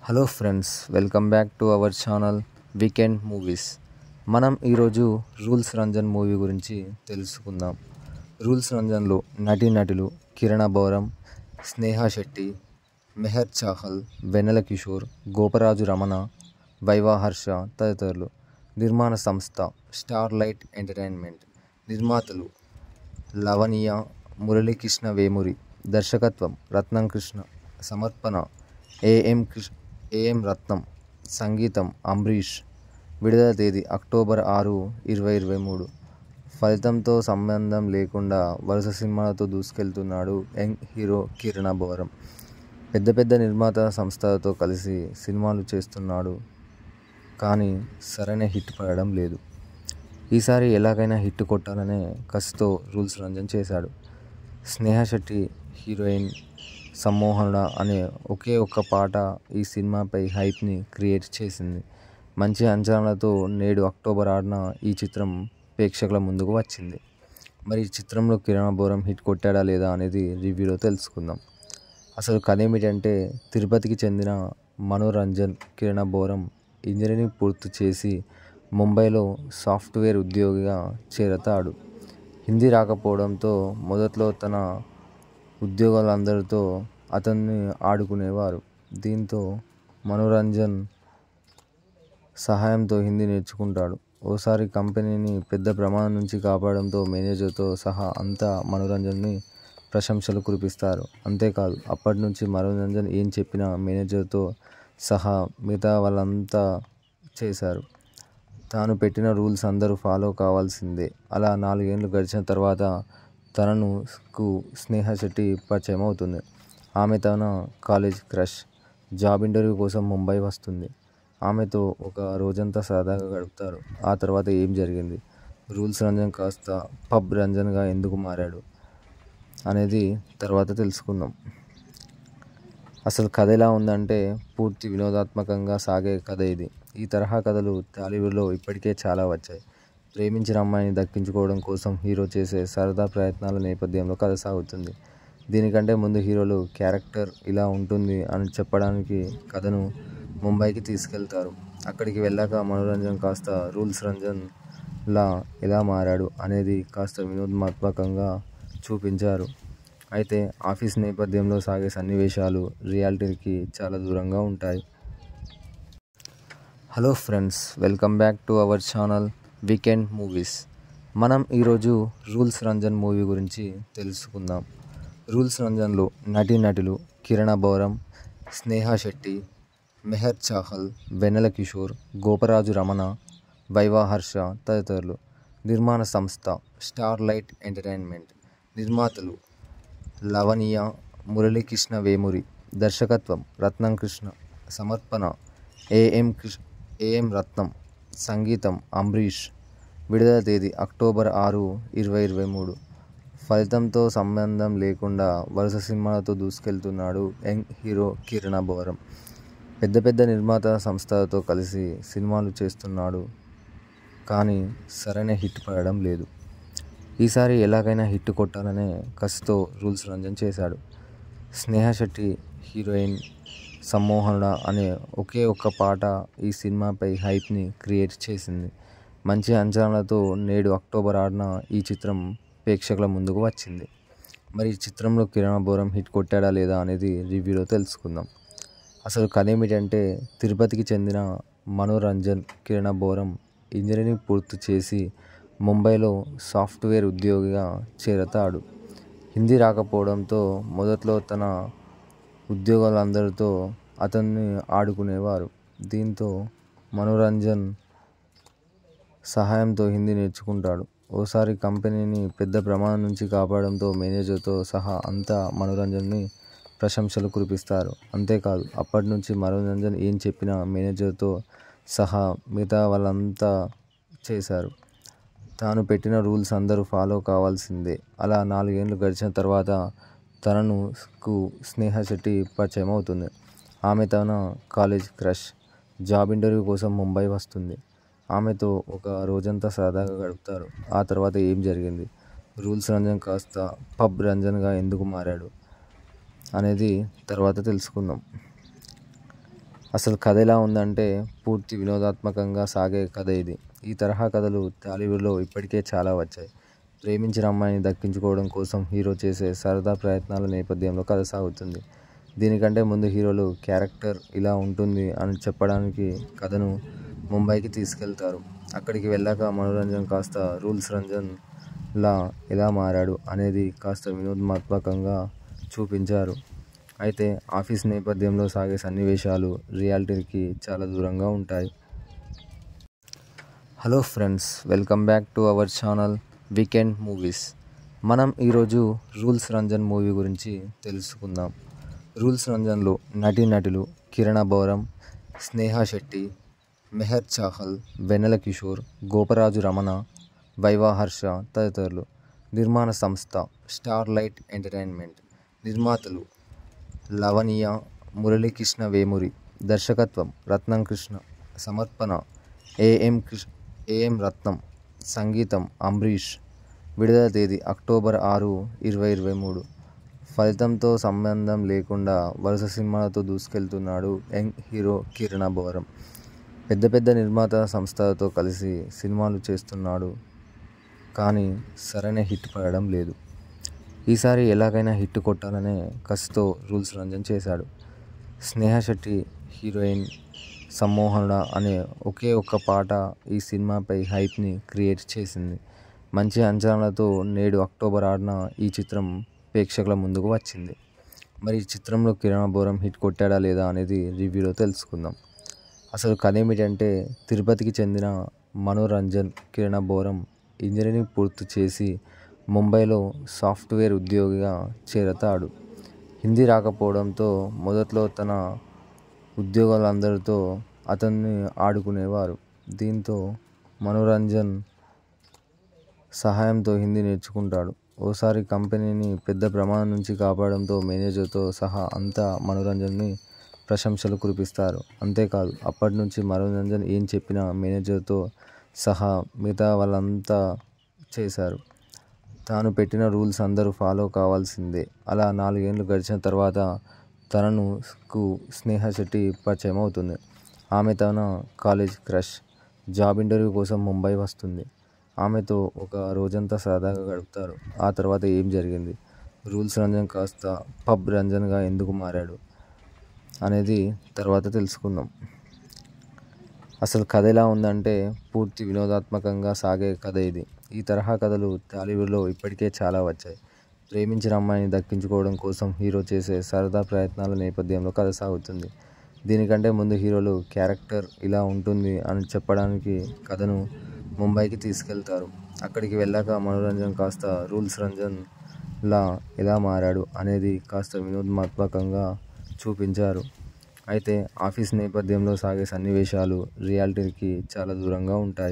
hello friends welcome back to our channel weekend movies మనం ఈరోజు rules Ranjan movie గురించి తెలుసుకుందాం రూల్స్ రంజన్లో నటీనటులు కిరణ బౌరం స్నేహ శెట్టి మెహర్ చాహల్ వెన్నెల కిషోర్ గోపరాజు రమణ వైవా హర్ష తదితరులు నిర్మాణ సంస్థ స్టార్ లైట్ ఎంటర్టైన్మెంట్ నిర్మాతలు లవణీయ మురళీకృష్ణ వేమూరి దర్శకత్వం రత్నం కృష్ణ సమర్పణ ఏఎం కృష్ణ ఏఎం రత్నం సంగీతం అంబరీష్ విడుదల తేదీ అక్టోబర్ ఆరు ఇరవై ఇరవై మూడు ఫలితంతో సంబంధం లేకుండా వరుస సినిమాలతో దూసుకెళ్తున్నాడు యంగ్ హీరో కిరణ బోరం పెద్ద పెద్ద నిర్మాత సంస్థలతో కలిసి సినిమాలు చేస్తున్నాడు కానీ సరైన హిట్ పడడం లేదు ఈసారి ఎలాగైనా హిట్ కొట్టాలనే కసితో రూల్స్ రంజన్ చేశాడు స్నేహ శెట్టి హీరోయిన్ సమ్మోహనుడ అనే ఒకే ఒక్క పాట ఈ సినిమాపై హైప్ని క్రియేట్ చేసింది మంచి అంచనాలతో నేడు అక్టోబర్ ఆరున ఈ చిత్రం ప్రేక్షకుల ముందుకు వచ్చింది మరి ఈ చిత్రంలో కిరణ్ బోరం హిట్ కొట్టాడా లేదా అనేది రివ్యూలో తెలుసుకుందాం అసలు కథ ఏమిటంటే తిరుపతికి చెందిన మనోరంజన్ కిరణ బోరం ఇంజనీరింగ్ పూర్తి చేసి ముంబైలో సాఫ్ట్వేర్ ఉద్యోగిగా చేరతాడు హిందీ రాకపోవడంతో మొదట్లో తన ఉద్యోగాలందరితో అతన్ని ఆడుకునేవారు దీంతో మనోరంజన్ సహాయంతో హిందీ నేర్చుకుంటాడు ఓసారి కంపెనీని పెద్ద ప్రమాదం నుంచి కాపాడడంతో మేనేజర్తో సహా అంతా మనోరంజన్ని ప్రశంసలు కురిపిస్తారు అంతేకాదు అప్పటి నుంచి మనోరంజన్ ఏం చెప్పినా మేనేజర్తో సహా మిగతా వాళ్ళంతా చేశారు తాను పెట్టిన రూల్స్ అందరూ ఫాలో కావాల్సిందే అలా నాలుగేండ్లు గడిచిన తర్వాత తనను కు స్నేహ శెట్టి పరిచయం అవుతుంది ఆమె తన కాలేజ్ క్రష్ జాబ్ ఇంటర్వ్యూ కోసం ముంబై వస్తుంది ఆమెతో ఒక రోజంతా సరదాగా గడుపుతారు ఆ తర్వాత ఏం జరిగింది రూల్స్ రంజన్ కాస్త పబ్ రంజన్గా ఎందుకు మారాడు అనేది తర్వాత తెలుసుకుందాం అసలు కథ ఎలా ఉందంటే పూర్తి వినోదాత్మకంగా సాగే కథ ఇది ఈ తరహా కథలు టాలీవుడ్లో ఇప్పటికే చాలా వచ్చాయి ప్రేమించిన అమ్మాయిని దక్కించుకోవడం కోసం హీరో చేసే సరదా ప్రయత్నాల నేపథ్యంలో కథ సాగుతుంది దీనికంటే ముందు హీరోలు క్యారెక్టర్ ఇలా ఉంటుంది అని చెప్పడానికి కథను ముంబైకి తీసుకెళ్తారు అక్కడికి వెళ్ళాక మనోరంజన్ కాస్త రూల్స్ రంజన్ లా ఎలా మారాడు అనేది కాస్త వినోదాత్మకంగా చూపించారు అయితే ఆఫీస్ నేపథ్యంలో సాగే సన్నివేశాలు రియాలిటీకి చాలా దూరంగా ఉంటాయి hello friends welcome back to our channel weekend movies మనం ఈరోజు రూల్స్ రంజన్ మూవీ గురించి తెలుసుకుందాం రూల్స్ రంజన్లో నటీనటులు కిరణ బౌరం స్నేహ శెట్టి మెహర్ చాహల్ వెన్నెల కిషోర్ గోపరాజు రమణ వైవా హర్ష తదితరులు నిర్మాణ సంస్థ స్టార్ లైట్ ఎంటర్టైన్మెంట్ నిర్మాతలు లవణీయ మురళీకృష్ణ వేమూరి దర్శకత్వం రత్నం కృష్ణ సమర్పణ ఏఎం కృష్ణ ఏఎం రత్నం సంగీతం అంబరీష్ విడుదల తేదీ అక్టోబర్ ఆరు ఇరవై ఇరవై మూడు ఫలితంతో సంబంధం లేకుండా వరుస సినిమాలతో దూసుకెళ్తున్నాడు యంగ్ హీరో కిరణ బోరం పెద్ద పెద్ద నిర్మాత సంస్థలతో కలిసి సినిమాలు చేస్తున్నాడు కానీ సరైన హిట్ పడడం లేదు ఈసారి ఎలాగైనా హిట్ కొట్టాలనే కసితో రూల్స్ రంజన్ చేశాడు స్నేహ శెట్టి హీరోయిన్ సమ్మోహనుడ అనే ఒకే ఒక్క పాట ఈ సినిమాపై హైప్ని క్రియేట్ చేసింది మంచి అంచనాలతో నేడు అక్టోబర్ ఆరున ఈ చిత్రం ప్రేక్షకుల ముందుకు వచ్చింది మరి ఈ చిత్రంలో కిరణ్ బోరం హిట్ కొట్టాడా లేదా అనేది రివ్యూలో తెలుసుకుందాం అసలు కథ ఏమిటంటే తిరుపతికి చెందిన మనోరంజన్ కిరణ బోరం ఇంజనీరింగ్ పూర్తి చేసి ముంబైలో సాఫ్ట్వేర్ ఉద్యోగిగా చేరతాడు హిందీ రాకపోవడంతో మొదట్లో తన ఉద్యోగాలందరితో అతన్ని ఆడుకునేవారు దీంతో మనోరంజన్ సహాయంతో హిందీ నేర్చుకుంటాడు ఓసారి కంపెనీని పెద్ద ప్రమాదం నుంచి కాపాడడంతో మేనేజర్తో సహా అంతా మనోరంజన్ని ప్రశంసలు కురిపిస్తారు అంతేకాదు అప్పటి నుంచి మనోరంజన్ ఏం చెప్పినా మేనేజర్తో సహా మిగతా వాళ్ళంతా చేశారు తాను పెట్టిన రూల్స్ అందరూ ఫాలో కావాల్సిందే అలా నాలుగేండ్లు గడిచిన తర్వాత తనను కు స్నేహ శెట్టి పరిచయం అవుతుంది ఆమె తన కాలేజ్ క్రష్ జాబ్ ఇంటర్వ్యూ కోసం ముంబై వస్తుంది ఆమెతో ఒక రోజంతా సరదాగా గడుపుతారు ఆ తర్వాత ఏం జరిగింది రూల్స్ రంజన్ కాస్త పబ్ రంజన్గా ఎందుకు మారాడు అనేది తర్వాత తెలుసుకుందాం అసలు కథ ఎలా ఉందంటే పూర్తి వినోదాత్మకంగా సాగే కథ ఇది ఈ తరహా కథలు టాలీవుడ్లో ఇప్పటికే చాలా వచ్చాయి ప్రేమించిన అమ్మాయిని దక్కించుకోవడం కోసం హీరో చేసే సరదా ప్రయత్నాల నేపథ్యంలో కథ సాగుతుంది దీనికంటే ముందు హీరోలు క్యారెక్టర్ ఇలా ఉంటుంది అని చెప్పడానికి కథను ముంబైకి తీసుకెళ్తారు అక్కడికి వెళ్ళాక మనోరంజన్ కాస్త రూల్స్ రంజన్ లా ఎలా మారాడు అనేది కాస్త వినోదాత్మకంగా చూపించారు అయితే ఆఫీస్ నేపథ్యంలో సాగే సన్నివేశాలు రియాలిటీకి చాలా దూరంగా ఉంటాయి hello friends welcome back to our channel weekend movies మనం ఈరోజు రూల్స్ రంజన్ మూవీ గురించి తెలుసుకుందాం రూల్స్ రంజన్లో నటీనటులు కిరణ బౌరం స్నేహ శెట్టి మెహర్ చాహల్ వెన్నెల కిషోర్ గోపరాజు రమణ వైవా హర్ష తదితరులు నిర్మాణ సంస్థ స్టార్ లైట్ ఎంటర్టైన్మెంట్ నిర్మాతలు లవణీయ మురళీకృష్ణ వేమూరి దర్శకత్వం రత్నం కృష్ణ సమర్పణ ఏఎం కృష్ణ ఏఎం రత్నం సంగీతం అంబరీష్ విడుదల తేదీ అక్టోబర్ ఆరు ఇరవై ఇరవై మూడు ఫలితంతో సంబంధం లేకుండా వరుస సినిమాలతో దూసుకెళ్తున్నాడు యంగ్ హీరో కిరణ బోరం పెద్ద పెద్ద నిర్మాత సంస్థలతో కలిసి సినిమాలు చేస్తున్నాడు కానీ సరైన హిట్ పడడం లేదు ఈసారి ఎలాగైనా హిట్ కొట్టాలనే కసితో రూల్స్ రంజన్ చేశాడు స్నేహ శెట్టి హీరోయిన్ సమ్మోహనుడ అనే ఒకే ఒక్క పాట ఈ సినిమాపై హైప్ని క్రియేట్ చేసింది మంచి అంచనాలతో నేడు అక్టోబర్ ఆరున ఈ చిత్రం ప్రేక్షకుల ముందుకు వచ్చింది మరి ఈ చిత్రంలో కిరణ్ బోరం హిట్ కొట్టాడా లేదా అనేది రివ్యూలో తెలుసుకుందాం అసలు కథ ఏమిటంటే తిరుపతికి చెందిన మనోరంజన్ కిరణ బోరం ఇంజనీరింగ్ పూర్తి చేసి ముంబైలో సాఫ్ట్వేర్ ఉద్యోగిగా చేరతాడు హిందీ రాకపోవడంతో మొదట్లో తన ఉద్యోగాలందరితో అతన్ని ఆడుకునేవారు దీంతో మనోరంజన్ సహాయంతో హిందీ నేర్చుకుంటాడు ఓసారి కంపెనీని పెద్ద ప్రమాదం నుంచి కాపాడడంతో మేనేజర్తో సహా అంతా మనోరంజన్ని ప్రశంసలు కురిపిస్తారు అంతేకాదు అప్పటి నుంచి మనోరంజన్ ఏం చెప్పినా మేనేజర్తో సహా మిగతా వాళ్ళంతా చేశారు తాను పెట్టిన రూల్స్ అందరూ ఫాలో కావాల్సిందే అలా నాలుగేండ్లు గడిచిన తర్వాత తనను కు స్నేహ శెట్టి పరిచయం అవుతుంది ఆమె తన కాలేజ్ క్రష్ జాబ్ ఇంటర్వ్యూ కోసం ముంబై వస్తుంది ఆమెతో ఒక రోజంతా సరదాగా గడుపుతారు ఆ తర్వాత ఏం జరిగింది రూల్స్ రంజన్ కాస్త పబ్ రంజన్గా ఎందుకు మారాడు అనేది తర్వాత తెలుసుకుందాం అసలు కథ ఎలా ఉందంటే పూర్తి వినోదాత్మకంగా సాగే కథ ఇది ఈ తరహా కథలు టాలీవుడ్లో ఇప్పటికే చాలా వచ్చాయి ప్రేమించిన అమ్మాయిని దక్కించుకోవడం కోసం హీరో చేసే సరదా ప్రయత్నాల నేపథ్యంలో కథ సాగుతుంది దీనికంటే ముందు హీరోలు క్యారెక్టర్ ఇలా ఉంటుంది అని చెప్పడానికి కథను ముంబైకి తీసుకెళ్తారు అక్కడికి వెళ్ళాక మనోరంజన్ కాస్త రూల్స్ రంజన్ లా ఎలా మారాడు అనేది కాస్త వినోదాత్మకంగా చూపించారు అయితే ఆఫీస్ నేపథ్యంలో సాగే సన్నివేశాలు రియాలిటీకి చాలా దూరంగా ఉంటాయి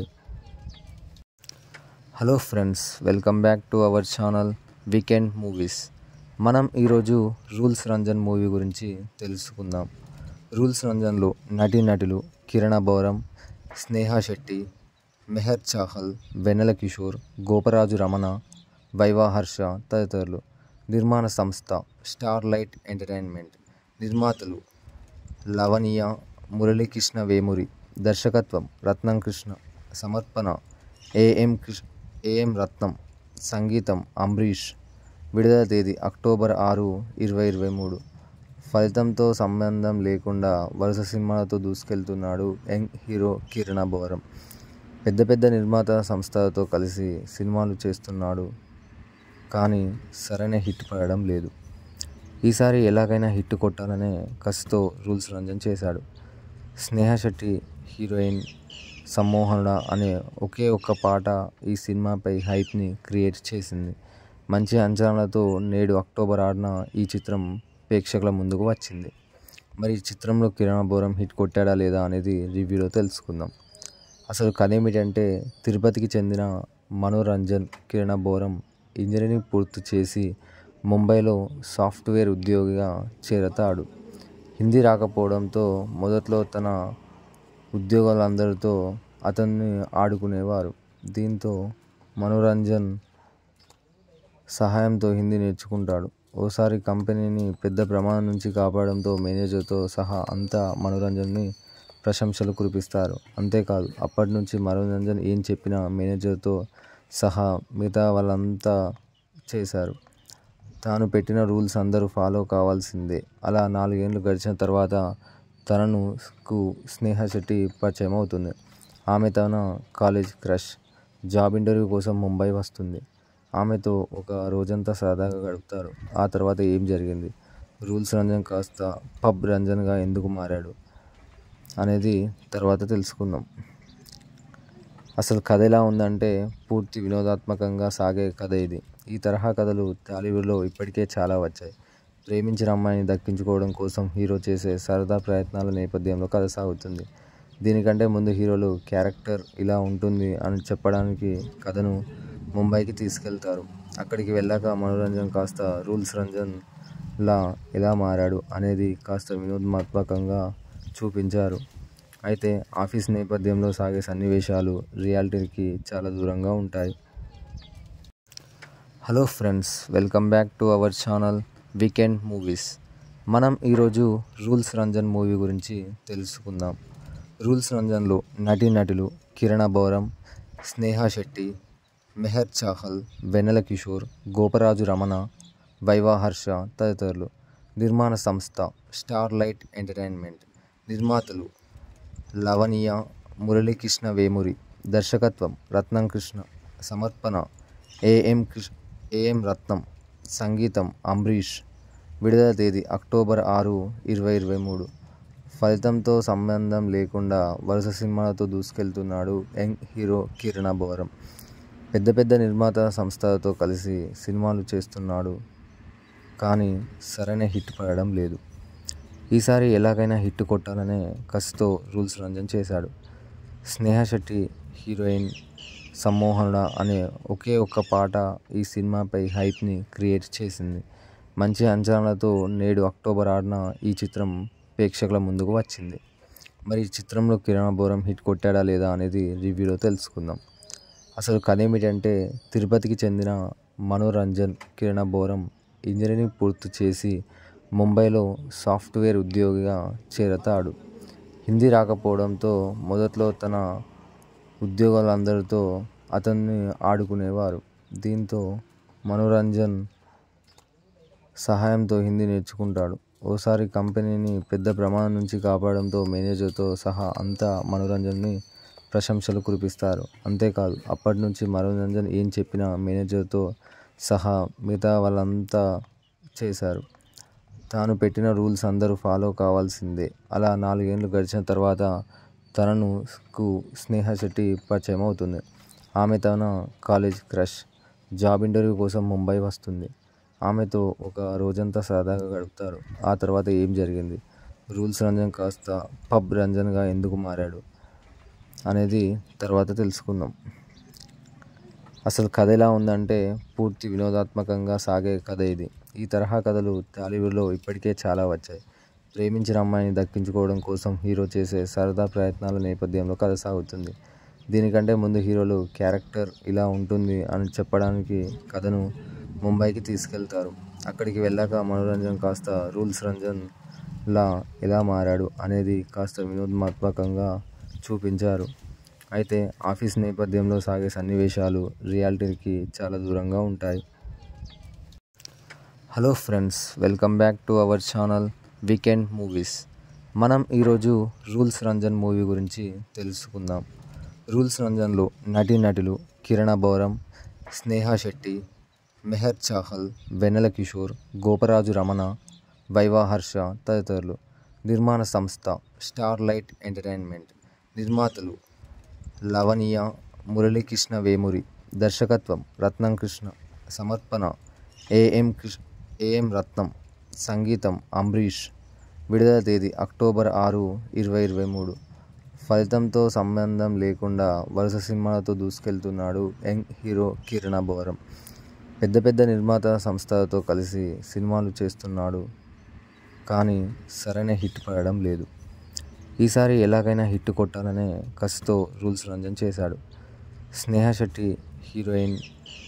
hello friends welcome back to our channel weekend movies మనం ఈరోజు రూల్స్ రంజన్ మూవీ గురించి తెలుసుకుందాం రూల్స్ రంజన్లో నటీనటులు కిరణ బౌరం స్నేహ శెట్టి మెహర్ చాహల్ వెన్నెల కిషోర్ గోపరాజు రమణ వైవా హర్ష తదితరులు నిర్మాణ సంస్థ స్టార్ లైట్ ఎంటర్టైన్మెంట్ నిర్మాతలు లవణీయ మురళీకృష్ణ వేమూరి దర్శకత్వం రత్నం కృష్ణ సమర్పణ ఏఎం కృష్ణ ఏఎం రత్నం సంగీతం అంబరీష్ విడుదల తేదీ అక్టోబర్ ఆరు ఇరవై ఇరవై మూడు ఫలితంతో సంబంధం లేకుండా వరుస సినిమాలతో దూసుకెళ్తున్నాడు యంగ్ హీరో కిరణ బోరం పెద్ద పెద్ద నిర్మాత సంస్థలతో కలిసి సినిమాలు చేస్తున్నాడు కానీ సరైన హిట్ పడడం లేదు ఈసారి ఎలాగైనా హిట్ కొట్టాలనే కసితో రూల్స్ రంజన్ చేశాడు స్నేహ శెట్టి హీరోయిన్ సమ్మోహనుడ అనే ఒకే ఒక్క పాట ఈ సినిమాపై హైప్ని క్రియేట్ చేసింది మంచి అంచనాలతో నేడు అక్టోబర్ ఆరున ఈ చిత్రం ప్రేక్షకుల ముందుకు వచ్చింది మరి ఈ చిత్రంలో కిరణ్ బోరం హిట్ కొట్టాడా లేదా అనేది రివ్యూలో తెలుసుకుందాం అసలు కథ ఏమిటంటే తిరుపతికి చెందిన మనోరంజన్ కిరణ బోరం ఇంజనీరింగ్ పూర్తి చేసి ముంబైలో సాఫ్ట్వేర్ ఉద్యోగిగా చేరతాడు హిందీ రాకపోవడంతో మొదట్లో తన ఉద్యోగాలందరితో అతన్ని ఆడుకునేవారు దీంతో మనోరంజన్ సహాయంతో హిందీ నేర్చుకుంటాడు ఓసారి కంపెనీని పెద్ద ప్రమాదం నుంచి కాపాడడంతో మేనేజర్తో సహా అంతా మనోరంజన్ని ప్రశంసలు కురిపిస్తారు అంతేకాదు అప్పటి నుంచి మనోరంజన్ ఏం చెప్పినా మేనేజర్తో సహా మిగతా వాళ్ళంతా చేశారు తాను పెట్టిన రూల్స్ అందరూ ఫాలో కావాల్సిందే అలా నాలుగేండ్లు గడిచిన తర్వాత తనను కు స్నేహ శెట్టి పరిచయం అవుతుంది ఆమె తన కాలేజ్ క్రష్ జాబ్ ఇంటర్వ్యూ కోసం ముంబై వస్తుంది ఆమెతో ఒక రోజంతా సరదాగా గడుపుతారు ఆ తర్వాత ఏం జరిగింది రూల్స్ రంజన్ కాస్త పబ్ రంజన్గా ఎందుకు మారాడు అనేది తర్వాత తెలుసుకుందాం అసలు కథ ఎలా ఉందంటే పూర్తి వినోదాత్మకంగా సాగే కథ ఇది ఈ తరహా కథలు టాలీవుడ్లో ఇప్పటికే చాలా వచ్చాయి ప్రేమించిన అమ్మాయిని దక్కించుకోవడం కోసం హీరో చేసే సరదా ప్రయత్నాల నేపథ్యంలో కథ సాగుతుంది దీనికంటే ముందు హీరోలు క్యారెక్టర్ ఇలా ఉంటుంది అని చెప్పడానికి కథను ముంబైకి తీసుకెళ్తారు అక్కడికి వెళ్ళాక మనోరంజన్ కాస్త రూల్స్ రంజన్ లా ఎలా మారాడు అనేది కాస్త వినోదాత్మకంగా చూపించారు అయితే ఆఫీస్ నేపథ్యంలో సాగే సన్నివేశాలు రియాలిటీకి చాలా దూరంగా ఉంటాయి hello friends welcome back to our channel weekend movies మనం ఈరోజు రూల్స్ రంజన్ మూవీ గురించి తెలుసుకుందాం రూల్స్ రంజన్లో నటీనటులు కిరణ బౌరం స్నేహ శెట్టి మెహర్ చాహల్ వెన్నెల కిషోర్ గోపరాజు రమణ వైవా హర్ష తదితరులు నిర్మాణ సంస్థ స్టార్ లైట్ ఎంటర్టైన్మెంట్ నిర్మాతలు లవణీయ మురళీకృష్ణ వేమూరి దర్శకత్వం రత్నం కృష్ణ సమర్పణ ఏఎం కృష్ణ ఏఎం రత్నం సంగీతం అంబరీష్ విడుదల తేదీ అక్టోబర్ ఆరు ఇరవై ఇరవై మూడు ఫలితంతో సంబంధం లేకుండా వరుస సినిమాలతో దూసుకెళ్తున్నాడు యంగ్ హీరో కిరణ బోరం పెద్ద పెద్ద నిర్మాత సంస్థలతో కలిసి సినిమాలు చేస్తున్నాడు కానీ సరైన హిట్ పడడం లేదు ఈసారి ఎలాగైనా హిట్ కొట్టాలనే కసితో రూల్స్ రంజన్ చేశాడు స్నేహ శెట్టి హీరోయిన్ సమ్మోహనుడ అనే ఒకే ఒక్క పాట ఈ సినిమాపై హైప్ని క్రియేట్ చేసింది మంచి అంచనాలతో నేడు అక్టోబర్ ఆరున ఈ చిత్రం ప్రేక్షకుల ముందుకు వచ్చింది మరి ఈ చిత్రంలో కిరణ్ బోరం హిట్ కొట్టాడా లేదా అనేది రివ్యూలో తెలుసుకుందాం అసలు కథ ఏమిటంటే తిరుపతికి చెందిన మనోరంజన్ కిరణ బోరం ఇంజనీరింగ్ పూర్తి చేసి ముంబైలో సాఫ్ట్వేర్ ఉద్యోగిగా చేరతాడు హిందీ రాకపోవడంతో మొదట్లో తన ఉద్యోగాలందరితో అతన్ని ఆడుకునేవారు దీంతో మనోరంజన్ సహాయంతో హిందీ నేర్చుకుంటాడు ఓసారి కంపెనీని పెద్ద ప్రమాదం నుంచి కాపాడడంతో మేనేజర్తో సహా అంతా మనోరంజన్ని ప్రశంసలు కురిపిస్తారు అంతేకాదు అప్పటి నుంచి మనోరంజన్ ఏం చెప్పినా మేనేజర్తో సహా మిగతా వాళ్ళంతా చేశారు తాను పెట్టిన రూల్స్ అందరూ ఫాలో కావాల్సిందే అలా నాలుగేండ్లు గడిచిన తర్వాత తనను కు స్నేహ శెట్టి పరిచయం అవుతుంది ఆమె తన కాలేజ్ క్రష్ జాబ్ ఇంటర్వ్యూ కోసం ముంబై వస్తుంది ఆమెతో ఒక రోజంతా సరదాగా గడుపుతారు ఆ తర్వాత ఏం జరిగింది రూల్స్ రంజన్ కాస్త పబ్ రంజన్గా ఎందుకు మారాడు అనేది తర్వాత తెలుసుకుందాం అసలు కథ ఎలా ఉందంటే పూర్తి వినోదాత్మకంగా సాగే కథ ఇది ఈ తరహా కథలు టాలీవుడ్లో ఇప్పటికే చాలా వచ్చాయి ప్రేమించిన అమ్మాయిని దక్కించుకోవడం కోసం హీరో చేసే సరదా ప్రయత్నాల నేపథ్యంలో కథ సాగుతుంది దీనికంటే ముందు హీరోలు క్యారెక్టర్ ఇలా ఉంటుంది అని చెప్పడానికి కథను ముంబైకి తీసుకెళ్తారు అక్కడికి వెళ్ళాక మనోరంజన్ కాస్త రూల్స్ రంజన్ లా ఎలా మారాడు అనేది కాస్త వినోదాత్మకంగా చూపించారు అయితే ఆఫీస్ నేపథ్యంలో సాగే సన్నివేశాలు రియాలిటీకి చాలా దూరంగా ఉంటాయి hello friends welcome back to our channel weekend movies మనం ఈరోజు రూల్స్ రంజన్ మూవీ గురించి తెలుసుకుందాం రూల్స్ రంజన్లో నటీనటులు కిరణ బౌరం స్నేహ శెట్టి మెహర్ చాహల్ వెన్నెల కిషోర్ గోపరాజు రమణ వైవా హర్ష తదితరులు నిర్మాణ సంస్థ స్టార్ లైట్ ఎంటర్టైన్మెంట్ నిర్మాతలు లవణీయ మురళీకృష్ణ వేమూరి దర్శకత్వం రత్నం కృష్ణ సమర్పణ ఏఎం కృష్ణ ఏఎం రత్నం సంగీతం అంబరీష్ విడుదల తేదీ అక్టోబర్ ఆరు ఇరవై ఇరవై మూడు ఫలితంతో సంబంధం లేకుండా వరుస సినిమాలతో దూసుకెళ్తున్నాడు యంగ్ హీరో కిరణ బోరం పెద్ద పెద్ద నిర్మాత సంస్థలతో కలిసి సినిమాలు చేస్తున్నాడు కానీ సరైన హిట్ పడడం లేదు ఈసారి ఎలాగైనా హిట్ కొట్టాలనే కసితో రూల్స్ రంజన్ చేశాడు స్నేహ శెట్టి హీరోయిన్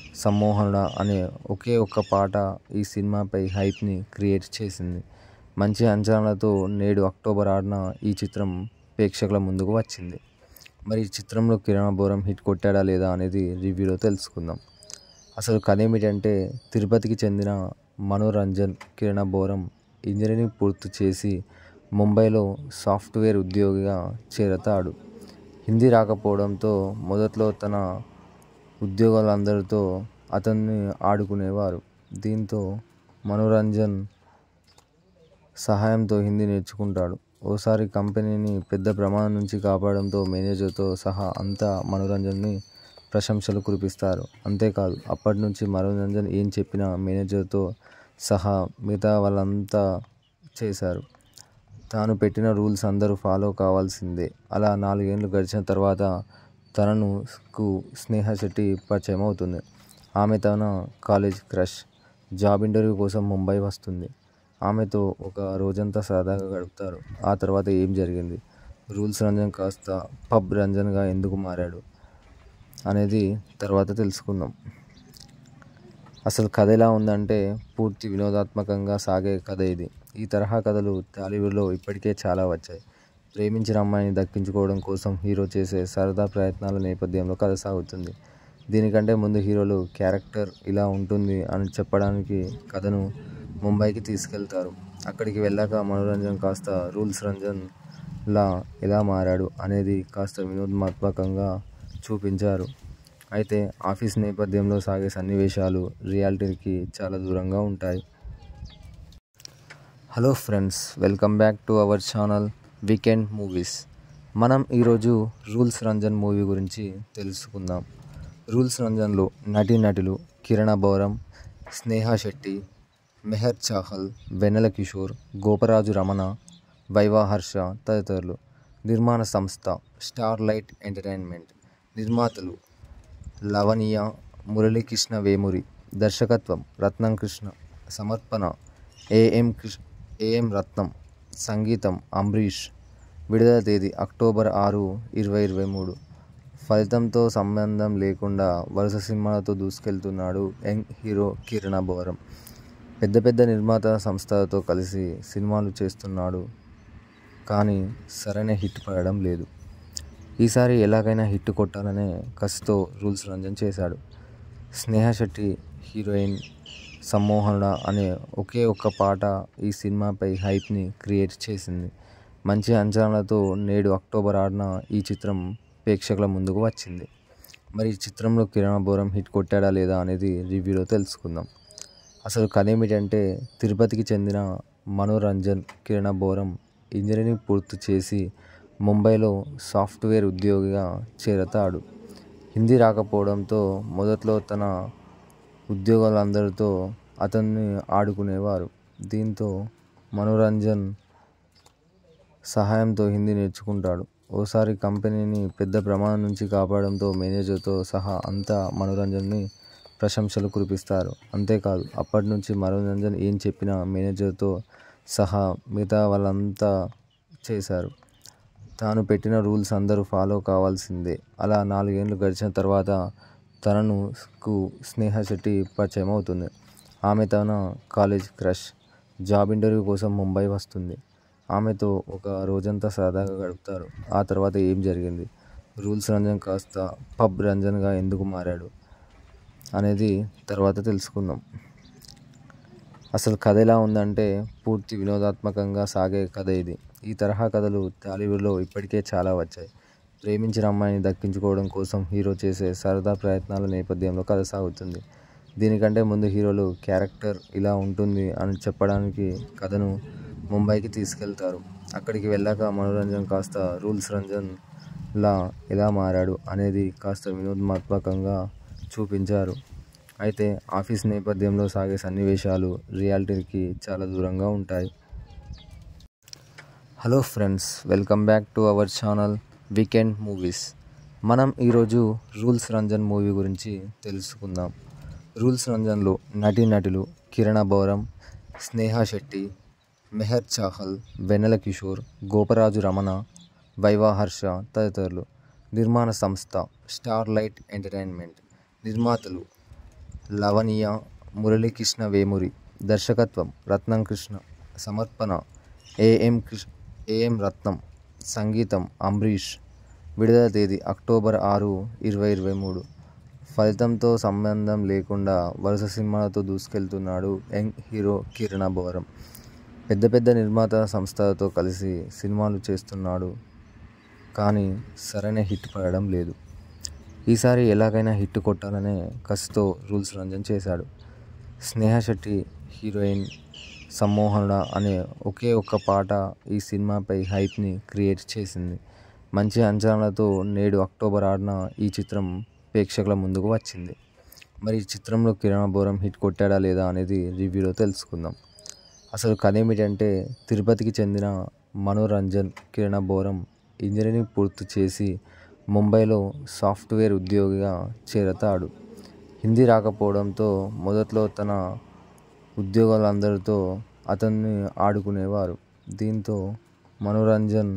సమ్మోహనుడా అనే ఒకే ఒక్క పాట ఈ సినిమాపై హైప్ని క్రియేట్ చేసింది మంచి అంచనాలతో నేడు అక్టోబర్ ఆరున ఈ చిత్రం ప్రేక్షకుల ముందుకు వచ్చింది మరి ఈ చిత్రంలో కిరణ్ బోరం హిట్ కొట్టాడా లేదా అనేది రివ్యూలో తెలుసుకుందాం అసలు కథ ఏమిటంటే తిరుపతికి చెందిన మనోరంజన్ కిరణ బోరం ఇంజనీరింగ్ పూర్తి చేసి ముంబైలో సాఫ్ట్వేర్ ఉద్యోగిగా చేరతాడు హిందీ రాకపోవడంతో మొదట్లో తన ఉద్యోగాలందరితో అతన్ని ఆడుకునేవారు దీంతో మనోరంజన్ సహాయంతో హిందీ నేర్చుకుంటాడు ఓసారి కంపెనీని పెద్ద ప్రమాదం నుంచి కాపాడడంతో మేనేజర్తో సహా అంతా మనోరంజన్ని ప్రశంసలు కురిపిస్తారు అంతేకాదు అప్పటి నుంచి మనోరంజన్ ఏం చెప్పినా మేనేజర్తో సహా మిగతా వాళ్ళంతా చేశారు తాను పెట్టిన రూల్స్ అందరూ ఫాలో కావాల్సిందే అలా నాలుగేండ్లు గడిచిన తర్వాత తనను కు స్నేహ శెట్టి పరిచయం అవుతుంది ఆమె తన కాలేజ్ క్రష్ జాబ్ ఇంటర్వ్యూ కోసం ముంబై వస్తుంది ఆమెతో ఒక రోజంతా సరదాగా గడుపుతారు ఆ తర్వాత ఏం జరిగింది రూల్స్ రంజన్ కాస్త పబ్ రంజన్గా ఎందుకు మారాడు అనేది తర్వాత తెలుసుకుందాం అసలు కథ ఎలా ఉందంటే పూర్తి వినోదాత్మకంగా సాగే కథ ఇది ఈ తరహా కథలు టాలీవుడ్లో ఇప్పటికే చాలా వచ్చాయి ప్రేమించిన అమ్మాయిని దక్కించుకోవడం కోసం హీరో చేసే సరదా ప్రయత్నాల నేపథ్యంలో కథ సాగుతుంది దీనికంటే ముందు హీరోలు క్యారెక్టర్ ఇలా ఉంటుంది అని చెప్పడానికి కథను ముంబైకి తీసుకెళ్తారు అక్కడికి వెళ్ళాక మనోరంజన్ కాస్త రూల్స్ రంజన్ లా ఎలా మారాడు అనేది కాస్త వినోదాత్మకంగా చూపించారు అయితే ఆఫీస్ నేపథ్యంలో సాగే సన్నివేశాలు రియాలిటీకి చాలా దూరంగా ఉంటాయి hello friends welcome back to our channel weekend movies మనం ఈరోజు రూల్స్ రంజన్ మూవీ గురించి తెలుసుకుందాం రూల్స్ రంజన్లో నటీనటులు కిరణ బౌరం స్నేహ శెట్టి మెహర్ చాహల్ వెన్నెల కిషోర్ గోపరాజు రమణ వైవా హర్ష తదితరులు నిర్మాణ సంస్థ స్టార్ లైట్ ఎంటర్టైన్మెంట్ నిర్మాతలు లవణీయ మురళీకృష్ణ వేమూరి దర్శకత్వం రత్నం కృష్ణ సమర్పణ ఏఎం కృష్ణ ఏఎం రత్నం సంగీతం అంబరీష్ విడుదల తేదీ అక్టోబర్ ఆరు ఇరవై ఇరవై మూడు ఫలితంతో సంబంధం లేకుండా వరుస సినిమాలతో దూసుకెళ్తున్నాడు యంగ్ హీరో కిరణ బోరం పెద్ద పెద్ద నిర్మాత సంస్థలతో కలిసి సినిమాలు చేస్తున్నాడు కానీ సరైన హిట్ పడడం లేదు ఈసారి ఎలాగైనా హిట్ కొట్టాలనే కసితో రూల్స్ రంజన్ చేశాడు స్నేహ శెట్టి హీరోయిన్ సమ్మోహనుడా అనే ఒకే ఒక్క పాట ఈ సినిమాపై హైప్ని క్రియేట్ చేసింది మంచి అంచనాలతో నేడు అక్టోబర్ ఆరున ఈ చిత్రం ప్రేక్షకుల ముందుకు వచ్చింది మరి ఈ చిత్రంలో కిరణ్ బోరం హిట్ కొట్టాడా లేదా అనేది రివ్యూలో తెలుసుకుందాం అసలు కథ ఏమిటంటే తిరుపతికి చెందిన మనోరంజన్ కిరణ బోరం ఇంజనీరింగ్ పూర్తి చేసి ముంబైలో సాఫ్ట్వేర్ ఉద్యోగిగా చేరతాడు హిందీ రాకపోవడంతో మొదట్లో తన ఉద్యోగాలందరితో అతన్ని ఆడుకునేవారు దీంతో మనోరంజన్ సహాయంతో హిందీ నేర్చుకుంటాడు ఓసారి కంపెనీని పెద్ద ప్రమాదం నుంచి కాపాడడంతో మేనేజర్తో సహా అంతా మనోరంజన్ని ప్రశంసలు కురిపిస్తారు అంతేకాదు అప్పటి నుంచి మనోరంజన్ ఏం చెప్పినా మేనేజర్తో సహా మిగతా వాళ్ళంతా చేశారు తాను పెట్టిన రూల్స్ అందరూ ఫాలో కావాల్సిందే అలా నాలుగేండ్లు గడిచిన తర్వాత తనను కు స్నేహ శెట్టి పరిచయం అవుతుంది ఆమె తన కాలేజ్ క్రష్ జాబ్ ఇంటర్వ్యూ కోసం ముంబై వస్తుంది ఆమెతో ఒక రోజంతా సరదాగా గడుపుతారు ఆ తర్వాత ఏం జరిగింది రూల్స్ రంజన్ కాస్త పబ్ రంజన్గా ఎందుకు మారాడు అనేది తర్వాత తెలుసుకుందాం అసలు కథ ఎలా ఉందంటే పూర్తి వినోదాత్మకంగా సాగే కథ ఇది ఈ తరహా కథలు టాలీవుడ్లో ఇప్పటికే చాలా వచ్చాయి ప్రేమించిన అమ్మాయిని దక్కించుకోవడం కోసం హీరో చేసే సరదా ప్రయత్నాల నేపథ్యంలో కథ సాగుతుంది దీనికంటే ముందు హీరోలు క్యారెక్టర్ ఇలా ఉంటుంది అని చెప్పడానికి కథను ముంబైకి తీసుకెళ్తారు అక్కడికి వెళ్ళాక మనోరంజన్ కాస్త రూల్స్ రంజన్ లా ఎలా మారాడు అనేది కాస్త వినోదాత్మకంగా చూపించారు అయితే ఆఫీస్ నేపథ్యంలో సాగే సన్నివేశాలు రియాలిటీకి చాలా దూరంగా ఉంటాయి hello friends welcome back to our channel weekend movies మనం ఈరోజు రూల్స్ రంజన్ మూవీ గురించి తెలుసుకుందాం రూల్స్ రంజన్లో నటీనటులు కిరణ బౌరం స్నేహ శెట్టి మెహర్ చాహల్ వెన్నెల కిషోర్ గోపరాజు రమణ వైవా హర్ష తదితరులు నిర్మాణ సంస్థ స్టార్ లైట్ ఎంటర్టైన్మెంట్ నిర్మాతలు లవణీయ మురళీకృష్ణ వేమూరి దర్శకత్వం రత్నం కృష్ణ సమర్పణ ఏఎం కృష్ ఏఎం రత్నం సంగీతం అంబరీష్ విడుదల తేదీ అక్టోబర్ ఆరు ఇరవై ఇరవై మూడు ఫలితంతో సంబంధం లేకుండా వరుస సినిమాలతో దూసుకెళ్తున్నాడు యంగ్ హీరో కిరణ్ బోరం పెద్ద పెద్ద నిర్మాత సంస్థలతో కలిసి సినిమాలు చేస్తున్నాడు కానీ సరైన హిట్ పడడం లేదు ఈసారి ఎలాగైనా హిట్ కొట్టాలనే కసితో రూల్స్ రంజన్ చేశాడు స్నేహ శెట్టి హీరోయిన్ సమ్మోహనుడ అనే ఒకే ఒక్క పాట ఈ సినిమాపై హైప్ని క్రియేట్ చేసింది మంచి అంచనాలతో నేడు అక్టోబర్ ఆరున ఈ చిత్రం ప్రేక్షకుల ముందుకు వచ్చింది మరి ఈ చిత్రంలో కిరణ్ బోరం హిట్ కొట్టాడా లేదా అనేది రివ్యూలో తెలుసుకుందాం అసలు కథ ఏమిటంటే తిరుపతికి చెందిన మనోరంజన్ కిరణ్ బోరం ఇంజనీరింగ్ పూర్తి చేసి ముంబైలో సాఫ్ట్వేర్ ఉద్యోగిగా చేరతాడు హిందీ రాకపోవడంతో మొదట్లో తన ఉద్యోగాలందరితో అతన్ని ఆడుకునేవారు దీంతో మనోరంజన్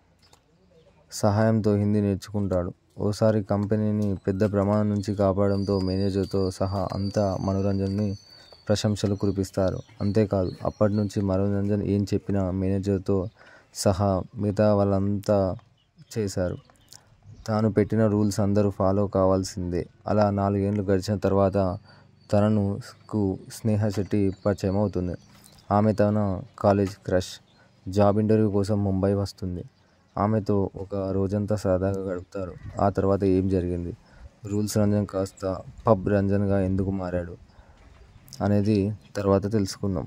సహాయంతో హిందీ నేర్చుకుంటాడు ఓసారి కంపెనీని పెద్ద ప్రమాదం నుంచి కాపాడడంతో మేనేజర్తో సహా అంతా మనోరంజన్ని ప్రశంసలు కురిపిస్తారు అంతేకాదు అప్పటి నుంచి మనోరంజన్ ఏం చెప్పినా మేనేజర్తో సహా మిగతా వాళ్ళంతా చేశారు తాను పెట్టిన రూల్స్ అందరూ ఫాలో కావాల్సిందే అలా నాలుగేండ్లు గడిచిన తర్వాత తనను కు స్నేహ శెట్టి పరిచయం అవుతుంది ఆమె తన కాలేజ్ క్రష్ జాబ్ ఇంటర్వ్యూ కోసం ముంబై వస్తుంది ఆమెతో ఒక రోజంతా సరదాగా గడుపుతారు ఆ తర్వాత ఏం జరిగింది రూల్స్ రంజన్ కాస్త పబ్ రంజన్గా ఎందుకు మారాడు అనేది తర్వాత తెలుసుకుందాం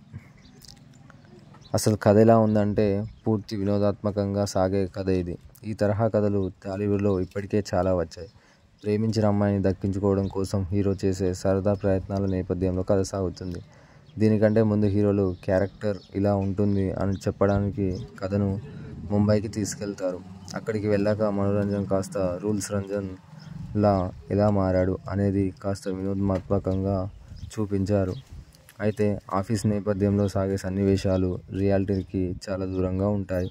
అసలు కథ ఎలా ఉందంటే పూర్తి వినోదాత్మకంగా సాగే కథ ఇది ఈ తరహా కథలు టాలీవుడ్లో ఇప్పటికే చాలా వచ్చాయి ప్రేమించిన అమ్మాయిని దక్కించుకోవడం కోసం హీరో చేసే సరదా ప్రయత్నాల నేపథ్యంలో కథ సాగుతుంది దీనికంటే ముందు హీరోలు క్యారెక్టర్ ఇలా ఉంటుంది అని చెప్పడానికి కథను ముంబైకి తీసుకెళ్తారు అక్కడికి వెళ్ళాక మనోరంజన్ కాస్త రూల్స్ రంజన్ లా ఎలా మారాడు అనేది కాస్త వినోదాత్మకంగా చూపించారు అయితే ఆఫీస్ నేపథ్యంలో సాగే సన్నివేశాలు రియాలిటీకి చాలా దూరంగా ఉంటాయి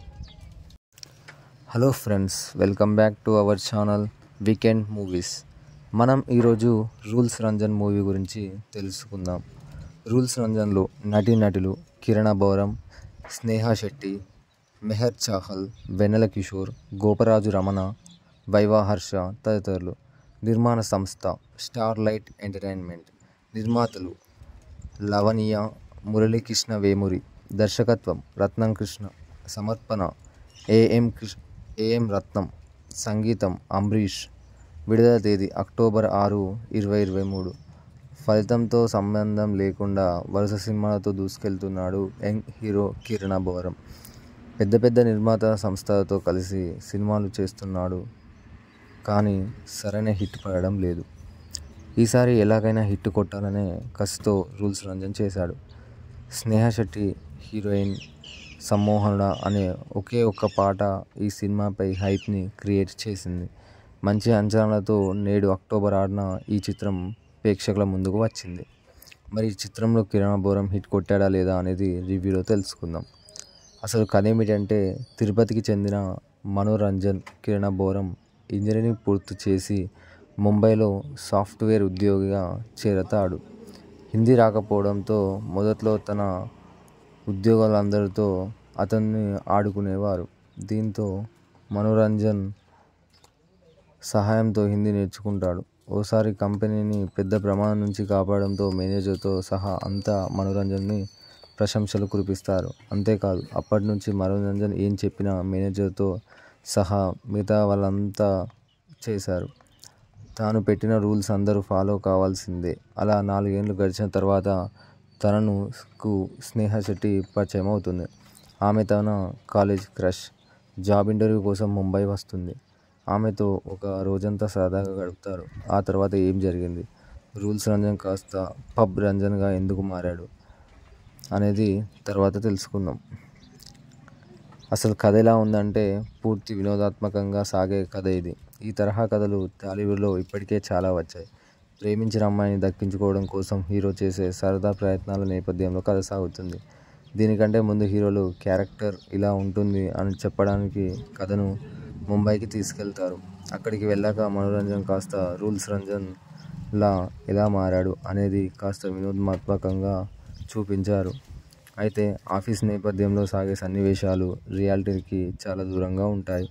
hello friends welcome back to our channel weekend movies మనం ఈరోజు రూల్స్ రంజన్ మూవీ గురించి తెలుసుకుందాం రూల్స్ రంజన్లో నటీనటులు కిరణ్ బౌరం స్నేహ శెట్టి మెహర్ చాహల్ వెన్నెల కిషోర్ గోపరాజు రమణ వైవా హర్ష తదితరులు నిర్మాణ సంస్థ స్టార్ లైట్ ఎంటర్టైన్మెంట్ నిర్మాతలు లవణీయ మురళీకృష్ణ వేమూరి దర్శకత్వం రత్నం కృష్ణ సమర్పణ ఏఎం కృష్ ఏఎం రత్నం సంగీతం అంబరీష్ విడుదల తేదీ అక్టోబర్ ఆరు ఇరవై ఇరవై మూడు ఫలితంతో సంబంధం లేకుండా వరుస సినిమాలతో దూసుకెళ్తున్నాడు యంగ్ హీరో కిరణ్ బోరం పెద్ద పెద్ద నిర్మాత సంస్థలతో కలిసి సినిమాలు చేస్తున్నాడు కానీ సరైన హిట్ పడడం లేదు ఈసారి ఎలాగైనా హిట్ కొట్టాలనే కసితో రూల్స్ రంజన్ చేశాడు స్నేహ శెట్టి హీరోయిన్ సమ్మోహనుడ అనే ఒకే ఒక్క పాట ఈ సినిమాపై హైప్ని క్రియేట్ చేసింది మంచి అంచనాలతో నేడు అక్టోబర్ ఆరున ఈ చిత్రం ప్రేక్షకుల ముందుకు వచ్చింది మరి ఈ చిత్రంలో కిరణ్ బోరం హిట్ కొట్టాడా లేదా అనేది రివ్యూలో తెలుసుకుందాం అసలు కథ ఏమిటంటే తిరుపతికి చెందిన మనోరంజన్ కిరణ్ బోరం ఇంజనీరింగ్ పూర్తి చేసి ముంబైలో సాఫ్ట్వేర్ ఉద్యోగిగా చేరతాడు హిందీ రాకపోవడంతో మొదట్లో తన ఉద్యోగాలందరితో అతన్ని ఆడుకునేవారు దీంతో మనోరంజన్ సహాయంతో హిందీ నేర్చుకుంటాడు ఓసారి కంపెనీని పెద్ద ప్రమాదం నుంచి కాపాడడంతో మేనేజర్తో సహా అంతా మనోరంజన్ని ప్రశంసలు కురిపిస్తారు అంతేకాదు అప్పటి నుంచి మనోరంజన్ ఏం చెప్పినా మేనేజర్తో సహా మిగతా వాళ్ళంతా చేశారు తాను పెట్టిన రూల్స్ అందరూ ఫాలో కావాల్సిందే అలా నాలుగేండ్లు గడిచిన తర్వాత తనను కు స్నేహ శెట్టి పరిచయం అవుతుంది ఆమె తన కాలేజ్ క్రష్ జాబ్ ఇంటర్వ్యూ కోసం ముంబై వస్తుంది ఆమెతో ఒక రోజంతా సరదాగా గడుపుతారు ఆ తర్వాత ఏం జరిగింది రూల్స్ రంజన్ కాస్త పబ్ రంజన్గా ఎందుకు మారాడు అనేది తర్వాత తెలుసుకుందాం అసలు కథ ఎలా ఉందంటే పూర్తి వినోదాత్మకంగా సాగే కథ ఇది ఈ తరహా కథలు టాలీవుడ్లో ఇప్పటికే చాలా వచ్చాయి ప్రేమించిన అమ్మాయిని దక్కించుకోవడం కోసం హీరో చేసే సరదా ప్రయత్నాల నేపథ్యంలో కథ సాగుతుంది దీనికంటే ముందు హీరోలు క్యారెక్టర్ ఇలా ఉంటుంది అని చెప్పడానికి కథను ముంబైకి తీసుకెళ్తారు అక్కడికి వెళ్ళాక మనోరంజన్ కాస్త రూల్స్ రంజన్ లా ఎలా మారాడు అనేది కాస్త వినోదాత్మకంగా చూపించారు అయితే ఆఫీస్ నేపథ్యంలో సాగే సన్నివేశాలు రియాలిటీకి చాలా దూరంగా ఉంటాయి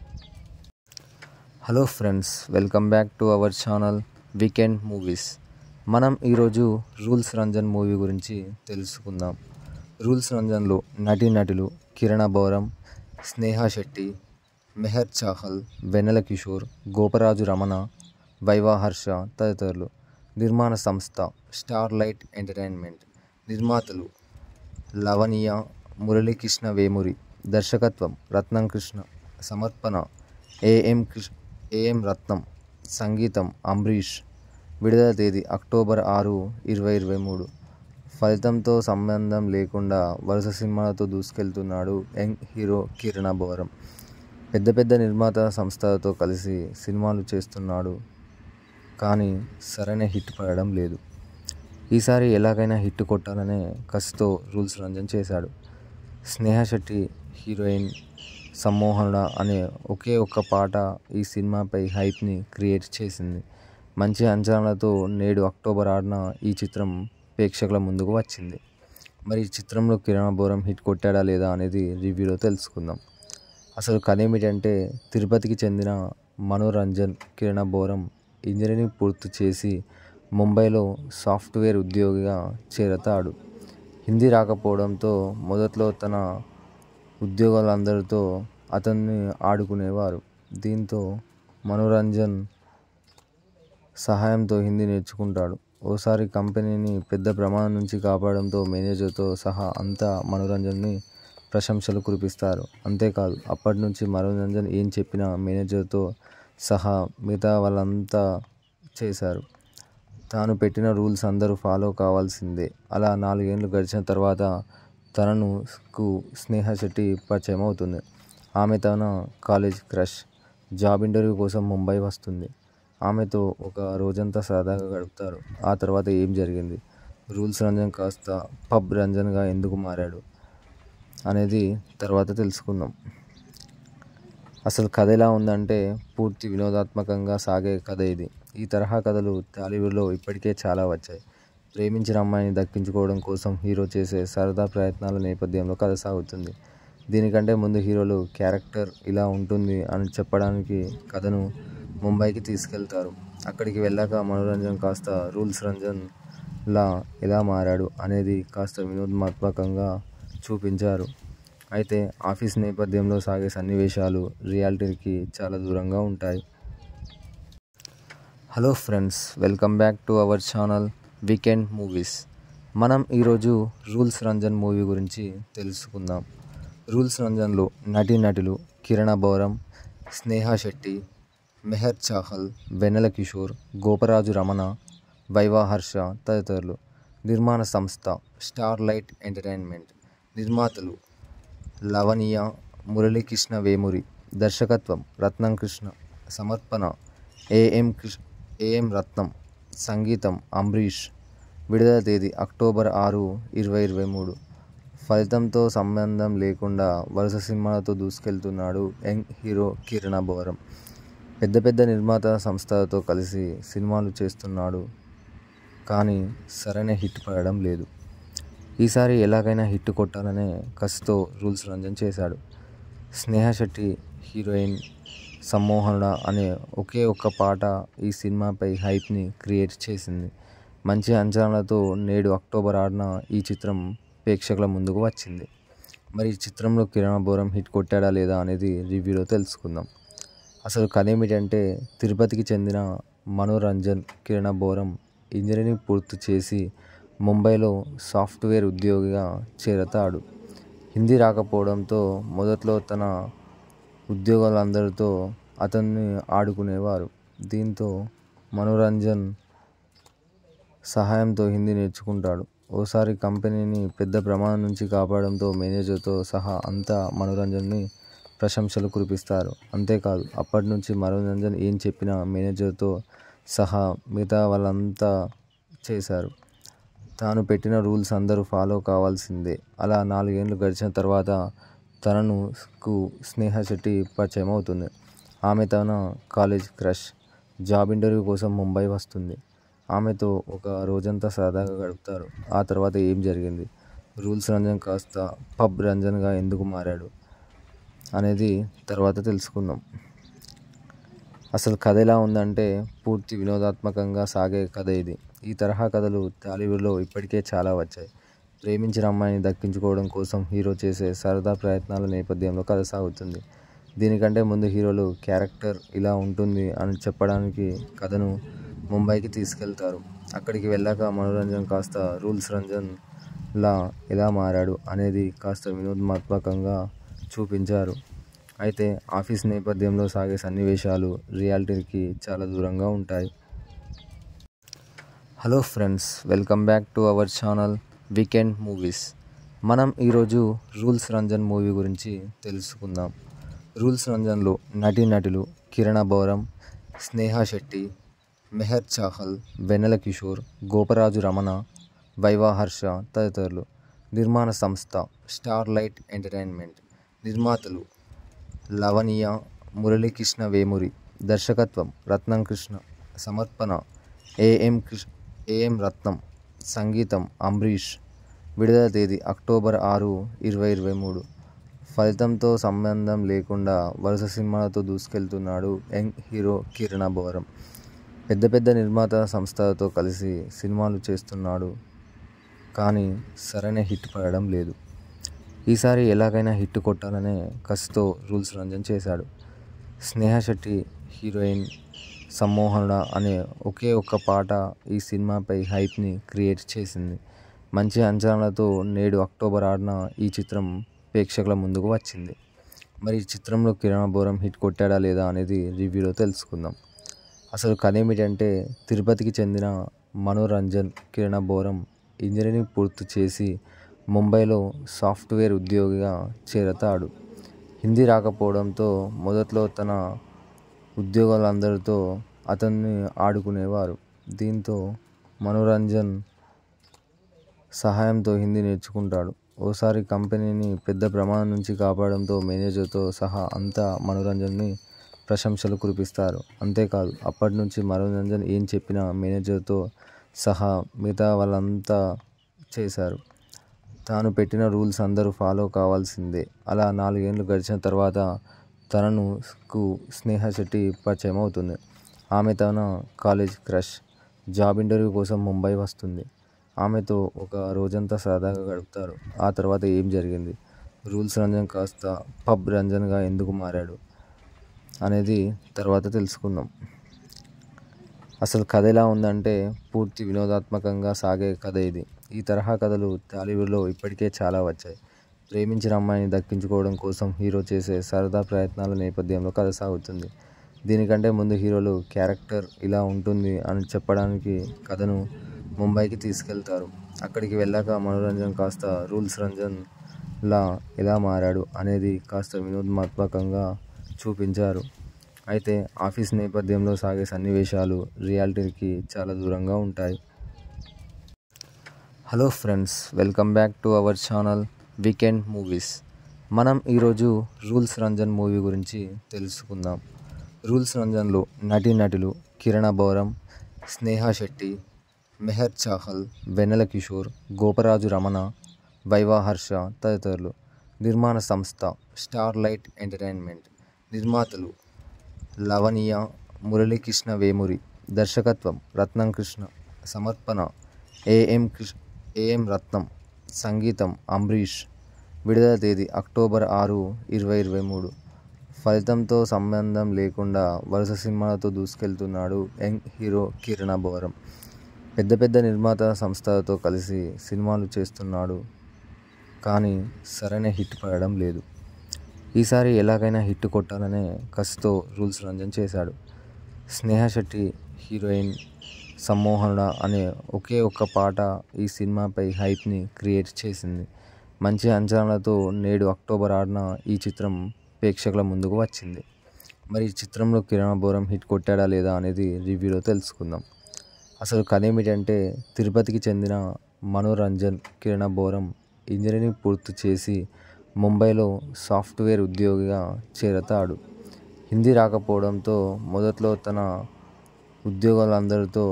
hello friends welcome back to our channel weekend movies మనం ఈరోజు రూల్స్ రంజన్ మూవీ గురించి తెలుసుకుందాం రూల్స్ రంజన్లో నటీనటులు కిరణ బౌరం స్నేహ శెట్టి మెహర్ చాహల్ వెన్నెల కిషోర్ గోపరాజు రమణ వైవా హర్ష తదితరులు నిర్మాణ సంస్థ స్టార్ లైట్ ఎంటర్టైన్మెంట్ నిర్మాతలు లవణీయ మురళీకృష్ణ వేమూరి దర్శకత్వం రత్నం కృష్ణ సమర్పణ ఏఎం కృష్ణ ఏఎం రత్నం సంగీతం అంబరీష్ విడుదల తేదీ అక్టోబర్ ఆరు ఇరవై ఇరవై మూడు ఫలితంతో సంబంధం లేకుండా వరుస సినిమాలతో దూసుకెళ్తున్నాడు యంగ్ హీరో కిరణ బోరం పెద్ద పెద్ద నిర్మాత సంస్థలతో కలిసి సినిమాలు చేస్తున్నాడు కానీ సరైన హిట్ పడడం లేదు ఈసారి ఎలాగైనా హిట్ కొట్టాలనే కసితో రూల్స్ రంజన్ చేశాడు స్నేహ శెట్టి హీరోయిన్ సమ్మోహనుడ అనే ఒకే ఒక్క పాట ఈ సినిమాపై హైప్ని క్రియేట్ చేసింది మంచి అంచనాలతో నేడు అక్టోబర్ ఆరున ఈ చిత్రం ప్రేక్షకుల ముందుకు వచ్చింది మరి ఈ చిత్రంలో కిరణ్ బోరం హిట్ కొట్టాడా లేదా అనేది రివ్యూలో తెలుసుకుందాం అసలు కథ ఏమిటంటే తిరుపతికి చెందిన మనోరంజన్ కిరణ బోరం ఇంజనీరింగ్ పూర్తి చేసి ముంబైలో సాఫ్ట్వేర్ ఉద్యోగిగా చేరతాడు హిందీ రాకపోవడంతో మొదట్లో తన ఉద్యోగాలందరితో అతన్ని ఆడుకునేవారు దీంతో మనోరంజన్ సహాయంతో హిందీ నేర్చుకుంటాడు ఓసారి కంపెనీని పెద్ద ప్రమాదం నుంచి కాపాడడంతో మేనేజర్తో సహా అంతా మనోరంజన్ని ప్రశంసలు కురిపిస్తారు అంతేకాదు అప్పటి నుంచి మనోరంజన్ ఏం చెప్పినా మేనేజర్తో సహా మిగతా వాళ్ళంతా చేశారు తాను పెట్టిన రూల్స్ అందరూ ఫాలో కావాల్సిందే అలా నాలుగేండ్లు గడిచిన తర్వాత తనను కు స్నేహ శెట్టి పరిచయం అవుతుంది ఆమె తన కాలేజ్ క్రష్ జాబ్ ఇంటర్వ్యూ కోసం ముంబై వస్తుంది ఆమెతో ఒక రోజంతా సరదాగా గడుపుతారు ఆ తర్వాత ఏం జరిగింది రూల్స్ రంజన్ కాస్త పబ్ రంజన్గా ఎందుకు మారాడు అనేది తర్వాత తెలుసుకుందాం అసలు కథ ఎలా ఉందంటే పూర్తి వినోదాత్మకంగా సాగే కథ ఇది ఈ తరహా కథలు టాలీవుడ్లో ఇప్పటికే చాలా వచ్చాయి ప్రేమించిన అమ్మాయిని దక్కించుకోవడం కోసం హీరో చేసే సరదా ప్రయత్నాల నేపథ్యంలో కథ సాగుతుంది దీనికంటే ముందు హీరోలు క్యారెక్టర్ ఇలా ఉంటుంది అని చెప్పడానికి కథను ముంబైకి తీసుకెళ్తారు అక్కడికి వెళ్ళాక మనోరంజన్ కాస్త రూల్స్ రంజన్ లా ఎలా మారాడు అనేది కాస్త వినోదాత్మకంగా చూపించారు అయితే ఆఫీస్ నేపథ్యంలో సాగే సన్నివేశాలు రియాలిటీకి చాలా దూరంగా ఉంటాయి hello friends welcome back to our channel weekend movies మనం ఈరోజు రూల్స్ రంజన్ మూవీ గురించి తెలుసుకుందాం రూల్స్ రంజన్లో నటీనటులు కిరణ బౌరం స్నేహ శెట్టి మెహర్ చాహల్ వెన్నెల కిషోర్ గోపరాజు రమణ వైవా హర్ష తదితరులు నిర్మాణ సంస్థ స్టార్ లైట్ ఎంటర్టైన్మెంట్ నిర్మాతలు లవణీయ మురళీకృష్ణ వేమూరి దర్శకత్వం రత్నం కృష్ణ సమర్పణ ఏఎం కృష్ణ ఏఎం రత్నం సంగీతం అంబరీష్ విడుదల తేదీ అక్టోబర్ ఆరు ఇరవై ఇరవై మూడు ఫలితంతో సంబంధం లేకుండా వరుస సినిమాలతో దూసుకెళ్తున్నాడు యంగ్ హీరో కిరణ బోరం పెద్ద పెద్ద నిర్మాత సంస్థలతో కలిసి సినిమాలు చేస్తున్నాడు కానీ సరైన హిట్ పడడం లేదు ఈసారి ఎలాగైనా హిట్ కొట్టాలనే కసితో రూల్స్ రంజన్ చేశాడు స్నేహ శెట్టి హీరోయిన్ సమ్మోహనుడ అనే ఒకే ఒక్క పాట ఈ సినిమాపై హైప్ని క్రియేట్ చేసింది మంచి అంచనాలతో నేడు అక్టోబర్ ఆరున ఈ చిత్రం ప్రేక్షకుల ముందుకు వచ్చింది మరి ఈ చిత్రంలో కిరణ్ బోరం హిట్ కొట్టాడా లేదా అనేది రివ్యూలో తెలుసుకుందాం అసలు కథ ఏమిటంటే తిరుపతికి చెందిన మనోరంజన్ కిరణ బోరం ఇంజనీరింగ్ పూర్తి చేసి ముంబైలో సాఫ్ట్వేర్ ఉద్యోగిగా చేరతాడు హిందీ రాకపోవడంతో మొదట్లో తన ఉద్యోగాలందరితో అతన్ని ఆడుకునేవారు దీంతో మనోరంజన్ సహాయంతో హిందీ నేర్చుకుంటాడు ఓసారి కంపెనీని పెద్ద ప్రమాదం నుంచి కాపాడడంతో మేనేజర్తో సహా అంతా మనోరంజన్ని ప్రశంసలు కురిపిస్తారు అంతేకాదు అప్పటి నుంచి మనోరంజన్ ఏం చెప్పినా మేనేజర్తో సహా మిగతా వాళ్ళంతా చేశారు తాను పెట్టిన రూల్స్ అందరూ ఫాలో కావాల్సిందే అలా నాలుగేండ్లు గడిచిన తర్వాత తనను కు స్నేహ శెట్టి పరిచయం అవుతుంది ఆమె తన కాలేజ్ క్రష్ జాబ్ ఇంటర్వ్యూ కోసం ముంబై వస్తుంది ఆమెతో ఒక రోజంతా సరదాగా గడుపుతారు ఆ తర్వాత ఏం జరిగింది రూల్స్ రంజన్ కాస్త పబ్ రంజన్గా ఎందుకు మారాడు అనేది తర్వాత తెలుసుకుందాం అసలు కథ ఎలా ఉందంటే పూర్తి వినోదాత్మకంగా సాగే కథ ఇది ఈ తరహా కథలు టాలీవుడ్లో ఇప్పటికే చాలా వచ్చాయి ప్రేమించిన అమ్మాయిని దక్కించుకోవడం కోసం హీరో చేసే సరదా ప్రయత్నాల నేపథ్యంలో కథ సాగుతుంది దీనికంటే ముందు హీరోలు క్యారెక్టర్ ఇలా ఉంటుంది అని చెప్పడానికి కథను ముంబైకి తీసుకెళ్తారు అక్కడికి వెళ్ళాక మనోరంజన్ కాస్త రూల్స్ రంజన్ లా ఎలా మారాడు అనేది కాస్త వినోదాత్మకంగా చూపించారు అయితే ఆఫీస్ నేపథ్యంలో సాగే సన్నివేశాలు రియాలిటీకి చాలా దూరంగా ఉంటాయి hello friends welcome back to our channel weekend movies మనం ఈరోజు రూల్స్ రంజన్ మూవీ గురించి తెలుసుకుందాం రూల్స్ రంజన్లో నటీనటులు కిరణ బౌరం స్నేహ శెట్టి మెహర్ చాహల్ వెన్నెల కిషోర్ గోపరాజు రమణ వైవా హర్ష తదితరులు నిర్మాణ సంస్థ స్టార్ లైట్ ఎంటర్టైన్మెంట్ నిర్మాతలు లవణీయ మురళీకృష్ణ వేమూరి దర్శకత్వం రత్నం కృష్ణ సమర్పణ ఏఎం కృష్ణ ఏఎం రత్నం సంగీతం అంబరీష్ విడుదల తేదీ అక్టోబర్ ఆరు ఇరవై ఇరవై మూడు ఫలితంతో సంబంధం లేకుండా వరుస సినిమాలతో దూసుకెళ్తున్నాడు యంగ్ హీరో కిరణ బోరం పెద్ద పెద్ద నిర్మాత సంస్థలతో కలిసి సినిమాలు చేస్తున్నాడు కానీ సరైన హిట్ పడడం లేదు ఈసారి ఎలాగైనా హిట్ కొట్టాలనే కసితో రూల్స్ రంజన్ చేశాడు స్నేహ శెట్టి హీరోయిన్ సమ్మోహనుడ అనే ఒకే ఒక్క పాట ఈ సినిమాపై హైప్ని క్రియేట్ చేసింది మంచి అంచనాలతో నేడు అక్టోబర్ ఆరున ఈ చిత్రం ప్రేక్షకుల ముందుకు వచ్చింది మరి ఈ చిత్రంలో కిరణ్ బోరం హిట్ కొట్టాడా లేదా అనేది రివ్యూలో తెలుసుకుందాం అసలు కథ ఏమిటంటే తిరుపతికి చెందిన మనోరంజన్ కిరణ బోరం ఇంజనీరింగ్ పూర్తి చేసి ముంబైలో సాఫ్ట్వేర్ ఉద్యోగిగా చేరతాడు హిందీ రాకపోవడంతో మొదట్లో తన ఉద్యోగాలందరితో అతన్ని ఆడుకునేవారు దీంతో మనోరంజన్ సహాయంతో హిందీ నేర్చుకుంటాడు ఓసారి కంపెనీని పెద్ద ప్రమాదం నుంచి కాపాడడంతో మేనేజర్తో సహా అంతా మనోరంజన్ని ప్రశంసలు కురిపిస్తారు అంతేకాదు అప్పటి నుంచి మనోరంజన్ ఏం చెప్పినా మేనేజర్తో సహా మిగతా వాళ్ళంతా చేశారు తాను పెట్టిన రూల్స్ అందరూ ఫాలో కావాల్సిందే అలా నాలుగేండ్లు గడిచిన తర్వాత తనను కు స్నేహ శెట్టి పరిచయం అవుతుంది ఆమె తన కాలేజ్ క్రష్ జాబ్ ఇంటర్వ్యూ కోసం ముంబై వస్తుంది ఆమెతో ఒక రోజంతా సరదాగా గడుపుతారు ఆ తర్వాత ఏం జరిగింది రూల్స్ రంజన్ కాస్త పబ్ రంజన్గా ఎందుకు మారాడు అనేది తర్వాత తెలుసుకుందాం అసలు కథ ఎలా ఉందంటే పూర్తి వినోదాత్మకంగా సాగే కథ ఇది ఈ తరహా కథలు టాలీవుడ్లో ఇప్పటికే చాలా వచ్చాయి ప్రేమించిన అమ్మాయిని దక్కించుకోవడం కోసం హీరో చేసే సరదా ప్రయత్నాల నేపథ్యంలో కథ సాగుతుంది దీనికంటే ముందు హీరోలు క్యారెక్టర్ ఇలా ఉంటుంది అని చెప్పడానికి కథను ముంబైకి తీసుకెళ్తారు అక్కడికి వెళ్ళాక మనోరంజన్ కాస్త రూల్స్ రంజన్ లా ఎలా మారాడు అనేది కాస్త వినోదాత్మకంగా చూపించారు అయితే ఆఫీస్ నేపథ్యంలో సాగే సన్నివేశాలు రియాలిటీకి చాలా దూరంగా ఉంటాయి hello friends welcome back to our channel weekend movies మనం ఈరోజు రూల్స్ రంజన్ మూవీ గురించి తెలుసుకుందాం రూల్స్ రంజన్లో నటీనటులు కిరణ బౌరం స్నేహ శెట్టి మెహర్ చాహల్ వెన్నెల కిషోర్ గోపరాజు రమణ వైవా హర్ష తదితరులు నిర్మాణ సంస్థ స్టార్ లైట్ ఎంటర్టైన్మెంట్ నిర్మాతలు లవణీయ మురళీకృష్ణ వేమూరి దర్శకత్వం రత్నం కృష్ణ సమర్పణ ఏఎం కృష్ణ ఏఎం రత్నం సంగీతం అంబరీష్ విడుదల తేదీ అక్టోబర్ ఆరు ఇరవై ఇరవై మూడు ఫలితంతో సంబంధం లేకుండా వరుస సినిమాలతో దూసుకెళ్తున్నాడు యంగ్ హీరో కిరణ బోరం పెద్ద పెద్ద నిర్మాత సంస్థలతో కలిసి సినిమాలు చేస్తున్నాడు కానీ సరైన హిట్ పడడం లేదు ఈసారి ఎలాగైనా హిట్ కొట్టాలనే కసితో రూల్స్ రంజన్ చేశాడు స్నేహ శెట్టి హీరోయిన్ సమ్మోహనుడ అనే ఒకే ఒక్క పాట ఈ సినిమాపై హైప్ని క్రియేట్ చేసింది మంచి అంచనాలతో నేడు అక్టోబర్ ఆరున ఈ చిత్రం ప్రేక్షకుల ముందుకు వచ్చింది మరి ఈ చిత్రంలో కిరణ్ బోరం హిట్ కొట్టాడా లేదా అనేది రివ్యూలో తెలుసుకుందాం అసలు కథ ఏమిటంటే తిరుపతికి చెందిన మనోరంజన్ కిరణ బోరం ఇంజనీరింగ్ పూర్తి చేసి ముంబైలో సాఫ్ట్వేర్ ఉద్యోగిగా చేరతాడు హిందీ రాకపోవడంతో మొదట్లో తన ఉద్యోగాలందరితో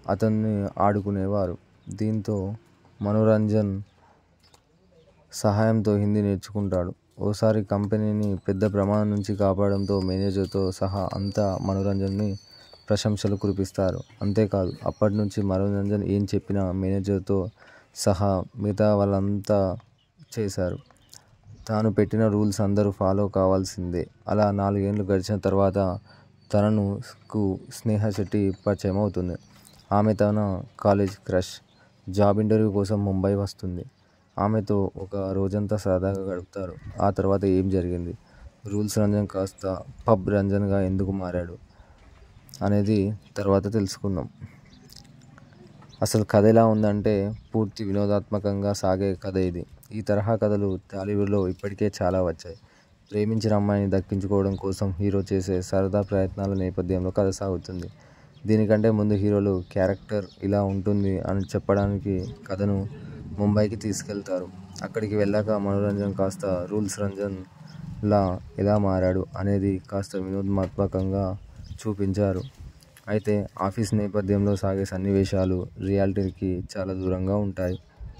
అతన్ని ఆడుకునేవారు దీంతో మనోరంజన్ సహాయంతో హిందీ నేర్చుకుంటాడు ఓసారి కంపెనీని పెద్ద ప్రమాదం నుంచి కాపాడడంతో మేనేజర్తో సహా అంతా మనోరంజన్ని ప్రశంసలు కురిపిస్తారు అంతేకాదు అప్పటి నుంచి మనోరంజన్ ఏం చెప్పినా మేనేజర్తో సహా మిగతా వాళ్ళంతా చేశారు తాను పెట్టిన రూల్స్ అందరూ ఫాలో కావాల్సిందే అలా నాలుగేండ్లు గడిచిన తర్వాత తనను కు స్నేహ శెట్టి పరిచయం అవుతుంది ఆమె తన కాలేజ్ క్రష్ జాబ్ ఇంటర్వ్యూ కోసం ముంబై వస్తుంది ఆమెతో ఒక రోజంతా సరదాగా గడుపుతారు ఆ తర్వాత ఏం జరిగింది రూల్స్ రంజన్ కాస్త పబ్ రంజన్గా ఎందుకు మారాడు అనేది తర్వాత తెలుసుకుందాం అసలు కథ ఎలా ఉందంటే పూర్తి వినోదాత్మకంగా సాగే కథ ఇది ఈ తరహా కథలు టాలీవుడ్లో ఇప్పటికే చాలా వచ్చాయి ప్రేమించిన అమ్మాయిని దక్కించుకోవడం కోసం హీరో చేసే సరదా ప్రయత్నాల నేపథ్యంలో కథ సాగుతుంది దీనికంటే ముందు హీరోలు క్యారెక్టర్ ఇలా ఉంటుంది అని చెప్పడానికి కథను ముంబైకి తీసుకెళ్తారు అక్కడికి వెళ్ళాక మనోరంజన్ కాస్త రూల్స్ రంజన్ లా ఎలా మారాడు అనేది కాస్త వినోదాత్మకంగా చూపించారు అయితే ఆఫీస్ నేపథ్యంలో సాగే సన్నివేశాలు రియాలిటీకి చాలా దూరంగా ఉంటాయి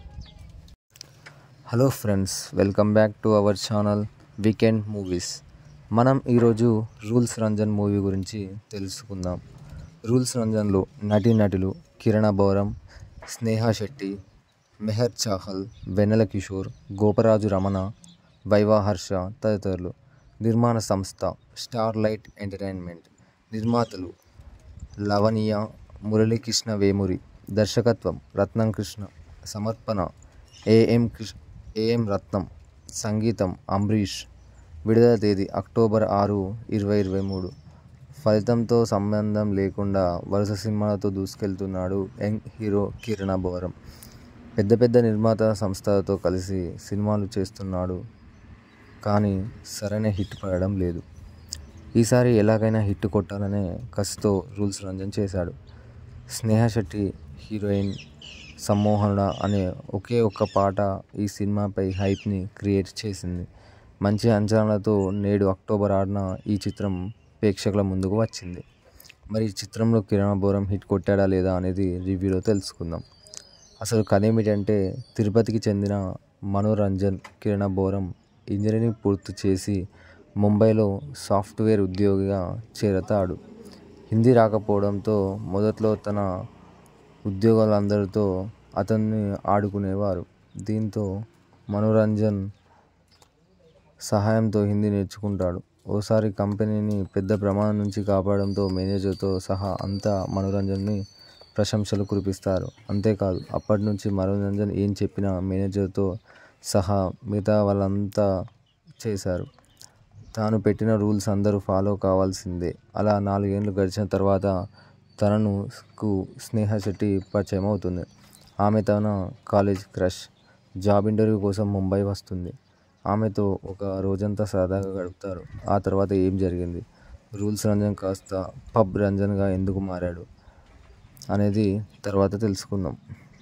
hello friends welcome back to our channel weekend movies మనం ఈరోజు రూల్స్ రంజన్ మూవీ గురించి తెలుసుకుందాం రూల్స్ రంజన్లో నటీనటులు కిరణ బౌరం స్నేహ శెట్టి మెహర్ చాహల్ వెన్నెల కిషోర్ గోపరాజు రమణ వైవా హర్ష తదితరులు నిర్మాణ సంస్థ స్టార్ లైట్ ఎంటర్టైన్మెంట్ నిర్మాతలు లవణీయ మురళీకృష్ణ వేమూరి దర్శకత్వం రత్నం కృష్ణ సమర్పణ ఏఎం కృష్ణ ఏఎం రత్నం సంగీతం అంబరీష్ విడుదల తేదీ అక్టోబర్ ఆరు ఇరవై ఇరవై మూడు ఫలితంతో సంబంధం లేకుండా వరుస సినిమాలతో దూసుకెళ్తున్నాడు యంగ్ హీరో కిరణ బోరం పెద్ద పెద్ద నిర్మాత సంస్థలతో కలిసి సినిమాలు చేస్తున్నాడు కానీ సరైన హిట్ పడడం లేదు ఈసారి ఎలాగైనా హిట్ కొట్టాలనే కసితో రూల్స్ రంజన్ చేశాడు స్నేహ శెట్టి హీరోయిన్ సమ్మోహనుడ అనే ఒకే ఒక్క పాట ఈ సినిమాపై హైప్ని క్రియేట్ చేసింది మంచి అంచనాలతో నేడు అక్టోబర్ ఆరున ఈ చిత్రం ప్రేక్షకుల ముందుకు వచ్చింది మరి ఈ చిత్రంలో కిరణ్ బోరం హిట్ కొట్టాడా లేదా అనేది రివ్యూలో తెలుసుకుందాం అసలు కథ ఏమిటంటే తిరుపతికి చెందిన మనోరంజన్ కిరణ బోరం ఇంజనీరింగ్ పూర్తి చేసి ముంబైలో సాఫ్ట్వేర్ ఉద్యోగిగా చేరతాడు హిందీ రాకపోవడంతో మొదట్లో తన ఉద్యోగులందరితో అతన్ని ఆడుకునేవారు దీంతో మనోరంజన్ సహాయంతో హిందీ నేర్చుకుంటాడు ఓసారి కంపెనీని పెద్ద ప్రమాదం నుంచి కాపాడడంతో మేనేజర్తో సహా అంతా మనోరంజన్ని ప్రశంసలు కురిపిస్తారు అంతేకాదు అప్పటి నుంచి మనోరంజన్ ఏం చెప్పినా మేనేజర్తో సహా మిగతా వాళ్ళంతా చేశారు తాను పెట్టిన రూల్స్ అందరూ ఫాలో కావాల్సిందే అలా నాలుగేండ్లు గడిచిన తర్వాత తనను కు స్నేహ శెట్టి పరిచయం అవుతుంది ఆమె తన కాలేజ్ క్రష్ జాబ్ ఇంటర్వ్యూ కోసం ముంబై వస్తుంది ఆమెతో ఒక రోజంతా సరదాగా గడుపుతారు ఆ తర్వాత ఏం జరిగింది రూల్స్ రంజన్ కాస్త పబ్ రంజన్గా ఎందుకు మారాడు అనేది తర్వాత తెలుసుకుందాం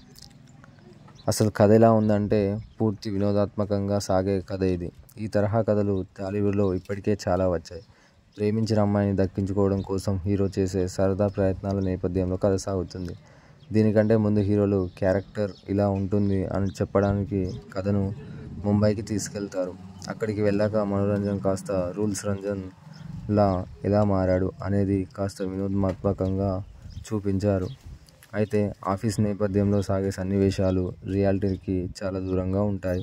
అసలు కథ ఎలా ఉందంటే పూర్తి వినోదాత్మకంగా సాగే కథ ఇది ఈ తరహా కథలు టాలీవుడ్లో ఇప్పటికే చాలా వచ్చాయి ప్రేమించిన అమ్మాయిని దక్కించుకోవడం కోసం హీరో చేసే సరదా ప్రయత్నాల నేపథ్యంలో కథ సాగుతుంది దీనికంటే ముందు హీరోలు క్యారెక్టర్ ఇలా ఉంటుంది అని చెప్పడానికి కథను ముంబైకి తీసుకెళ్తారు అక్కడికి వెళ్ళాక మనోరంజన్ కాస్త రూల్స్ రంజన్ లా ఎలా మారాడు అనేది కాస్త వినోదాత్మకంగా చూపించారు అయితే ఆఫీస్ నేపథ్యంలో సాగే సన్నివేశాలు రియాలిటీకి చాలా దూరంగా ఉంటాయి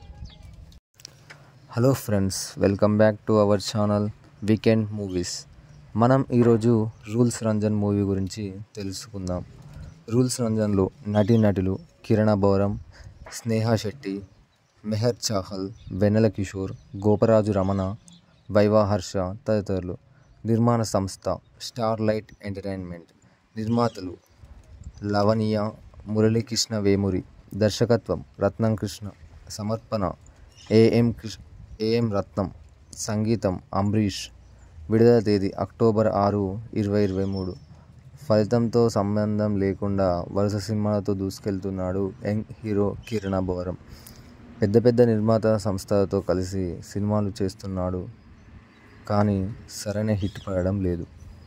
hello friends welcome back to our channel weekend movies మనం ఈరోజు రూల్స్ రంజన్ మూవీ గురించి తెలుసుకుందాం రూల్స్ రంజన్లో నటీనటులు కిరణ బౌరం స్నేహ శెట్టి మెహర్ చాహల్ వెన్నెల కిషోర్ గోపరాజు రమణ వైవా హర్ష తదితరులు నిర్మాణ సంస్థ స్టార్ లైట్ ఎంటర్టైన్మెంట్ నిర్మాతలు లవణీయ మురళీకృష్ణ వేమూరి దర్శకత్వం రత్నం కృష్ణ సమర్పణ ఏఎం కృష్ణ ఏఎం రత్నం సంగీతం అంబరీష్ విడుదల తేదీ అక్టోబర్ ఆరు ఇరవై ఇరవై మూడు ఫలితంతో సంబంధం లేకుండా వరుస సినిమాలతో దూసుకెళ్తున్నాడు యంగ్ హీరో కిరణ బోరం పెద్ద పెద్ద నిర్మాత సంస్థలతో కలిసి సినిమాలు చేస్తున్నాడు కానీ సరైన హిట్ పడడం లేదు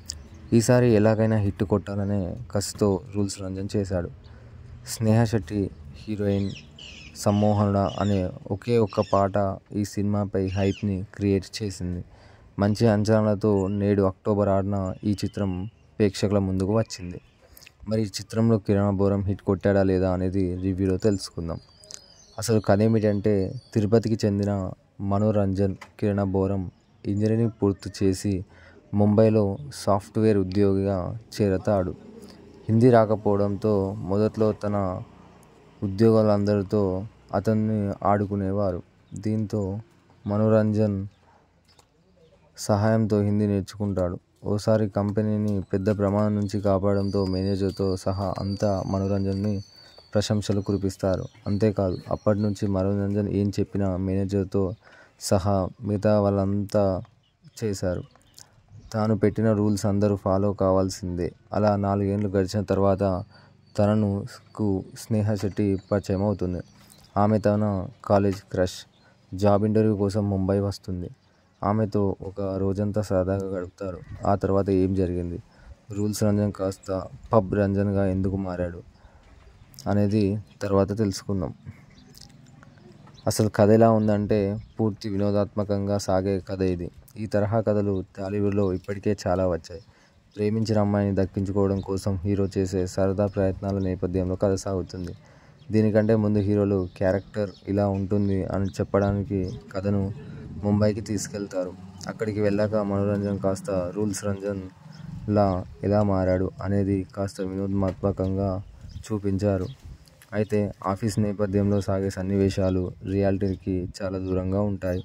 ఈసారి ఎలాగైనా హిట్ కొట్టాలనే కసితో రూల్స్ రంజన్ చేశాడు స్నేహ శెట్టి హీరోయిన్ సమ్మోహనుడ అనే ఒకే ఒక్క పాట ఈ సినిమాపై హైప్ని క్రియేట్ చేసింది మంచి అంచనాలతో నేడు అక్టోబర్ ఆరున ఈ చిత్రం ప్రేక్షకుల ముందుకు వచ్చింది మరి ఈ చిత్రంలో కిరణ్ బోరం హిట్ కొట్టాడా లేదా అనేది రివ్యూలో తెలుసుకుందాం అసలు కథ ఏమిటంటే తిరుపతికి చెందిన మనోరంజన్ కిరణ బోరం ఇంజనీరింగ్ పూర్తి చేసి ముంబైలో సాఫ్ట్వేర్ ఉద్యోగిగా చేరతాడు హిందీ రాకపోవడంతో మొదట్లో తన ఉద్యోగాలందరితో అతన్ని ఆడుకునేవారు దీంతో మనోరంజన్ సహాయంతో హిందీ నేర్చుకుంటాడు ఓసారి కంపెనీని పెద్ద ప్రమాదం నుంచి కాపాడడంతో మేనేజర్తో సహా అంతా మనోరంజన్ని ప్రశంసలు కురిపిస్తారు అంతేకాదు అప్పటి నుంచి మనోరంజన్ ఏం చెప్పినా మేనేజర్తో సహా మిగతా వాళ్ళంతా చేశారు తాను పెట్టిన రూల్స్ అందరూ ఫాలో కావాల్సిందే అలా నాలుగేండ్లు గడిచిన తర్వాత తనను కు స్నేహ శెట్టి పరిచయం అవుతుంది ఆమె తన కాలేజ్ క్రష్ జాబ్ ఇంటర్వ్యూ కోసం ముంబై వస్తుంది ఆమెతో ఒక రోజంతా సరదాగా గడుపుతారు ఆ తర్వాత ఏం జరిగింది రూల్స్ రంజన్ కాస్త పబ్ రంజన్గా ఎందుకు మారాడు అనేది తర్వాత తెలుసుకుందాం అసలు కథ ఎలా ఉందంటే పూర్తి వినోదాత్మకంగా సాగే కథ ఇది ఈ తరహా కథలు టాలీవుడ్లో ఇప్పటికే చాలా వచ్చాయి ప్రేమించిన అమ్మాయిని దక్కించుకోవడం కోసం హీరో చేసే సరదా ప్రయత్నాల నేపథ్యంలో కథ సాగుతుంది దీనికంటే ముందు హీరోలు క్యారెక్టర్ ఇలా ఉంటుంది అని చెప్పడానికి కథను ముంబైకి తీసుకెళ్తారు అక్కడికి వెళ్ళాక మనోరంజన్ కాస్త రూల్స్ రంజన్ లా ఎలా మారాడు అనేది కాస్త వినోదాత్మకంగా చూపించారు అయితే ఆఫీస్ నేపథ్యంలో సాగే సన్నివేశాలు రియాలిటీకి చాలా దూరంగా ఉంటాయి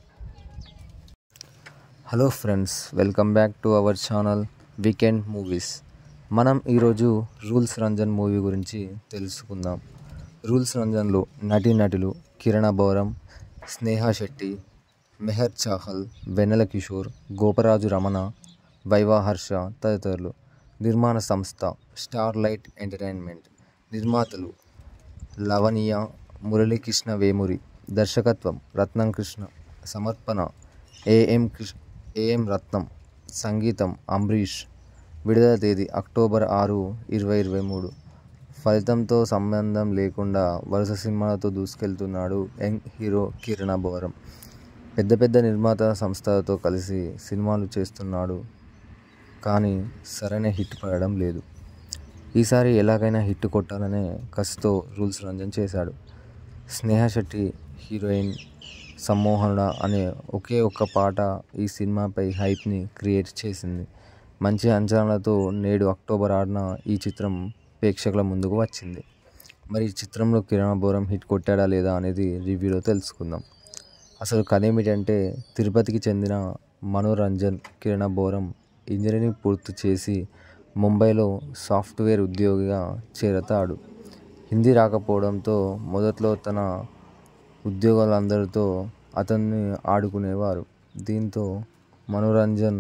hello friends welcome back to our channel weekend movies మనం ఈరోజు రూల్స్ రంజన్ మూవీ గురించి తెలుసుకుందాం రూల్స్ రంజన్లో నటీనటులు కిరణ బౌరం స్నేహ శెట్టి మెహర్ చాహల్ వెన్నెల కిషోర్ గోపరాజు రమణ వైవా హర్ష తదితరులు నిర్మాణ సంస్థ స్టార్ లైట్ ఎంటర్టైన్మెంట్ నిర్మాతలు లవణీయ మురళీకృష్ణ వేమూరి దర్శకత్వం రత్నం కృష్ణ సమర్పణ ఏఎం కృష్ణ ఏఎం రత్నం సంగీతం అంబరీష్ విడుదల తేదీ అక్టోబర్ ఆరు ఇరవై ఇరవై మూడు ఫలితంతో సంబంధం లేకుండా వరుస సినిమాలతో దూసుకెళ్తున్నాడు యంగ్ హీరో కిరణ బోరం పెద్ద పెద్ద నిర్మాత సంస్థలతో కలిసి సినిమాలు చేస్తున్నాడు కానీ సరైన హిట్ పడడం లేదు ఈసారి ఎలాగైనా హిట్ కొట్టాలనే కసితో రూల్స్ రంజన్ చేశాడు స్నేహ శెట్టి హీరోయిన్ సమ్మోహనుడ అనే ఒకే ఒక్క పాట ఈ సినిమాపై హైప్ని క్రియేట్ చేసింది మంచి అంచనాలతో నేడు అక్టోబర్ ఆరున ఈ చిత్రం ప్రేక్షకుల ముందుకు వచ్చింది మరి ఈ చిత్రంలో కిరణ్ బోరం హిట్ కొట్టాడా లేదా అనేది రివ్యూలో తెలుసుకుందాం అసలు కథ ఏమిటంటే తిరుపతికి చెందిన మనోరంజన్ కిరణ బోరం ఇంజనీరింగ్ పూర్తి చేసి ముంబైలో సాఫ్ట్వేర్ ఉద్యోగిగా చేరతాడు హిందీ రాకపోవడంతో మొదట్లో తన ఉద్యోగాలందరితో అతన్ని ఆడుకునేవారు దీంతో మనోరంజన్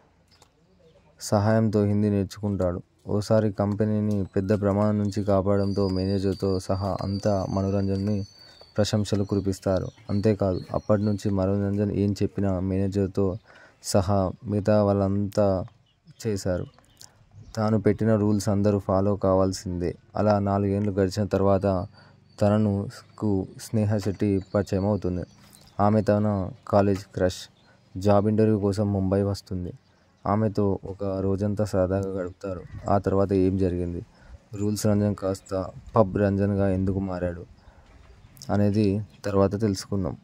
సహాయంతో హిందీ నేర్చుకుంటాడు ఓసారి కంపెనీని పెద్ద ప్రమాదం నుంచి కాపాడడంతో మేనేజర్తో సహా అంతా మనోరంజన్ని ప్రశంసలు కురిపిస్తారు అంతేకాదు అప్పటి నుంచి మనోరంజన్ ఏం చెప్పినా మేనేజర్తో సహా మిగతా వాళ్ళంతా చేశారు తాను పెట్టిన రూల్స్ అందరూ ఫాలో కావాల్సిందే అలా నాలుగేండ్లు గడిచిన తర్వాత తనను కు స్నేహ శెట్టి పరిచయం అవుతుంది ఆమె తన కాలేజ్ క్రష్ జాబ్ ఇంటర్వ్యూ కోసం ముంబై వస్తుంది ఆమెతో ఒక రోజంతా సరదాగా గడుపుతారు ఆ తర్వాత ఏం జరిగింది రూల్స్ రంజన్ కాస్త పబ్ రంజన్గా ఎందుకు మారాడు అనేది తర్వాత తెలుసుకుందాం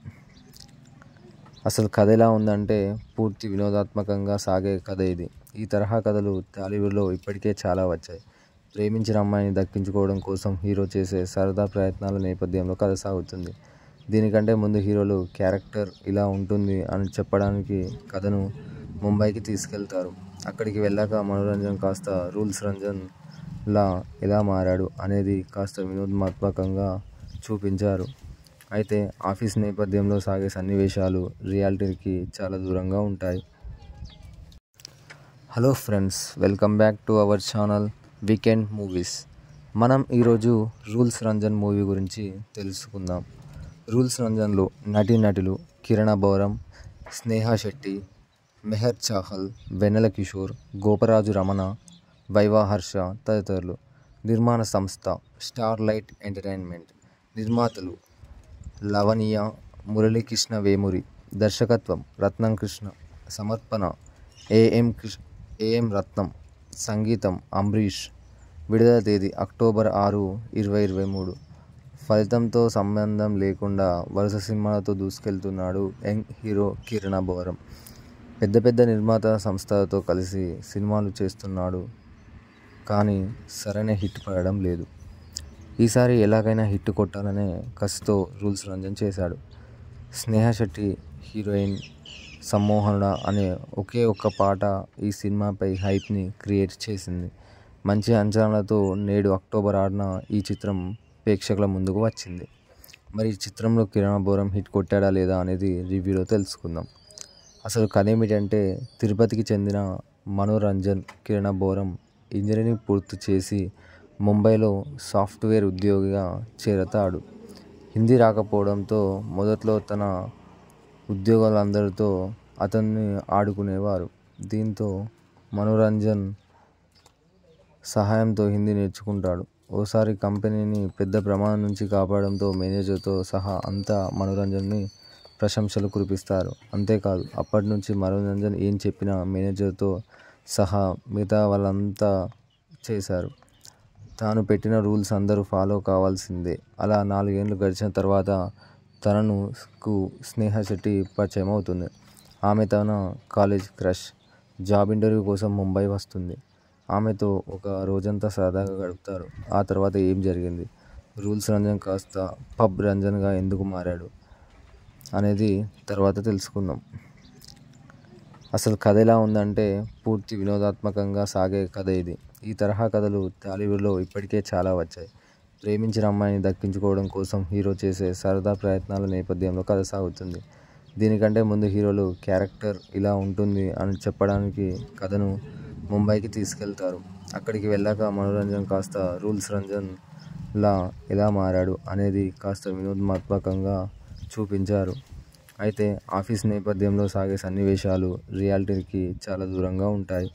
అసలు కథ ఎలా ఉందంటే పూర్తి వినోదాత్మకంగా సాగే కథ ఇది ఈ తరహా కథలు టాలీవుడ్లో ఇప్పటికే చాలా వచ్చాయి ప్రేమించిన అమ్మాయిని దక్కించుకోవడం కోసం హీరో చేసే సరదా ప్రయత్నాల నేపథ్యంలో కథ సాగుతుంది దీనికంటే ముందు హీరోలు క్యారెక్టర్ ఇలా ఉంటుంది అని చెప్పడానికి కథను ముంబైకి తీసుకెళ్తారు అక్కడికి వెళ్ళాక మనోరంజన్ కాస్త రూల్స్ రంజన్ లా ఎలా మారాడు అనేది కాస్త వినోదాత్మకంగా చూపించారు అయితే ఆఫీస్ నేపథ్యంలో సాగే సన్నివేశాలు రియాలిటీకి చాలా దూరంగా ఉంటాయి hello friends welcome back to our channel weekend movies మనం ఈరోజు రూల్స్ రంజన్ మూవీ గురించి తెలుసుకుందాం రూల్స్ రంజన్లో నటీనటులు కిరణ బౌరం స్నేహ శెట్టి మెహర్ చాహల్ వెన్నెల కిషోర్ గోపరాజు రమణ వైవా హర్ష తదితరులు నిర్మాణ సంస్థ స్టార్ లైట్ ఎంటర్టైన్మెంట్ నిర్మాతలు లవణీయ మురళీకృష్ణ వేమూరి దర్శకత్వం రత్నం కృష్ణ సమర్పణ ఏఎం కృష్ణ ఏఎం రత్నం సంగీతం అంబరీష్ విడుదల తేదీ అక్టోబర్ ఆరు ఇరవై ఇరవై మూడు ఫలితంతో సంబంధం లేకుండా వరుస సినిమాలతో దూసుకెళ్తున్నాడు యంగ్ హీరో కిరణ బోరం పెద్ద పెద్ద నిర్మాత సంస్థలతో కలిసి సినిమాలు చేస్తున్నాడు కానీ సరైన హిట్ పడడం లేదు ఈసారి ఎలాగైనా హిట్ కొట్టాలనే కసితో రూల్స్ రంజన్ చేశాడు స్నేహ శెట్టి హీరోయిన్ సమ్మోహనుడ అనే ఒకే ఒక్క పాట ఈ సినిమాపై హైప్ని క్రియేట్ చేసింది మంచి అంచనాలతో నేడు అక్టోబర్ ఆరున ఈ చిత్రం ప్రేక్షకుల ముందుకు వచ్చింది మరి ఈ చిత్రంలో కిరణ్ బోరం హిట్ కొట్టాడా లేదా అనేది రివ్యూలో తెలుసుకుందాం అసలు కథ ఏమిటంటే తిరుపతికి చెందిన మనోరంజన్ కిరణ బోరం ఇంజనీరింగ్ పూర్తి చేసి ముంబైలో సాఫ్ట్వేర్ ఉద్యోగిగా చేరతాడు హిందీ రాకపోవడంతో మొదట్లో తన ఉద్యోగాలందరితో అతన్ని ఆడుకునేవారు దీంతో మనోరంజన్ సహాయంతో హిందీ నేర్చుకుంటాడు ఓసారి కంపెనీని పెద్ద ప్రమాదం నుంచి కాపాడడంతో మేనేజర్తో సహా అంతా మనోరంజన్ని ప్రశంసలు కురిపిస్తారు అంతేకాదు అప్పటి నుంచి మనోరంజన్ ఏం చెప్పినా మేనేజర్తో సహా మిగతా వాళ్ళంతా చేశారు తాను పెట్టిన రూల్స్ అందరూ ఫాలో కావాల్సిందే అలా నాలుగేండ్లు గడిచిన తర్వాత తనను కు స్నేహ శెట్టి పరిచయం అవుతుంది ఆమె తన కాలేజ్ క్రష్ జాబ్ ఇంటర్వ్యూ కోసం ముంబై వస్తుంది ఆమెతో ఒక రోజంతా సరదాగా గడుపుతారు ఆ తర్వాత ఏం జరిగింది రూల్స్ రంజన్ కాస్త పబ్ రంజన్గా ఎందుకు మారాడు అనేది తర్వాత తెలుసుకుందాం అసలు కథ ఎలా ఉందంటే పూర్తి వినోదాత్మకంగా సాగే కథ ఇది ఈ తరహా కథలు టాలీవుడ్లో ఇప్పటికే చాలా వచ్చాయి ప్రేమించిన అమ్మాయిని దక్కించుకోవడం కోసం హీరో చేసే సరదా ప్రయత్నాల నేపథ్యంలో కథ సాగుతుంది దీనికంటే ముందు హీరోలు క్యారెక్టర్ ఇలా ఉంటుంది అని చెప్పడానికి కథను ముంబైకి తీసుకెళ్తారు అక్కడికి వెళ్ళాక మనోరంజన్ కాస్త రూల్స్ రంజన్ లా ఎలా మారాడు అనేది కాస్త వినోదాత్మకంగా చూపించారు అయితే ఆఫీస్ నేపథ్యంలో సాగే సన్నివేశాలు రియాలిటీకి చాలా దూరంగా ఉంటాయి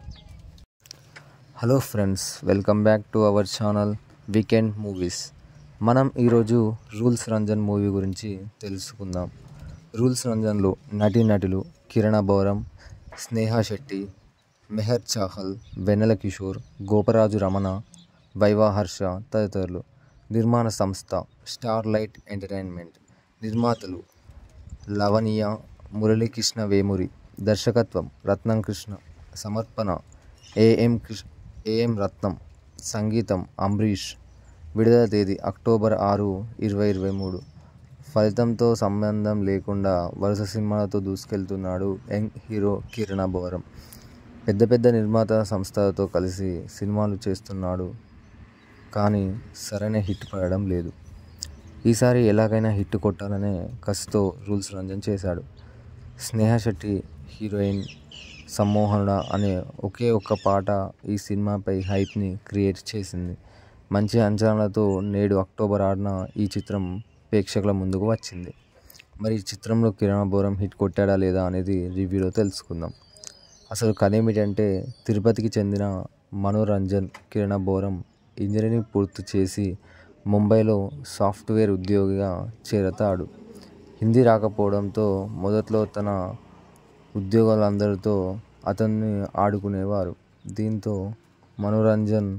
hello friends welcome back to our channel weekend movies మనం ఈరోజు రూల్స్ రంజన్ మూవీ గురించి తెలుసుకుందాం రూల్స్ రంజన్లో నటీనటులు కిరణ బౌరం స్నేహ శెట్టి మెహర్ చాహల్ వెన్నెల కిషోర్ గోపరాజు రమణ వైవా హర్ష తదితరులు నిర్మాణ సంస్థ స్టార్ లైట్ ఎంటర్టైన్మెంట్ నిర్మాతలు లవణీయ మురళీకృష్ణ వేమూరి దర్శకత్వం రత్నం కృష్ణ సమర్పణ ఏఎం కృష్ణ ఏఎం రత్నం సంగీతం అంబరీష్ విడుదల తేదీ అక్టోబర్ ఆరు ఇరవై ఇరవై మూడు ఫలితంతో సంబంధం లేకుండా వరుస సినిమాలతో దూసుకెళ్తున్నాడు యంగ్ హీరో కిరణ బోరం పెద్ద పెద్ద నిర్మాత సంస్థలతో కలిసి సినిమాలు చేస్తున్నాడు కానీ సరైన హిట్ పడడం లేదు ఈసారి ఎలాగైనా హిట్ కొట్టాలనే కసితో రూల్స్ రంజన్ చేశాడు స్నేహ శెట్టి హీరోయిన్ సమ్మోహనుడ అనే ఒకే ఒక్క పాట ఈ సినిమాపై హైప్ని క్రియేట్ చేసింది మంచి అంచనాలతో నేడు అక్టోబర్ ఆరున ఈ చిత్రం ప్రేక్షకుల ముందుకు వచ్చింది మరి ఈ చిత్రంలో కిరణ్ బోరం హిట్ కొట్టాడా లేదా అనేది రివ్యూలో తెలుసుకుందాం అసలు కథ ఏమిటంటే తిరుపతికి చెందిన మనోరంజన్ కిరణ బోరం ఇంజనీరింగ్ పూర్తి చేసి ముంబైలో సాఫ్ట్వేర్ ఉద్యోగిగా చేరతాడు హిందీ రాకపోవడంతో మొదట్లో తన ఉద్యోగాలందరితో అతన్ని ఆడుకునేవారు దీంతో మనోరంజన్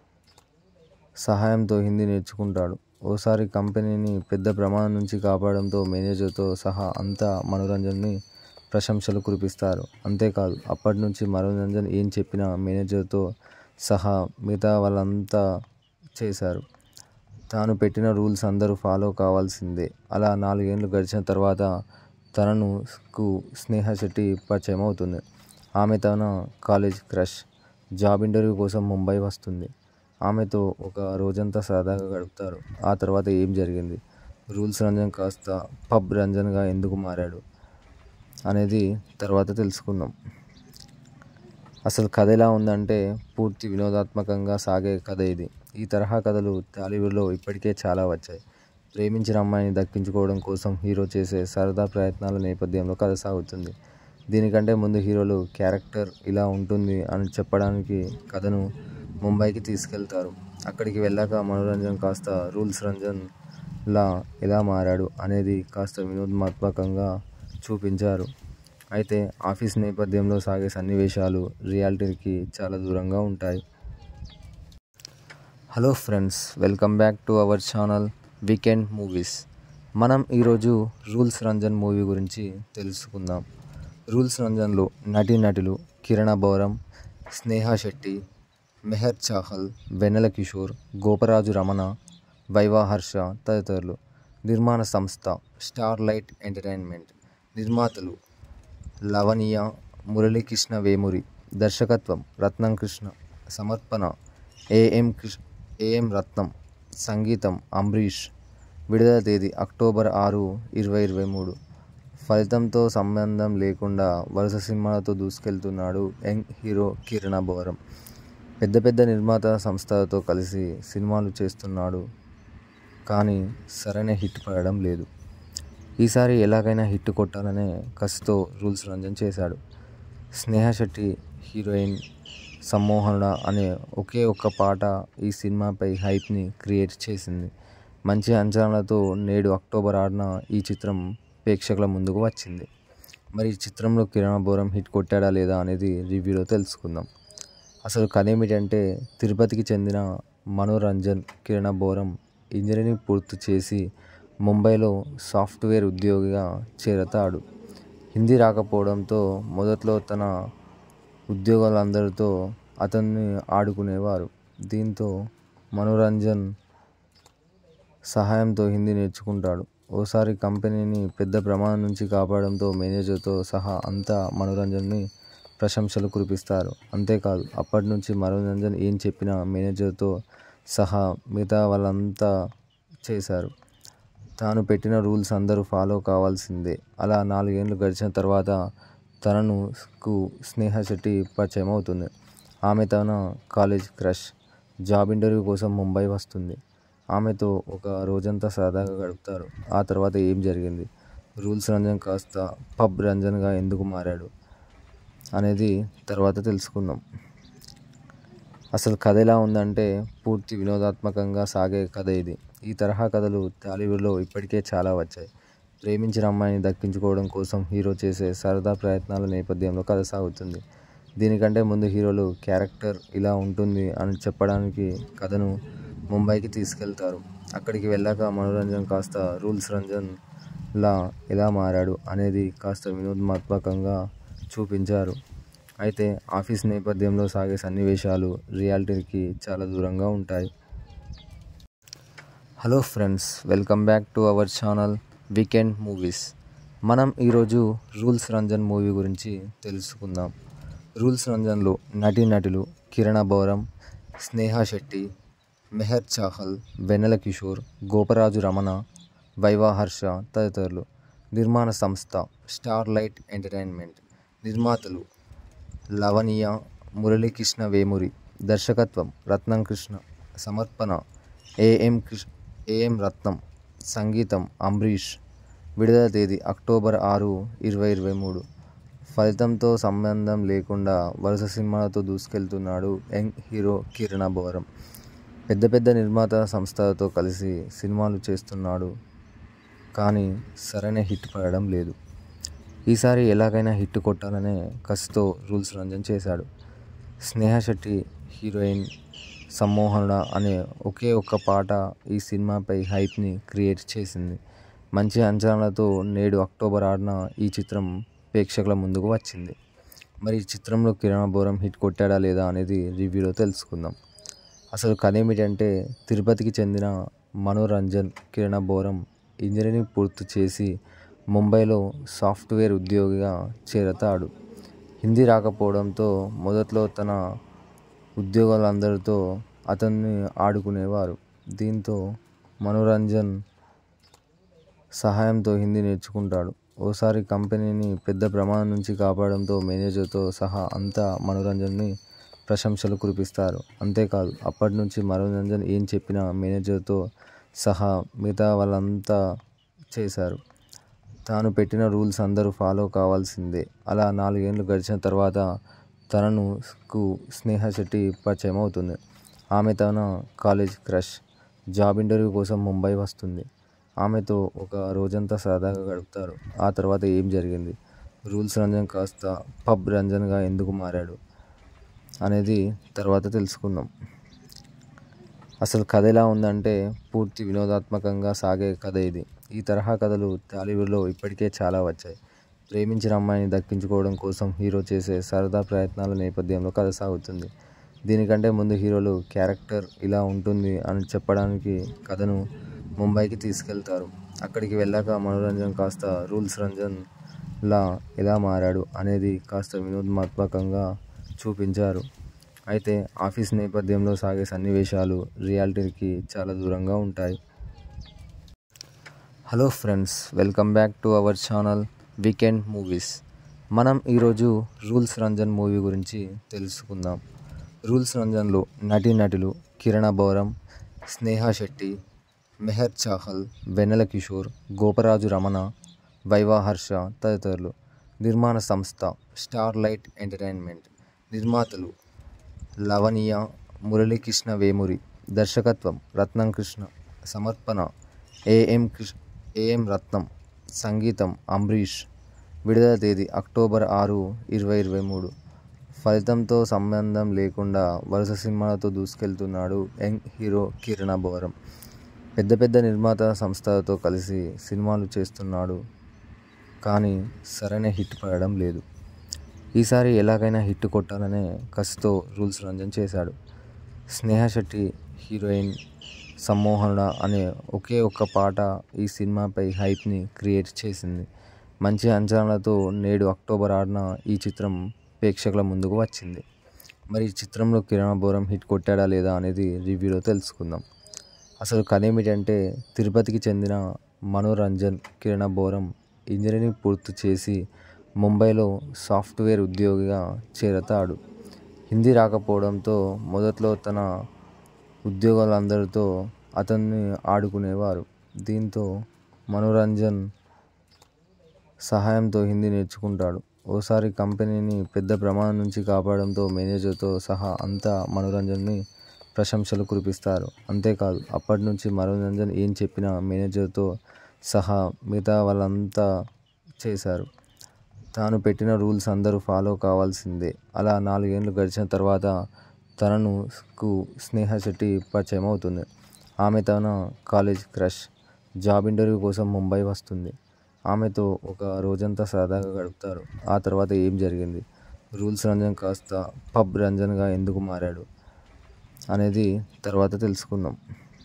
సహాయంతో హిందీ నేర్చుకుంటాడు ఓసారి కంపెనీని పెద్ద ప్రమాదం నుంచి కాపాడడంతో మేనేజర్తో సహా అంతా మనోరంజన్ని ప్రశంసలు కురిపిస్తారు అంతేకాదు అప్పటి నుంచి మనోరంజన్ ఏం చెప్పినా మేనేజర్తో సహా మిగతా వాళ్ళంతా చేశారు తాను పెట్టిన రూల్స్ అందరూ ఫాలో కావాల్సిందే అలా నాలుగేండ్లు గడిచిన తర్వాత తనను కు స్నేహ శెట్టి పరిచయం అవుతుంది ఆమె తన కాలేజ్ క్రష్ జాబ్ ఇంటర్వ్యూ కోసం ముంబై వస్తుంది ఆమెతో ఒక రోజంతా సరదాగా గడుపుతారు ఆ తర్వాత ఏం జరిగింది రూల్స్ రంజన్ కాస్త పబ్ రంజన్గా ఎందుకు మారాడు అనేది తర్వాత తెలుసుకుందాం అసలు కథ ఎలా ఉందంటే పూర్తి వినోదాత్మకంగా సాగే కథ ఇది ఈ తరహా కథలు టాలీవుడ్లో ఇప్పటికే చాలా వచ్చాయి ప్రేమించిన అమ్మాయిని దక్కించుకోవడం కోసం హీరో చేసే సరదా ప్రయత్నాల నేపథ్యంలో కథ సాగుతుంది దీనికంటే ముందు హీరోలు క్యారెక్టర్ ఇలా ఉంటుంది అని చెప్పడానికి కథను ముంబైకి తీసుకెళ్తారు అక్కడికి వెళ్ళాక మనోరంజన్ కాస్త రూల్స్ రంజన్ లా ఎలా మారాడు అనేది కాస్త వినోదాత్మకంగా చూపించారు అయితే ఆఫీస్ నేపథ్యంలో సాగే సన్నివేశాలు రియాలిటీకి చాలా దూరంగా ఉంటాయి hello friends welcome back to our channel weekend movies మనం ఈరోజు రూల్స్ రంజన్ మూవీ గురించి తెలుసుకుందాం రూల్స్ రంజన్లో నటీనటులు కిరణ బౌరం స్నేహ శెట్టి మెహర్ చాహల్ వెన్నెల కిషోర్ గోపరాజు రమణ వైవా హర్ష తదితరులు నిర్మాణ సంస్థ స్టార్ లైట్ ఎంటర్టైన్మెంట్ నిర్మాతలు లవణీయ మురళీకృష్ణ వేమూరి దర్శకత్వం రత్నం కృష్ణ సమర్పణ ఏఎం కృష్ణ ఏఎం రత్నం సంగీతం అంబరీష్ విడుదల తేదీ అక్టోబర్ ఆరు ఇరవై ఇరవై మూడు ఫలితంతో సంబంధం లేకుండా వరుస సినిమాలతో దూసుకెళ్తున్నాడు యంగ్ హీరో కిరణ బోరం పెద్ద పెద్ద నిర్మాత సంస్థలతో కలిసి సినిమాలు చేస్తున్నాడు కానీ సరైన హిట్ పడడం లేదు ఈసారి ఎలాగైనా హిట్ కొట్టాలనే కసితో రూల్స్ రంజన్ చేశాడు స్నేహ శెట్టి హీరోయిన్ సమ్మోహనుడ అనే ఒకే ఒక్క పాట ఈ సినిమాపై హైప్ని క్రియేట్ చేసింది మంచి అంచనాలతో నేడు అక్టోబర్ ఆరున ఈ చిత్రం ప్రేక్షకుల ముందుకు వచ్చింది మరి ఈ చిత్రంలో కిరణ్ బోరం హిట్ కొట్టాడా లేదా అనేది రివ్యూలో తెలుసుకుందాం అసలు కథ ఏమిటంటే తిరుపతికి చెందిన మనోరంజన్ కిరణ బోరం ఇంజనీరింగ్ పూర్తి చేసి ముంబైలో సాఫ్ట్వేర్ ఉద్యోగిగా చేరతాడు హిందీ రాకపోవడంతో మొదట్లో తన ఉద్యోగులందరితో అతన్ని ఆడుకునేవారు దీంతో మనోరంజన్ సహాయంతో హిందీ నేర్చుకుంటాడు ఓసారి కంపెనీని పెద్ద ప్రమాదం నుంచి కాపాడడంతో మేనేజర్తో సహా అంతా మనోరంజన్ని ప్రశంసలు కురిపిస్తారు అంతేకాదు అప్పటి నుంచి మనోరంజన్ ఏం చెప్పినా మేనేజర్తో సహా మిగతా వాళ్ళంతా చేశారు తాను పెట్టిన రూల్స్ అందరూ ఫాలో కావాల్సిందే అలా నాలుగేండ్లు గడిచిన తర్వాత తనను కు స్నేహ శెట్టి పరిచయం అవుతుంది ఆమె తన కాలేజ్ క్రష్ జాబ్ ఇంటర్వ్యూ కోసం ముంబై వస్తుంది ఆమెతో ఒక రోజంతా సరదాగా గడుపుతారు ఆ తర్వాత ఏం జరిగింది రూల్స్ రంజన్ కాస్త పబ్ రంజన్గా ఎందుకు మారాడు అనేది తర్వాత తెలుసుకుందాం అసలు కథ ఎలా ఉందంటే పూర్తి వినోదాత్మకంగా సాగే కథ ఇది ఈ తరహా కథలు టాలీవుడ్లో ఇప్పటికే చాలా వచ్చాయి ప్రేమించిన అమ్మాయిని దక్కించుకోవడం కోసం హీరో చేసే సరదా ప్రయత్నాల నేపథ్యంలో కథ సాగుతుంది దీనికంటే ముందు హీరోలు క్యారెక్టర్ ఇలా ఉంటుంది అని చెప్పడానికి కథను ముంబైకి తీసుకెళ్తారు అక్కడికి వెళ్ళాక మనోరంజన్ కాస్త రూల్స్ రంజన్ లా ఎలా మారాడు అనేది కాస్త వినోదాత్మకంగా చూపించారు అయితే ఆఫీస్ నేపథ్యంలో సాగే సన్నివేశాలు రియాలిటీకి చాలా దూరంగా ఉంటాయి hello friends welcome back to our channel weekend movies మనం ఈరోజు రూల్స్ రంజన్ మూవీ గురించి తెలుసుకుందాం రూల్స్ రంజన్లో నటీనటులు కిరణ బౌరం స్నేహ శెట్టి మెహర్ చాహల్ వెన్నెల కిషోర్ గోపరాజు రమణ వైవా హర్ష తదితరులు నిర్మాణ సంస్థ స్టార్ లైట్ ఎంటర్టైన్మెంట్ నిర్మాతలు లవణీయ మురళీకృష్ణ వేమూరి దర్శకత్వం రత్నం కృష్ణ సమర్పణ ఏఎం కృష్ణ ఏఎం రత్నం సంగీతం అంబరీష్ విడుదల తేదీ అక్టోబర్ ఆరు ఇరవై ఇరవై మూడు ఫలితంతో సంబంధం లేకుండా వరుస సినిమాలతో దూసుకెళ్తున్నాడు యంగ్ హీరో కిరణ బోరం పెద్ద పెద్ద నిర్మాత సంస్థలతో కలిసి సినిమాలు చేస్తున్నాడు కానీ సరైన హిట్ పడడం లేదు ఈసారి ఎలాగైనా హిట్ కొట్టాలనే కసితో రూల్స్ రంజన్ చేశాడు స్నేహ శెట్టి హీరోయిన్ సమ్మోహనుడ అనే ఒకే ఒక్క పాట ఈ సినిమాపై హైప్ని క్రియేట్ చేసింది మంచి అంచనాలతో నేడు అక్టోబర్ ఆరున ఈ చిత్రం ప్రేక్షకుల ముందుకు వచ్చింది మరి ఈ చిత్రంలో కిరణ్ బోరం హిట్ కొట్టాడా లేదా అనేది రివ్యూలో తెలుసుకుందాం అసలు కథ ఏమిటంటే తిరుపతికి చెందిన మనోరంజన్ కిరణ బోరం ఇంజనీరింగ్ పూర్తి చేసి ముంబైలో సాఫ్ట్వేర్ ఉద్యోగిగా చేరతాడు హిందీ రాకపోవడంతో మొదట్లో తన ఉద్యోగులందరితో అతన్ని ఆడుకునేవారు దీంతో మనోరంజన్ సహాయంతో హిందీ నేర్చుకుంటాడు ఓసారి కంపెనీని పెద్ద ప్రమాదం నుంచి కాపాడడంతో మేనేజర్తో సహా అంతా మనోరంజన్ని ప్రశంసలు కురిపిస్తారు అంతేకాదు అప్పటి నుంచి మనోరంజన్ ఏం చెప్పినా మేనేజర్తో సహా మిగతా వాళ్ళంతా చేశారు తాను పెట్టిన రూల్స్ అందరూ ఫాలో కావాల్సిందే అలా నాలుగేండ్లు గడిచిన తర్వాత తనకు స్నేహ శెట్టి పరిచయం అవుతుంది ఆమె తన కాలేజ్ క్రష్ జాబ్ ఇంటర్వ్యూ కోసం ముంబై వస్తుంది ఆమెతో ఒక రోజంతా సరదాగా గడుపుతారు ఆ తర్వాత ఏం జరిగింది రూల్స్ రంజన్ కాస్త పబ్ రంజన్గా ఎందుకు మారాడు అనేది తర్వాత తెలుసుకుందాం అసలు కథ ఎలా ఉందంటే పూర్తి వినోదాత్మకంగా సాగే కథ ఇది ఈ తరహా కథలు టాలీవుడ్లో ఇప్పటికే చాలా వచ్చాయి ప్రేమించిన అమ్మాయిని దక్కించుకోవడం కోసం హీరో చేసే సరదా ప్రయత్నాల నేపథ్యంలో కథ సాగుతుంది దీనికంటే ముందు హీరోలు క్యారెక్టర్ ఇలా ఉంటుంది అని చెప్పడానికి కథను ముంబైకి తీసుకెళ్తారు అక్కడికి వెళ్ళాక మనోరంజన్ కాస్త రూల్స్ రంజన్ లా ఎలా మారాడు అనేది కాస్త వినోదాత్మకంగా చూపించారు అయితే ఆఫీస్ నేపథ్యంలో సాగే సన్నివేశాలు రియాలిటీకి చాలా దూరంగా ఉంటాయి hello friends welcome back to our channel weekend movies మనం ఈరోజు రూల్స్ రంజన్ మూవీ గురించి తెలుసుకుందాం రూల్స్ రంజన్లో నటీనటులు కిరణ బౌరం స్నేహ శెట్టి మెహర్ చాహల్ వెన్నెల కిషోర్ గోపరాజు రమణ వైవా హర్ష తదితరులు నిర్మాణ సంస్థ స్టార్ లైట్ ఎంటర్టైన్మెంట్ నిర్మాతలు లవణీయ మురళీకృష్ణ వేమూరి దర్శకత్వం రత్నం కృష్ణ సమర్పణ ఏఎం కృష్ణ ఏఎం రత్నం సంగీతం అంబరీష్ విడుదల తేదీ అక్టోబర్ ఆరు ఇరవై ఇరవై మూడు ఫలితంతో సంబంధం లేకుండా వరుస సినిమాలతో దూసుకెళ్తున్నాడు యంగ్ హీరో కిరణ బోరం పెద్ద పెద్ద నిర్మాత సంస్థలతో కలిసి సినిమాలు చేస్తున్నాడు కానీ సరైన హిట్ పడడం లేదు ఈసారి ఎలాగైనా హిట్ కొట్టాలనే కసితో రూల్స్ రంజన్ చేశాడు స్నేహ శెట్టి హీరోయిన్ సమ్మోహనుడ అనే ఒకే ఒక్క పాట ఈ సినిమాపై హైప్ని క్రియేట్ చేసింది మంచి అంచనాలతో నేడు అక్టోబర్ ఆరున ఈ చిత్రం ప్రేక్షకుల ముందుకు వచ్చింది మరి ఈ చిత్రంలో కిరణ్ బోరం హిట్ కొట్టాడా లేదా అనేది రివ్యూలో తెలుసుకుందాం అసలు కథ ఏమిటంటే తిరుపతికి చెందిన మనోరంజన్ కిరణ బోరం ఇంజనీరింగ్ పూర్తి చేసి ముంబైలో సాఫ్ట్వేర్ ఉద్యోగిగా చేరతాడు హిందీ రాకపోవడంతో మొదట్లో తన ఉద్యోగాలందరితో అతన్ని ఆడుకునేవారు దీంతో మనోరంజన్ సహాయంతో హిందీ నేర్చుకుంటాడు ఓసారి కంపెనీని పెద్ద ప్రమాదం నుంచి కాపాడడంతో మేనేజర్తో సహా అంతా మనోరంజన్ని ప్రశంసలు కురిపిస్తారు అంతేకాదు అప్పటి నుంచి మనోరంజన్ ఏం చెప్పినా మేనేజర్తో సహా మిగతా వాళ్ళంతా చేశారు తాను పెట్టిన రూల్స్ అందరూ ఫాలో కావాల్సిందే అలా నాలుగేండ్లు గడిచిన తర్వాత తనకు స్నేహ శెట్టి పరిచయం అవుతుంది ఆమె తన కాలేజ్ క్రష్ జాబ్ ఇంటర్వ్యూ కోసం ముంబై వస్తుంది ఆమెతో ఒక రోజంతా సరదాగా గడుపుతారు ఆ తర్వాత ఏం జరిగింది రూల్స్ రంజన్ కాస్త పబ్ రంజన్గా ఎందుకు మారాడు అనేది తర్వాత తెలుసుకుందాం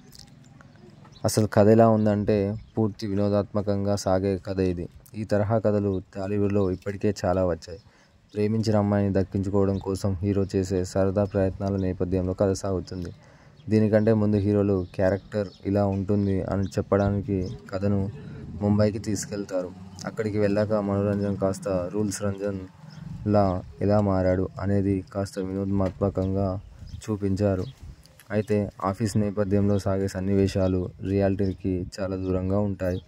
అసలు కథ ఎలా ఉందంటే పూర్తి వినోదాత్మకంగా సాగే కథ ఇది ఈ తరహా కథలు టాలీవుడ్లో ఇప్పటికే చాలా వచ్చాయి ప్రేమించిన అమ్మాయిని దక్కించుకోవడం కోసం హీరో చేసే సరదా ప్రయత్నాల నేపథ్యంలో కథ సాగుతుంది దీనికంటే ముందు హీరోలు క్యారెక్టర్ ఇలా ఉంటుంది అని చెప్పడానికి కథను ముంబైకి తీసుకెళ్తారు అక్కడికి వెళ్ళాక మనోరంజన్ కాస్త రూల్స్ రంజన్ లా ఎలా మారాడు అనేది కాస్త వినోదాత్మకంగా చూపించారు అయితే ఆఫీస్ నేపథ్యంలో సాగే సన్నివేశాలు రియాలిటీకి చాలా దూరంగా ఉంటాయి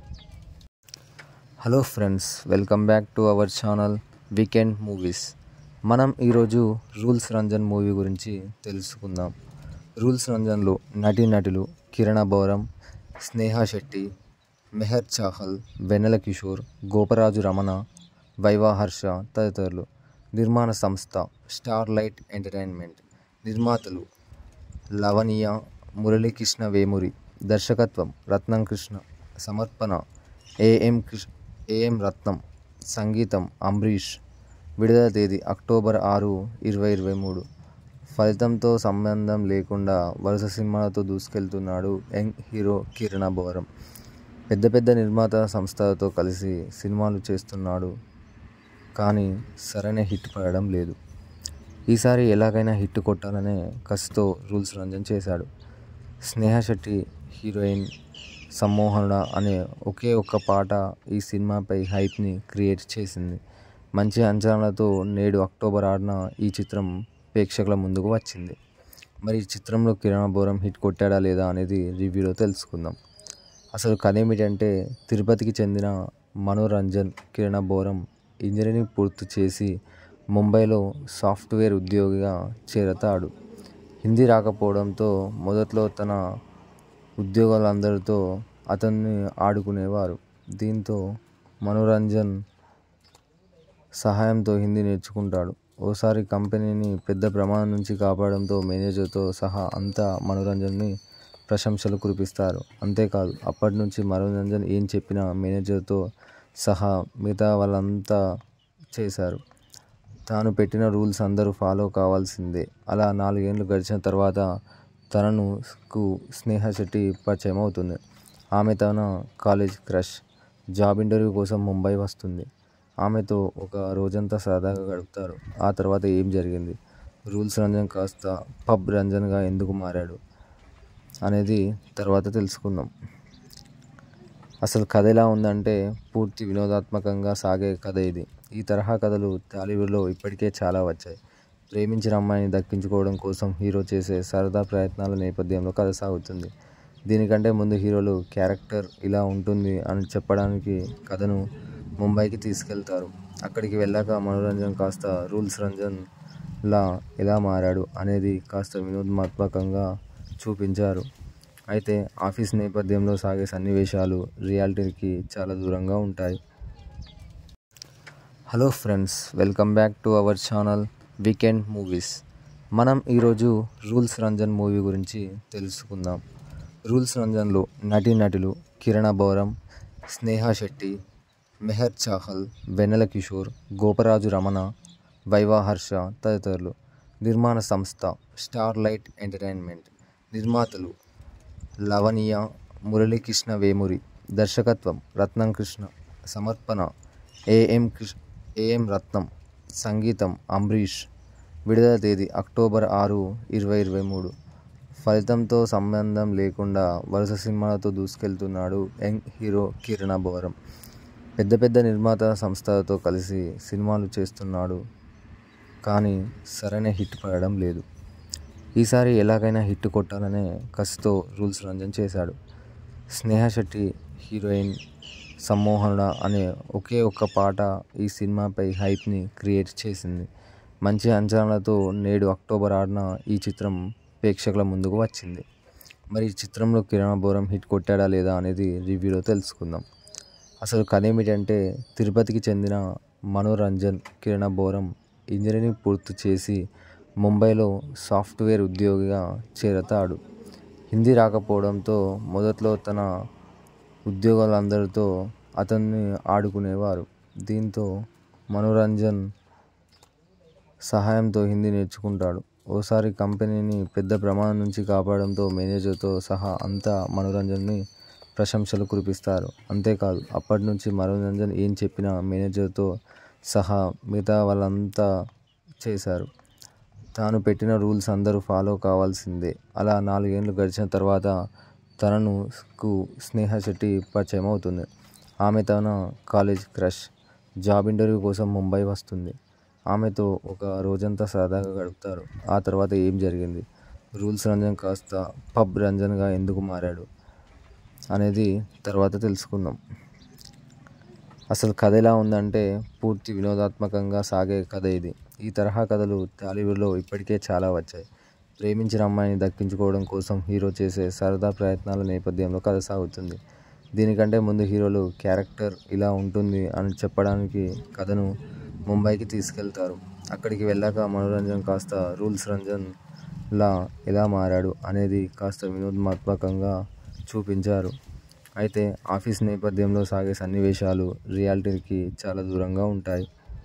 hello friends welcome back to our channel weekend movies మనం ఈరోజు రూల్స్ రంజన్ మూవీ గురించి తెలుసుకుందాం రూల్స్ రంజన్లో నటీనటులు కిరణ బౌరం స్నేహ శెట్టి మెహర్ చాహల్ వెన్నెల కిషోర్ గోపరాజు రమణ వైవా హర్ష తదితరులు నిర్మాణ సంస్థ స్టార్ లైట్ ఎంటర్టైన్మెంట్ నిర్మాతలు లవణీయ మురళీకృష్ణ వేమూరి దర్శకత్వం రత్నం కృష్ణ సమర్పణ ఏఎం కృష్ణ ఏఎం రత్నం సంగీతం అంబరీష్ విడుదల తేదీ అక్టోబర్ ఆరు ఇరవై ఇరవై మూడు ఫలితంతో సంబంధం లేకుండా వరుస సినిమాలతో దూసుకెళ్తున్నాడు యంగ్ హీరో కిరణ బోరం పెద్ద పెద్ద నిర్మాత సంస్థలతో కలిసి సినిమాలు చేస్తున్నాడు కానీ సరైన హిట్ పడడం లేదు ఈసారి ఎలాగైనా హిట్ కొట్టాలనే కసితో రూల్స్ రంజన్ చేశాడు స్నేహ శెట్టి హీరోయిన్ సమ్మోహనుడ అనే ఒకే ఒక్క పాట ఈ సినిమాపై హైప్ని క్రియేట్ చేసింది మంచి అంచనాలతో నేడు అక్టోబర్ ఆరున ఈ చిత్రం ప్రేక్షకుల ముందుకు వచ్చింది మరి ఈ చిత్రంలో కిరణ్ బోరం హిట్ కొట్టాడా లేదా అనేది రివ్యూలో తెలుసుకుందాం అసలు కథ ఏమిటంటే తిరుపతికి చెందిన మనోరంజన్ కిరణ బోరం ఇంజనీరింగ్ పూర్తి చేసి ముంబైలో సాఫ్ట్వేర్ ఉద్యోగిగా చేరతాడు హిందీ రాకపోవడంతో మొదట్లో తన ఉద్యోగులందరితో అతన్ని ఆడుకునేవారు దీంతో మనోరంజన్ సహాయంతో హిందీ నేర్చుకుంటాడు ఓసారి కంపెనీని పెద్ద ప్రమాదం నుంచి కాపాడడంతో మేనేజర్తో సహా అంతా మనోరంజన్ని ప్రశంసలు కురిపిస్తారు అంతేకాదు అప్పటి నుంచి మనోరంజన్ ఏం చెప్పినా మేనేజర్తో సహా మిగతా వాళ్ళంతా చేశారు తాను పెట్టిన రూల్స్ అందరూ ఫాలో కావాల్సిందే అలా నాలుగేండ్లు గడిచిన తర్వాత తనను కు స్నేహ శెట్టి పరిచయం అవుతుంది ఆమె తన కాలేజ్ క్రష్ జాబ్ ఇంటర్వ్యూ కోసం ముంబై వస్తుంది ఆమెతో ఒక రోజంతా సరదాగా గడుపుతారు ఆ తర్వాత ఏం జరిగింది రూల్స్ రంజన్ కాస్త పబ్ రంజన్గా ఎందుకు మారాడు అనేది తర్వాత తెలుసుకుందాం అసలు కథ ఎలా ఉందంటే పూర్తి వినోదాత్మకంగా సాగే కథ ఇది ఈ తరహా కథలు టాలీవుడ్లో ఇప్పటికే చాలా వచ్చాయి ప్రేమించిన అమ్మాయిని దక్కించుకోవడం కోసం హీరో చేసే సరదా ప్రయత్నాల నేపథ్యంలో కథ సాగుతుంది దీనికంటే ముందు హీరోలు క్యారెక్టర్ ఇలా ఉంటుంది అని చెప్పడానికి కథను ముంబైకి తీసుకెళ్తారు అక్కడికి వెళ్ళాక మనోరంజన్ కాస్త రూల్స్ రంజన్ లా ఎలా మారాడు అనేది కాస్త వినోదాత్మకంగా చూపించారు అయితే ఆఫీస్ నేపథ్యంలో సాగే సన్నివేశాలు రియాలిటీకి చాలా దూరంగా ఉంటాయి hello friends welcome back to our channel weekend movies మనం ఈరోజు రూల్స్ రంజన్ మూవీ గురించి తెలుసుకుందాం రూల్స్ రంజన్లో నటీనటులు కిరణ బౌరం స్నేహ శెట్టి మెహర్ చాహల్ వెన్నెల కిషోర్ గోపరాజు రమణ వైవా హర్ష తదితరులు నిర్మాణ సంస్థ స్టార్ లైట్ ఎంటర్టైన్మెంట్ నిర్మాతలు లవణీయ మురళీకృష్ణ వేమూరి దర్శకత్వం రత్నం కృష్ణ సమర్పణ ఏఎం కృష్ణ ఏఎం రత్నం సంగీతం అంబరీష్ విడుదల తేదీ అక్టోబర్ ఆరు ఇరవై ఇరవై మూడు ఫలితంతో సంబంధం లేకుండా వరుస సినిమాలతో దూసుకెళ్తున్నాడు యంగ్ హీరో కిరణ బోరం పెద్ద పెద్ద నిర్మాత సంస్థలతో కలిసి సినిమాలు చేస్తున్నాడు కానీ సరైన హిట్ పడడం లేదు ఈసారి ఎలాగైనా హిట్ కొట్టాలనే కసితో రూల్స్ రంజన్ చేశాడు స్నేహ శెట్టి హీరోయిన్ సమ్మోహనుడ అనే ఒకే ఒక్క పాట ఈ సినిమాపై హైప్ని క్రియేట్ చేసింది మంచి అంచనాలతో నేడు అక్టోబర్ ఆరున ఈ చిత్రం ప్రేక్షకుల ముందుకు వచ్చింది మరి ఈ చిత్రంలో కిరణ్ బోరం హిట్ కొట్టాడా లేదా అనేది రివ్యూలో తెలుసుకుందాం అసలు కథ ఏమిటంటే తిరుపతికి చెందిన మనోరంజన్ కిరణ బోరం ఇంజనీరింగ్ పూర్తి చేసి ముంబైలో సాఫ్ట్వేర్ ఉద్యోగిగా చేరతాడు హిందీ రాకపోవడంతో మొదట్లో తన ఉద్యోగులందరితో అతన్ని ఆడుకునేవారు దీంతో మనోరంజన్ సహాయంతో హిందీ నేర్చుకుంటాడు ఓసారి కంపెనీని పెద్ద ప్రమాదం నుంచి కాపాడడంతో మేనేజర్తో సహా అంతా మనోరంజన్ని ప్రశంసలు కురిపిస్తారు అంతేకాదు అప్పటి నుంచి మనోరంజన్ ఏం చెప్పినా మేనేజర్తో సహా మిగతా వాళ్ళంతా చేశారు తాను పెట్టిన రూల్స్ అందరూ ఫాలో కావాల్సిందే అలా నాలుగేండ్లు గడిచిన తర్వాత తనను కు స్నేహ శెట్టి పరిచయం అవుతుంది ఆమె తన కాలేజ్ క్రష్ జాబ్ ఇంటర్వ్యూ కోసం ముంబై వస్తుంది ఆమెతో ఒక రోజంతా సరదాగా గడుపుతారు ఆ తర్వాత ఏం జరిగింది రూల్స్ రంజన్ కాస్త పబ్ రంజన్గా ఎందుకు మారాడు అనేది తర్వాత తెలుసుకుందాం అసలు కథ ఎలా ఉందంటే పూర్తి వినోదాత్మకంగా సాగే కథ ఇది ఈ తరహా కథలు టాలీవుడ్లో ఇప్పటికే చాలా వచ్చాయి ప్రేమించిన అమ్మాయిని దక్కించుకోవడం కోసం హీరో చేసే సరదా ప్రయత్నాల నేపథ్యంలో కథ సాగుతుంది దీనికంటే ముందు హీరోలు క్యారెక్టర్ ఇలా ఉంటుంది అని చెప్పడానికి కథను ముంబైకి తీసుకెళ్తారు అక్కడికి వెళ్ళాక మనోరంజన్ కాస్త రూల్స్ రంజన్ లా ఎలా మారాడు అనేది కాస్త వినోదాత్మకంగా చూపించారు అయితే ఆఫీస్ నేపథ్యంలో సాగే సన్నివేశాలు రియాలిటీకి చాలా దూరంగా ఉంటాయి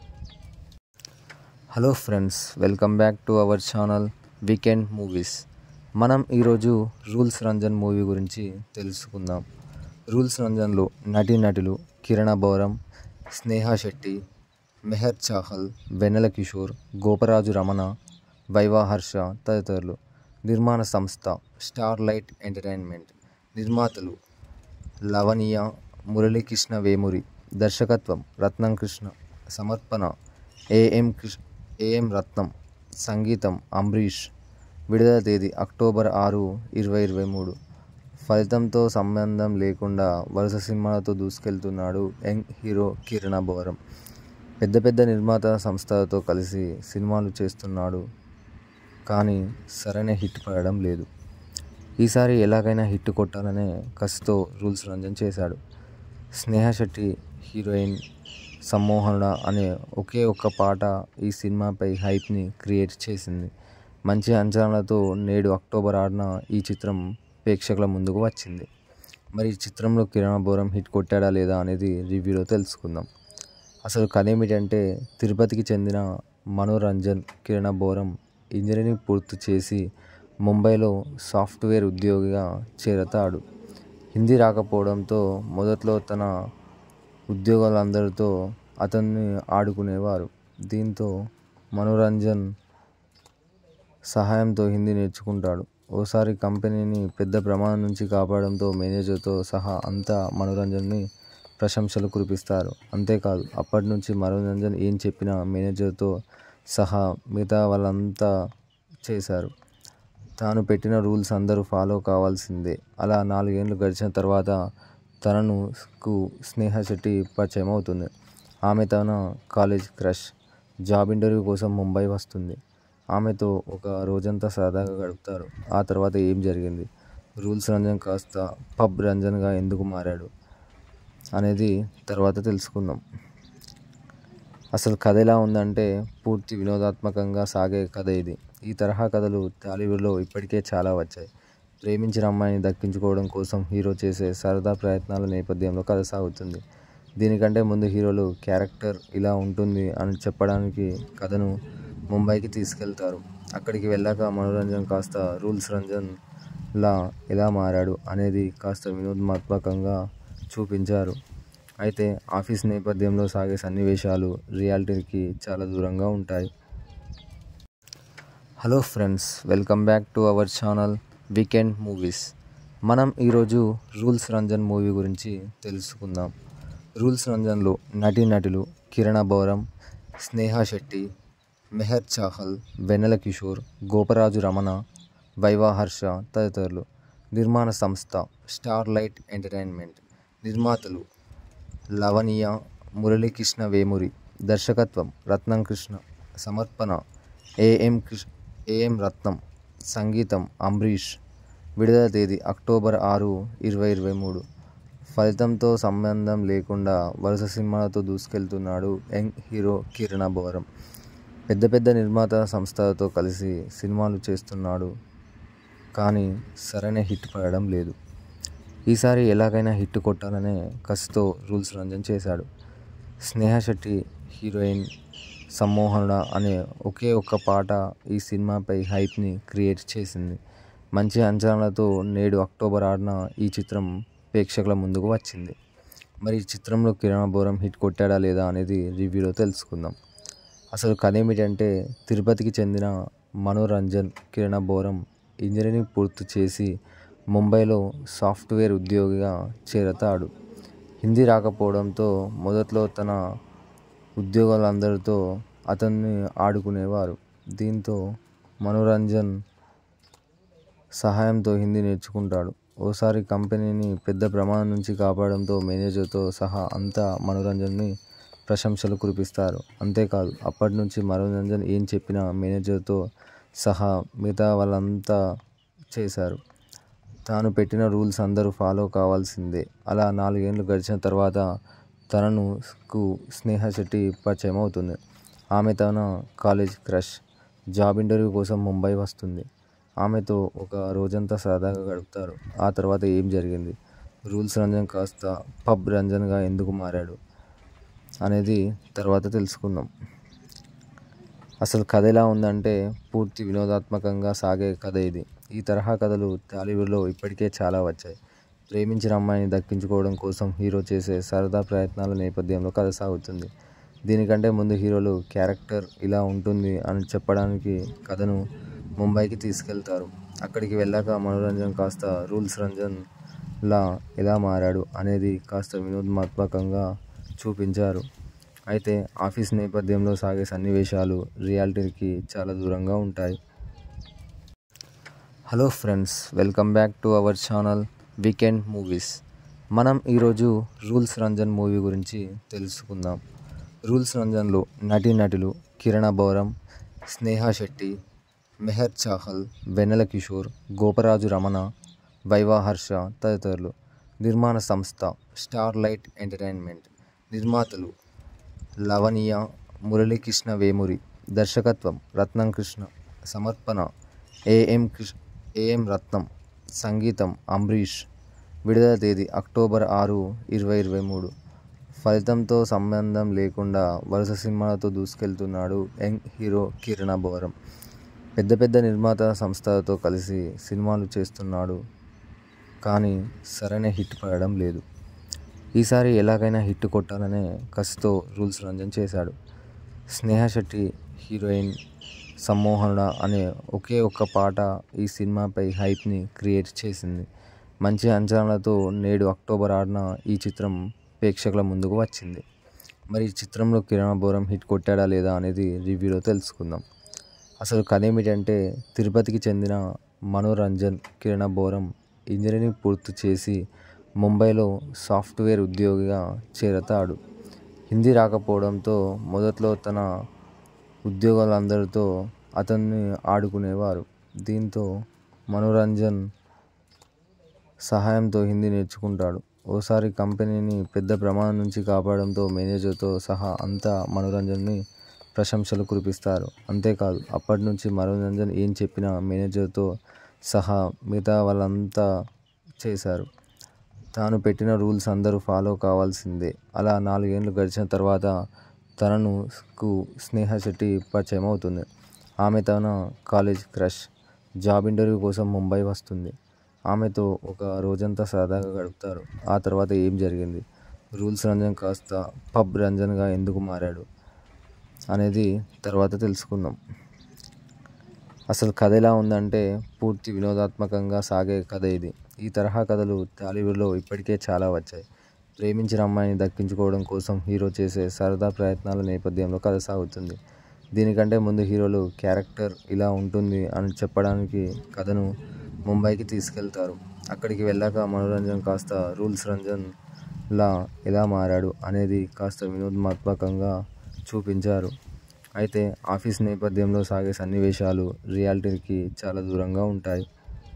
hello friends welcome back to our channel weekend movies మనం ఈరోజు రూల్స్ రంజన్ మూవీ గురించి తెలుసుకుందాం రూల్స్ రంజన్లో నటీనటులు కిరణ బౌరం స్నేహ శెట్టి మెహర్ చాహల్ వెన్నెల కిషోర్ గోపరాజు రమణ వైవా హర్ష తదితరులు నిర్మాణ సంస్థ స్టార్ లైట్ ఎంటర్టైన్మెంట్ నిర్మాతలు లవణీయ మురళీకృష్ణ వేమూరి దర్శకత్వం రత్నం కృష్ణ సమర్పణ ఏఎం కృష్ణ ఏఎం రత్నం సంగీతం అంబరీష్ విడుదల తేదీ అక్టోబర్ ఆరు ఇరవై ఇరవై మూడు ఫలితంతో సంబంధం లేకుండా వరుస సినిమాలతో దూసుకెళ్తున్నాడు యంగ్ హీరో కిరణ్ బోరం పెద్ద పెద్ద నిర్మాత సంస్థలతో కలిసి సినిమాలు చేస్తున్నాడు కానీ సరైన హిట్ పడడం లేదు ఈసారి ఎలాగైనా హిట్ కొట్టాలనే కసితో రూల్స్ రంజన్ చేశాడు స్నేహ శెట్టి హీరోయిన్ సమ్మోహనుడ అనే ఒకే ఒక్క పాట ఈ సినిమాపై హైప్ని క్రియేట్ చేసింది మంచి అంచనాలతో నేడు అక్టోబర్ ఆరున ఈ చిత్రం ప్రేక్షకుల ముందుకు వచ్చింది మరి ఈ చిత్రంలో కిరణ్ బోరం హిట్ కొట్టాడా లేదా అనేది రివ్యూలో తెలుసుకుందాం అసలు కథ ఏమిటంటే తిరుపతికి చెందిన మనోరంజన్ కిరణ్ బోరం ఇంజనీరింగ్ పూర్తి చేసి ముంబైలో సాఫ్ట్వేర్ ఉద్యోగిగా చేరతాడు హిందీ రాకపోవడంతో మొదట్లో తన ఉద్యోగులందరితో అతన్ని ఆడుకునేవారు దీంతో మనోరంజన్ సహాయంతో హిందీ నేర్చుకుంటాడు ఓసారి కంపెనీని పెద్ద ప్రమాదం నుంచి కాపాడడంతో మేనేజర్తో సహా అంతా మనోరంజన్ని ప్రశంసలు కురిపిస్తారు అంతేకాదు అప్పటి నుంచి మనోరంజన్ ఏం చెప్పినా మేనేజర్తో సహా మిగతా వాళ్ళంతా చేశారు తాను పెట్టిన రూల్స్ అందరూ ఫాలో కావాల్సిందే అలా నాలుగేళ్లు గడిచిన తర్వాత తనను కు స్నేహ శెట్టి పరిచయం అవుతుంది ఆమె తన కాలేజ్ క్రష్ జాబ్ ఇంటర్వ్యూ కోసం ముంబై వస్తుంది ఆమెతో ఒక రోజంతా సరదాగా గడుపుతారు ఆ తర్వాత ఏం జరిగింది రూల్స్ రంజన్ కాస్త పబ్ రంజన్గా ఎందుకు మారాడు అనేది తర్వాత తెలుసుకుందాం అసలు కథ ఎలా ఉందంటే పూర్తి వినోదాత్మకంగా సాగే కథ ఇది ఈ తరహా కథలు టాలీవుడ్లో ఇప్పటికే చాలా వచ్చాయి ప్రేమించిన అమ్మాయిని దక్కించుకోవడం కోసం హీరో చేసే సరదా ప్రయత్నాల నేపథ్యంలో కథ సాగుతుంది దీనికంటే ముందు హీరోలు క్యారెక్టర్ ఇలా ఉంటుంది అని చెప్పడానికి కథను ముంబైకి తీసుకెళ్తారు అక్కడికి వెళ్ళాక మనోరంజన్ కాస్త రూల్స్ రంజన్ లా ఎలా మారాడు అనేది కాస్త వినోదాత్మకంగా చూపించారు అయితే ఆఫీస్ నేపథ్యంలో సాగే సన్నివేశాలు రియాలిటీకి చాలా దూరంగా ఉంటాయి hello friends welcome back to our channel weekend movies మనం ఈరోజు రూల్స్ రంజన్ మూవీ గురించి తెలుసుకుందాం రూల్స్ రంజన్లో నటీనటులు కిరణ బౌరం స్నేహ శెట్టి మెహర్ చాహల్ వెన్నెల కిషోర్ గోపరాజు రమణ వైవా హర్ష తదితరులు నిర్మాణ సంస్థ స్టార్ లైట్ ఎంటర్టైన్మెంట్ నిర్మాతలు లవణీయ మురళీకృష్ణ వేమూరి దర్శకత్వం రత్నం కృష్ణ సమర్పణ ఏఎం కృష్ణ ఏఎం రత్నం సంగీతం అంబరీష్ విడుదల తేదీ అక్టోబర్ ఆరు ఇరవై ఇరవై మూడు ఫలితంతో సంబంధం లేకుండా వరుస సినిమాలతో దూసుకెళ్తున్నాడు యంగ్ హీరో కిరణ్ బోరం పెద్ద పెద్ద నిర్మాత సంస్థలతో కలిసి సినిమాలు చేస్తున్నాడు కానీ సరైన హిట్ పడడం లేదు ఈసారి ఎలాగైనా హిట్ కొట్టాలనే కసితో రూల్స్ రంజన్ చేశాడు స్నేహ శెట్టి హీరోయిన్ సమ్మోహనుడ అనే ఒకే ఒక్క పాట ఈ సినిమాపై హైప్ని క్రియేట్ చేసింది మంచి అంచనాలతో నేడు అక్టోబర్ ఆరున ఈ చిత్రం ప్రేక్షకుల ముందుకు వచ్చింది మరి ఈ చిత్రంలో కిరణ్ బోరం హిట్ కొట్టాడా లేదా అనేది రివ్యూలో తెలుసుకుందాం అసలు కథ ఏమిటంటే తిరుపతికి చెందిన మనోరంజన్ కిరణ్ బోరం ఇంజనీరింగ్ పూర్తి చేసి ముంబైలో సాఫ్ట్వేర్ ఉద్యోగిగా చేరతాడు హిందీ రాకపోవడంతో మొదట్లో తన ఉద్యోగులందరితో అతన్ని ఆడుకునేవారు దీంతో మనోరంజన్ సహాయంతో హిందీ నేర్చుకుంటాడు ఓసారి కంపెనీని పెద్ద ప్రమాదం నుంచి కాపాడడంతో మేనేజర్తో సహా అంతా మనోరంజన్ని ప్రశంసలు కురిపిస్తారు అంతేకాదు అప్పటి నుంచి మనోరంజన్ ఏం చెప్పినా మేనేజర్తో సహా మిగతా వాళ్ళంతా చేశారు తాను పెట్టిన రూల్స్ అందరూ ఫాలో కావాల్సిందే అలా నాలుగేళ్లు గడిచిన తర్వాత తనను కు స్నేహ శెట్టి పరిచయం అవుతుంది ఆమె తన కాలేజ్ క్రష్ జాబ్ ఇంటర్వ్యూ కోసం ముంబై వస్తుంది ఆమెతో ఒక రోజంతా సరదాగా గడుపుతారు ఆ తర్వాత ఏం జరిగింది రూల్స్ రంజన్ కాస్త పబ్ రంజన్గా ఎందుకు మారాడు అనేది తర్వాత తెలుసుకుందాం అసలు కథ ఎలా ఉందంటే పూర్తి వినోదాత్మకంగా సాగే కథ ఇది ఈ తరహా కథలు టాలీవుడ్లో ఇప్పటికే చాలా వచ్చాయి ప్రేమించిన అమ్మాయిని దక్కించుకోవడం కోసం హీరో చేసే సరదా ప్రయత్నాల నేపథ్యంలో కథ సాగుతుంది దీనికంటే ముందు హీరోలు క్యారెక్టర్ ఇలా ఉంటుంది అని చెప్పడానికి కథను ముంబైకి తీసుకెళ్తారు అక్కడికి వెళ్ళాక మనోరంజన్ కాస్త రూల్స్ రంజన్ లా ఎలా మారాడు అనేది కాస్త వినోదాత్మకంగా చూపించారు అయితే ఆఫీస్ నేపథ్యంలో సాగే సన్నివేశాలు రియాలిటీకి చాలా దూరంగా ఉంటాయి hello friends welcome back to our channel weekend movies మనం ఈరోజు రూల్స్ రంజన్ మూవీ గురించి తెలుసుకుందాం రూల్స్ రంజన్లో నటీనటులు కిరణ బౌరం స్నేహ శెట్టి మెహర్ చాహల్ వెన్నెల కిషోర్ గోపరాజు రమణ వైవా హర్ష తదితరులు నిర్మాణ సంస్థ స్టార్ లైట్ ఎంటర్టైన్మెంట్ నిర్మాతలు లవణీయ మురళీకృష్ణ వేమూరి దర్శకత్వం రత్నం కృష్ణ సమర్పణ ఏఎం కృష్ణ ఏఎం రత్నం సంగీతం అంబరీష్ విడుదల తేదీ అక్టోబర్ ఆరు ఇరవై ఇరవై మూడు ఫలితంతో సంబంధం లేకుండా వరుస సినిమాలతో దూసుకెళ్తున్నాడు యంగ్ హీరో కిరణ బోరం పెద్ద పెద్ద నిర్మాత సంస్థలతో కలిసి సినిమాలు చేస్తున్నాడు కానీ సరైన హిట్ పడడం లేదు ఈసారి ఎలాగైనా హిట్ కొట్టాలనే కసితో రూల్స్ రంజన్ చేశాడు స్నేహ శెట్టి హీరోయిన్ సమ్మోహనుడ అనే ఒకే ఒక్క పాట ఈ సినిమాపై హైప్ని క్రియేట్ చేసింది మంచి అంచనాలతో నేడు అక్టోబర్ ఆరున ఈ చిత్రం ప్రేక్షకుల ముందుకు వచ్చింది మరి ఈ చిత్రంలో కిరణ్ బోరం హిట్ కొట్టాడా లేదా అనేది రివ్యూలో తెలుసుకుందాం అసలు కథ ఏమిటంటే తిరుపతికి చెందిన మనోరంజన్ కిరణ బోరం ఇంజనీరింగ్ పూర్తి చేసి ముంబైలో సాఫ్ట్వేర్ ఉద్యోగిగా చేరతాడు హిందీ రాకపోవడంతో మొదట్లో తన ఉద్యోగాలందరితో అతన్ని ఆడుకునేవారు దీంతో మనోరంజన్ సహాయంతో హిందీ నేర్చుకుంటాడు ఓసారి కంపెనీని పెద్ద ప్రమాదం నుంచి కాపాడడంతో మేనేజర్తో సహా అంతా మనోరంజన్ని ప్రశంసలు కురిపిస్తారు అంతేకాదు అప్పటి నుంచి మనోరంజన్ ఏం చెప్పినా మేనేజర్తో సహా మిగతా వాళ్ళంతా చేశారు తాను పెట్టిన రూల్స్ అందరూ ఫాలో కావాల్సిందే అలా నాలుగేండ్లు గడిచిన తర్వాత తనను కు స్నేహ శెట్టి పరిచయం అవుతుంది ఆమె తన కాలేజ్ క్రష్ జాబ్ ఇంటర్వ్యూ కోసం ముంబై వస్తుంది ఆమెతో ఒక రోజంతా సరదాగా గడుపుతారు ఆ తర్వాత ఏం జరిగింది రూల్స్ రంజన్ కాస్త పబ్ రంజన్గా ఎందుకు మారాడు అనేది తర్వాత తెలుసుకుందాం అసలు కథ ఎలా ఉందంటే పూర్తి వినోదాత్మకంగా సాగే కథ ఇది ఈ తరహా కథలు టాలీవుడ్లో ఇప్పటికే చాలా వచ్చాయి ప్రేమించిన అమ్మాయిని దక్కించుకోవడం కోసం హీరో చేసే సరదా ప్రయత్నాల నేపథ్యంలో కథ సాగుతుంది దీనికంటే ముందు హీరోలు క్యారెక్టర్ ఇలా ఉంటుంది అని చెప్పడానికి కథను ముంబైకి తీసుకెళ్తారు అక్కడికి వెళ్ళాక మనోరంజన్ కాస్త రూల్స్ రంజన్ లా ఎలా మారాడు అనేది కాస్త వినోదాత్మకంగా చూపించారు అయితే ఆఫీస్ నేపథ్యంలో సాగే సన్నివేశాలు రియాలిటీకి చాలా దూరంగా ఉంటాయి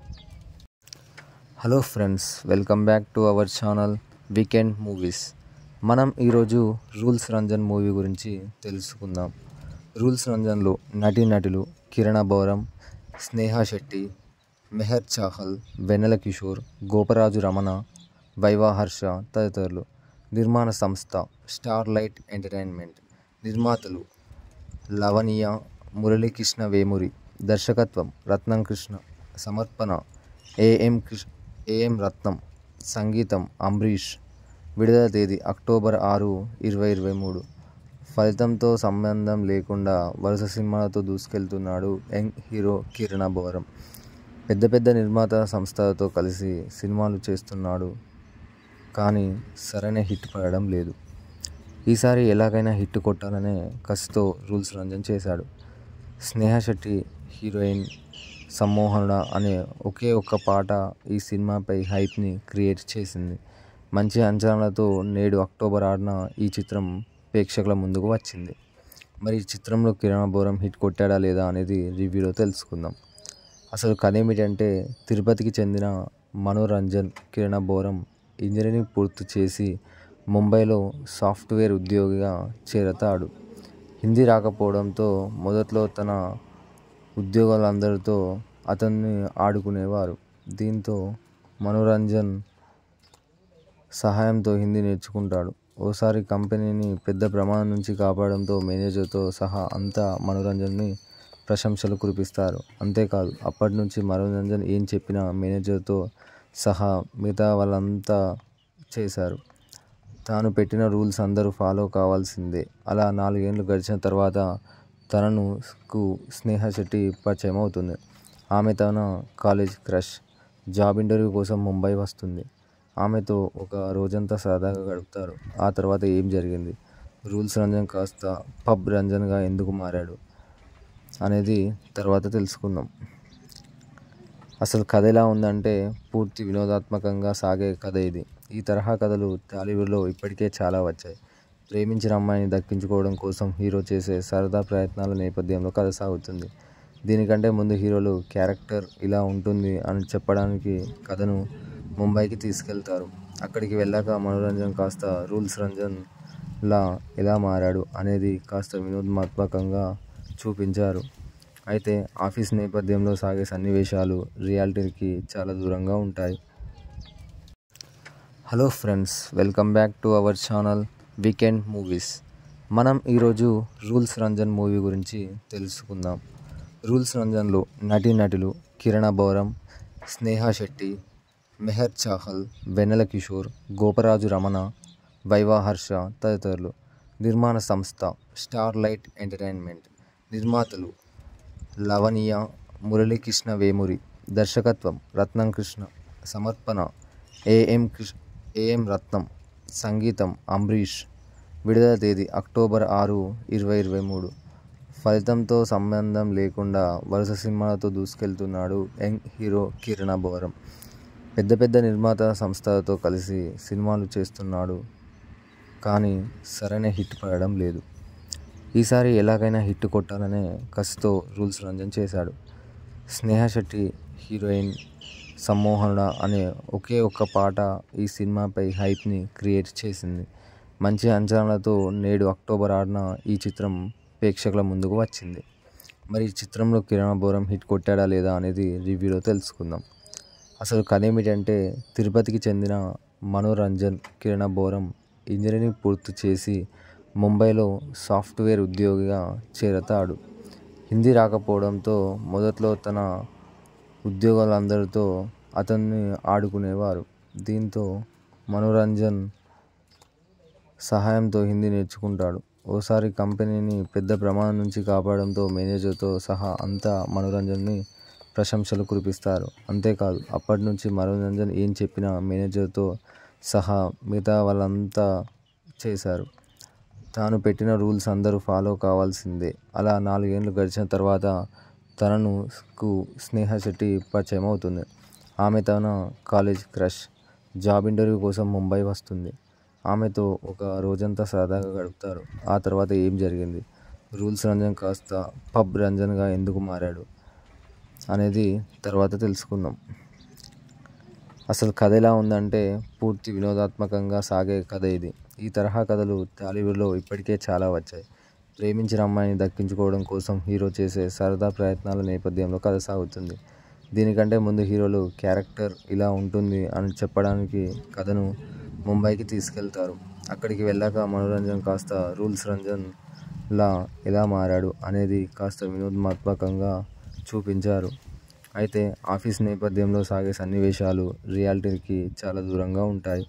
hello friends welcome back to our channel weekend movies మనం ఈరోజు రూల్స్ రంజన్ మూవీ గురించి తెలుసుకుందాం రూల్స్ రంజన్లో నటీనటులు కిరణ బౌరం స్నేహ శెట్టి మెహర్ చాహల్ వెన్నెల కిషోర్ గోపరాజు రమణ వైవా హర్ష తదితరులు నిర్మాణ సంస్థ స్టార్ లైట్ ఎంటర్టైన్మెంట్ నిర్మాతలు లవణీయ మురళీకృష్ణ వేమూరి దర్శకత్వం రత్నం కృష్ణ సమర్పణ ఏఎం కృష్ణ ఏఎం రత్నం సంగీతం అంబరీష్ విడుదల తేదీ అక్టోబర్ ఆరు ఇరవై ఇరవై మూడు ఫలితంతో సంబంధం లేకుండా వరుస సినిమాలతో దూసుకెళ్తున్నాడు యంగ్ హీరో కిరణ బోరం పెద్ద పెద్ద నిర్మాత సంస్థలతో కలిసి సినిమాలు చేస్తున్నాడు కానీ సరైన హిట్ పడడం లేదు ఈసారి ఎలాగైనా హిట్ కొట్టాలనే కసితో రూల్స్ రంజన్ చేశాడు స్నేహ శెట్టి హీరోయిన్ సమ్మోహనుడ అనే ఒకే ఒక్క పాట ఈ సినిమాపై హైప్ని క్రియేట్ చేసింది మంచి అంచనాలతో నేడు అక్టోబర్ ఆరున ఈ చిత్రం ప్రేక్షకుల ముందుకు వచ్చింది మరి ఈ చిత్రంలో కిరణ్ బోరం హిట్ కొట్టాడా లేదా అనేది రివ్యూలో తెలుసుకుందాం అసలు కథ ఏమిటంటే తిరుపతికి చెందిన మనోరంజన్ కిరణ బోరం ఇంజనీరింగ్ పూర్తి చేసి ముంబైలో సాఫ్ట్వేర్ ఉద్యోగిగా చేరతాడు హిందీ రాకపోవడంతో మొదట్లో తన ఉద్యోగాలందరితో అతన్ని ఆడుకునేవారు దీంతో మనోరంజన్ సహాయంతో హిందీ నేర్చుకుంటాడు ఓసారి కంపెనీని పెద్ద ప్రమాదం నుంచి కాపాడడంతో మేనేజర్తో సహా అంతా మనోరంజన్ని ప్రశంసలు కురిపిస్తారు అంతేకాదు అప్పటి నుంచి మనోరంజన్ ఏం చెప్పినా మేనేజర్తో సహా మిగతా వాళ్ళంతా చేశారు తాను పెట్టిన రూల్స్ అందరూ ఫాలో కావాల్సిందే అలా నాలుగేండ్లు గడిచిన తర్వాత తనను కు స్నేహ శెట్టి పరిచయం అవుతుంది ఆమె తన కాలేజ్ క్రష్ జాబ్ ఇంటర్వ్యూ కోసం ముంబై వస్తుంది ఆమెతో ఒక రోజంతా సరదాగా గడుపుతారు ఆ తర్వాత ఏం జరిగింది రూల్స్ రంజన్ కాస్త పబ్ రంజన్గా ఎందుకు మారాడు అనేది తర్వాత తెలుసుకుందాం అసలు కథ ఎలా ఉందంటే పూర్తి వినోదాత్మకంగా సాగే కథ ఇది ఈ తరహా కథలు టాలీవుడ్లో ఇప్పటికే చాలా వచ్చాయి ప్రేమించిన అమ్మాయిని దక్కించుకోవడం కోసం హీరో చేసే సరదా ప్రయత్నాల నేపథ్యంలో కథ సాగుతుంది దీనికంటే ముందు హీరోలు క్యారెక్టర్ ఇలా ఉంటుంది అని చెప్పడానికి కథను ముంబైకి తీసుకెళ్తారు అక్కడికి వెళ్ళాక మనోరంజన్ కాస్త రూల్స్ రంజన్ లా ఎలా మారాడు అనేది కాస్త వినోదాత్మకంగా చూపించారు అయితే ఆఫీస్ నేపథ్యంలో సాగే సన్నివేశాలు రియాలిటీకి చాలా దూరంగా ఉంటాయి hello friends welcome back to our channel weekend movies మనం ఈరోజు రూల్స్ రంజన్ మూవీ గురించి తెలుసుకుందాం రూల్స్ రంజన్లో నటీనటులు కిరణ బౌరం స్నేహ శెట్టి మెహర్ చాహల్ వెన్నెల కిషోర్ గోపరాజు రమణ వైవా హర్ష తదితరులు నిర్మాణ సంస్థ స్టార్ లైట్ ఎంటర్టైన్మెంట్ నిర్మాతలు లవణీయ మురళీకృష్ణ వేమూరి దర్శకత్వం రత్నం కృష్ణ సమర్పణ ఏఎం కృష్ణ ఏఎం రత్నం సంగీతం అంబరీష్ విడుదల తేదీ అక్టోబర్ ఆరు ఇరవై ఇరవై మూడు ఫలితంతో సంబంధం లేకుండా వరుస సినిమాలతో దూసుకెళ్తున్నాడు యంగ్ హీరో కిరణ బోరం పెద్ద పెద్ద నిర్మాత సంస్థలతో కలిసి సినిమాలు చేస్తున్నాడు కానీ సరైన హిట్ పడడం లేదు ఈసారి ఎలాగైనా హిట్ కొట్టాలనే కసితో రూల్స్ రంజన్ చేశాడు స్నేహ శెట్టి హీరోయిన్ సమ్మోహనుడ అనే ఒకే ఒక్క పాట ఈ సినిమాపై హైప్ని క్రియేట్ చేసింది మంచి అంచనాలతో నేడు అక్టోబర్ ఆరున ఈ చిత్రం ప్రేక్షకుల ముందుకు వచ్చింది మరి ఈ చిత్రంలో కిరణ్ బోరం హిట్ కొట్టాడా లేదా అనేది రివ్యూలో తెలుసుకుందాం అసలు కథ ఏమిటంటే తిరుపతికి చెందిన మనోరంజన్ కిరణ బోరం ఇంజనీరింగ్ పూర్తి చేసి ముంబైలో సాఫ్ట్వేర్ ఉద్యోగిగా చేరతాడు హిందీ రాకపోవడంతో మొదట్లో తన ఉద్యోగాలందరితో అతన్ని ఆడుకునేవారు దీంతో మనోరంజన్ సహాయంతో హిందీ నేర్చుకుంటాడు ఓసారి కంపెనీని పెద్ద ప్రమాదం నుంచి కాపాడడంతో మేనేజర్తో సహా అంతా మనోరంజన్ని ప్రశంసలు కురిపిస్తారు అంతేకాదు అప్పటి నుంచి మనోరంజన్ ఏం చెప్పినా మేనేజర్తో సహా మిగతా వాళ్ళంతా చేశారు తాను పెట్టిన రూల్స్ అందరూ ఫాలో కావాల్సిందే అలా నాలుగేండ్లు గడిచిన తర్వాత తనను కు స్నేహ శెట్టి పరిచయం అవుతుంది ఆమె తన కాలేజ్ క్రష్ జాబ్ ఇంటర్వ్యూ కోసం ముంబై వస్తుంది ఆమెతో ఒక రోజంతా సరదాగా గడుపుతారు ఆ తర్వాత ఏం జరిగింది రూల్స్ రంజన్ కాస్త పబ్ రంజన్గా ఎందుకు మారాడు అనేది తర్వాత తెలుసుకుందాం అసలు కథ ఎలా ఉందంటే పూర్తి వినోదాత్మకంగా సాగే కథ ఇది ఈ తరహా కథలు టాలీవుడ్లో ఇప్పటికే చాలా వచ్చాయి ప్రేమించిన అమ్మాయిని దక్కించుకోవడం కోసం హీరో చేసే సరదా ప్రయత్నాల నేపథ్యంలో కథ సాగుతుంది దీనికంటే ముందు హీరోలు క్యారెక్టర్ ఇలా ఉంటుంది అని చెప్పడానికి కథను ముంబైకి తీసుకెళ్తారు అక్కడికి వెళ్ళాక మనోరంజన్ కాస్త రూల్స్ రంజన్ లా ఎలా మారాడు అనేది కాస్త వినోదాత్మకంగా చూపించారు అయితే ఆఫీస్ నేపథ్యంలో సాగే సన్నివేశాలు రియాలిటీకి చాలా దూరంగా ఉంటాయి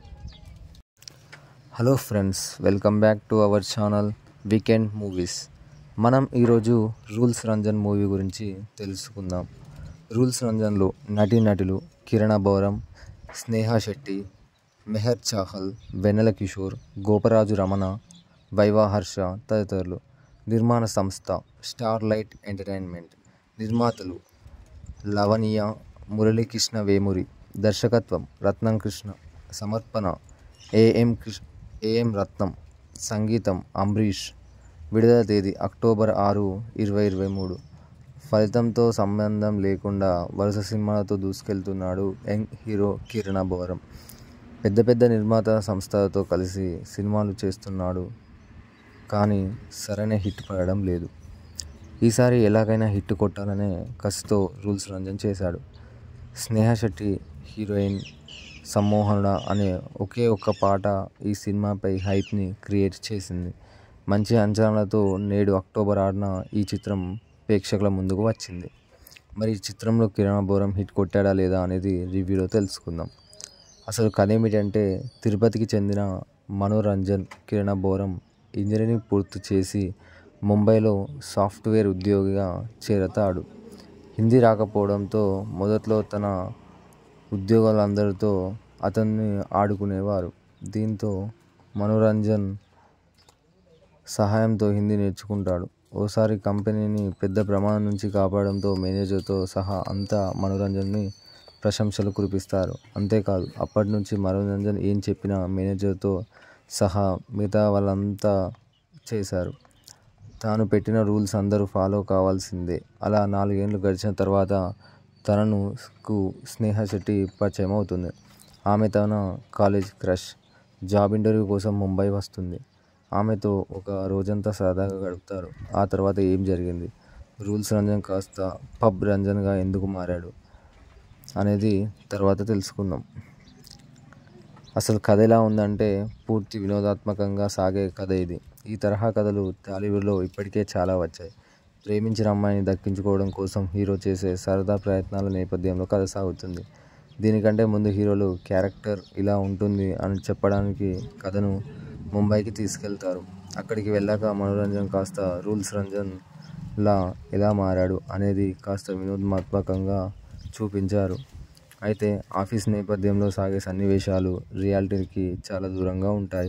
hello friends welcome back to our channel weekend movies మనం ఈరోజు రూల్స్ రంజన్ మూవీ గురించి తెలుసుకుందాం రూల్స్ రంజన్లో నటీనటులు కిరణ బౌరం స్నేహ శెట్టి మెహర్ చాహల్ వెన్నెల కిషోర్ గోపరాజు రమణ వైవా హర్ష తదితరులు నిర్మాణ సంస్థ స్టార్ లైట్ ఎంటర్టైన్మెంట్ నిర్మాతలు లవణీయ మురళీకృష్ణ వేమూరి దర్శకత్వం రత్నం కృష్ణ సమర్పణ ఏఎం కృష్ణ ఏఎం రత్నం సంగీతం అంబరీష్ విడుదల తేదీ అక్టోబర్ ఆరు ఇరవై ఇరవై మూడు ఫలితంతో సంబంధం లేకుండా వరుస సినిమాలతో దూసుకెళ్తున్నాడు యంగ్ హీరో కిరణ బోరం పెద్ద పెద్ద నిర్మాత సంస్థలతో కలిసి సినిమాలు చేస్తున్నాడు కానీ సరైన హిట్ పడడం లేదు ఈసారి ఎలాగైనా హిట్ కొట్టాలనే కసితో రూల్స్ రంజన్ చేశాడు స్నేహ శెట్టి హీరోయిన్ సమ్మోహనుడ అనే ఒకే ఒక్క పాట ఈ సినిమాపై హైప్ని క్రియేట్ చేసింది మంచి అంచనాలతో నేడు అక్టోబర్ ఆరున ఈ చిత్రం ప్రేక్షకుల ముందుకు వచ్చింది మరి ఈ చిత్రంలో కిరణ్ బోరం హిట్ కొట్టాడా లేదా అనేది రివ్యూలో తెలుసుకుందాం అసలు కథ ఏమిటంటే తిరుపతికి చెందిన మనోరంజన్ కిరణ బోరం ఇంజనీరింగ్ పూర్తి చేసి ముంబైలో సాఫ్ట్వేర్ ఉద్యోగిగా చేరతాడు హిందీ రాకపోవడంతో మొదట్లో తన ఉద్యోగాలందరితో అతన్ని ఆడుకునేవారు దీంతో మనోరంజన్ సహాయంతో హిందీ నేర్చుకుంటాడు ఓసారి కంపెనీని పెద్ద ప్రమాదం నుంచి కాపాడడంతో మేనేజర్తో సహా అంతా మనోరంజన్ని ప్రశంసలు కురిపిస్తారు అంతేకాదు అప్పటి నుంచి మనోరంజన్ ఏం చెప్పినా మేనేజర్తో సహా మిగతా వాళ్ళంతా చేశారు తాను పెట్టిన రూల్స్ అందరూ ఫాలో కావాల్సిందే అలా నాలుగేండ్లు గడిచిన తర్వాత తనను కు స్నేహ శెట్టి పరిచయం అవుతుంది ఆమె తన కాలేజ్ క్రష్ జాబ్ ఇంటర్వ్యూ కోసం ముంబై వస్తుంది ఆమెతో ఒక రోజంతా సరదాగా గడుపుతారు ఆ తర్వాత ఏం జరిగింది రూల్స్ రంజన్ కాస్త పబ్ రంజన్గా ఎందుకు మారాడు అనేది తర్వాత తెలుసుకుందాం అసలు కథ ఎలా ఉందంటే పూర్తి వినోదాత్మకంగా సాగే కథ ఇది ఈ తరహా కథలు టాలీవుడ్లో ఇప్పటికే చాలా వచ్చాయి ప్రేమించిన అమ్మాయిని దక్కించుకోవడం కోసం హీరో చేసే సరదా ప్రయత్నాల నేపథ్యంలో కథ సాగుతుంది దీనికంటే ముందు హీరోలు క్యారెక్టర్ ఇలా ఉంటుంది అని చెప్పడానికి కథను ముంబైకి తీసుకెళ్తారు అక్కడికి వెళ్ళాక మనోరంజన్ కాస్త రూల్స్ రంజన్ లా ఎలా మారాడు అనేది కాస్త వినోదాత్మకంగా చూపించారు అయితే ఆఫీస్ నేపథ్యంలో సాగే సన్నివేశాలు రియాలిటీకి చాలా దూరంగా ఉంటాయి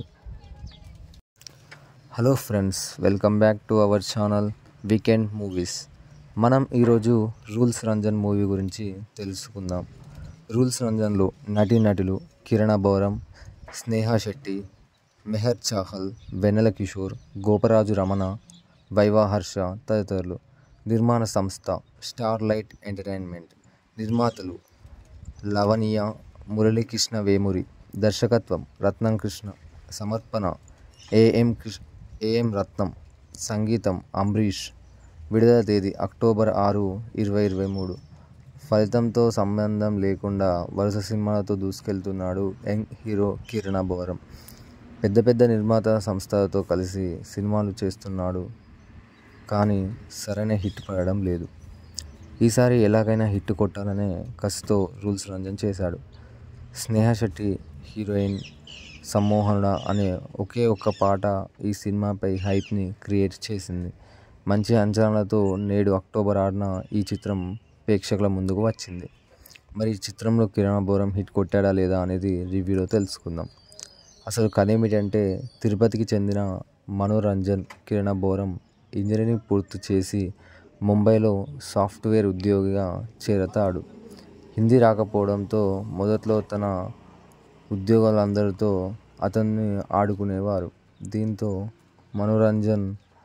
hello friends welcome back to our channel weekend movies మనం ఈరోజు రూల్స్ రంజన్ మూవీ గురించి తెలుసుకుందాం రూల్స్ రంజన్లో నటీనటులు కిరణ బౌరం స్నేహ శెట్టి మెహర్ చాహల్ వెన్నెల కిషోర్ గోపరాజు రమణ వైవా హర్ష తదితరులు నిర్మాణ సంస్థ స్టార్ లైట్ ఎంటర్టైన్మెంట్ నిర్మాతలు లవణీయ మురళీకృష్ణ వేమూరి దర్శకత్వం రత్నం కృష్ణ సమర్పణ ఏఎం కృష్ణ ఏఎం రత్నం సంగీతం అంబరీష్ విడుదల తేదీ అక్టోబర్ ఆరు ఇరవై ఇరవై మూడు ఫలితంతో సంబంధం లేకుండా వరుస సినిమాలతో దూసుకెళ్తున్నాడు యంగ్ హీరో కిరణ బోరం పెద్ద పెద్ద నిర్మాత సంస్థలతో కలిసి సినిమాలు చేస్తున్నాడు కానీ సరైన హిట్ పడడం లేదు ఈసారి ఎలాగైనా హిట్ కొట్టాలనే కసితో రూల్స్ రంజన్ చేశాడు స్నేహ శెట్టి హీరోయిన్ సమ్మోహనుడ అనే ఒకే ఒక్క పాట ఈ సినిమాపై హైప్ని క్రియేట్ చేసింది మంచి అంచనాలతో నేడు అక్టోబర్ ఆరున ఈ చిత్రం ప్రేక్షకుల ముందుకు వచ్చింది మరి ఈ చిత్రంలో కిరణ్ బోరం హిట్ కొట్టాడా లేదా అనేది రివ్యూలో తెలుసుకుందాం అసలు కథ ఏమిటంటే తిరుపతికి చెందిన మనోరంజన్ కిరణ బోరం ఇంజనీరింగ్ పూర్తి చేసి ముంబైలో సాఫ్ట్వేర్ ఉద్యోగిగా చేరతాడు హిందీ రాకపోవడంతో మొదట్లో తన ఉద్యోగాలందరితో అతన్ని ఆడుకునేవారు దీంతో మనోరంజన్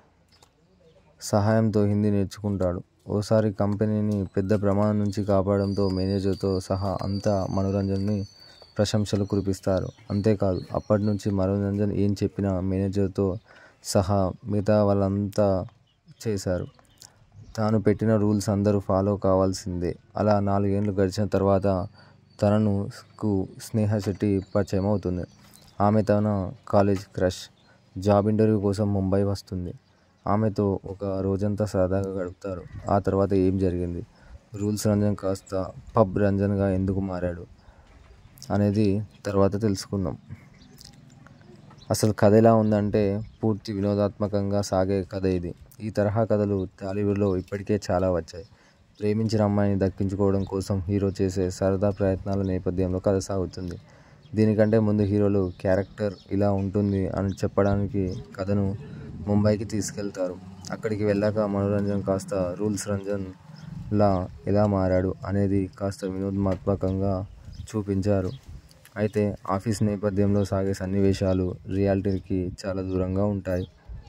సహాయంతో హిందీ నేర్చుకుంటాడు ఓసారి కంపెనీని పెద్ద ప్రమాదం నుంచి కాపాడడంతో మేనేజర్తో సహా అంతా మనోరంజన్ని ప్రశంసలు కురిపిస్తారు అంతేకాదు అప్పటి నుంచి మనోరంజన్ ఏం చెప్పినా మేనేజర్తో సహా మిగతా వాళ్ళంతా చేశారు తాను పెట్టిన రూల్స్ అందరూ ఫాలో కావాల్సిందే అలా నాలుగేండ్లు గడిచిన తర్వాత తనను కు స్నేహ శెట్టి పరిచయం అవుతుంది ఆమె తన కాలేజ్ క్రష్ జాబ్ ఇంటర్వ్యూ కోసం ముంబై వస్తుంది ఆమెతో ఒక రోజంతా సరదాగా గడుపుతారు ఆ తర్వాత ఏం జరిగింది రూల్స్ రంజన్ కాస్త పబ్ రంజన్గా ఎందుకు మారాడు అనేది తర్వాత తెలుసుకుందాం అసలు కథ ఎలా ఉందంటే పూర్తి వినోదాత్మకంగా సాగే కథ ఇది ఈ తరహా కథలు టాలీవుడ్లో ఇప్పటికే చాలా వచ్చాయి ప్రేమించిన అమ్మాయిని దక్కించుకోవడం కోసం హీరో చేసే సరదా ప్రయత్నాల నేపథ్యంలో కథ సాగుతుంది దీనికంటే ముందు హీరోలు క్యారెక్టర్ ఇలా ఉంటుంది అని చెప్పడానికి కథను ముంబైకి తీసుకెళ్తారు అక్కడికి వెళ్ళాక మనోరంజన్ కాస్త రూల్స్ రంజన్ లా ఎలా మారాడు అనేది కాస్త వినోదాత్మకంగా చూపించారు అయితే ఆఫీస్ నేపథ్యంలో సాగే సన్నివేశాలు రియాలిటీకి చాలా దూరంగా ఉంటాయి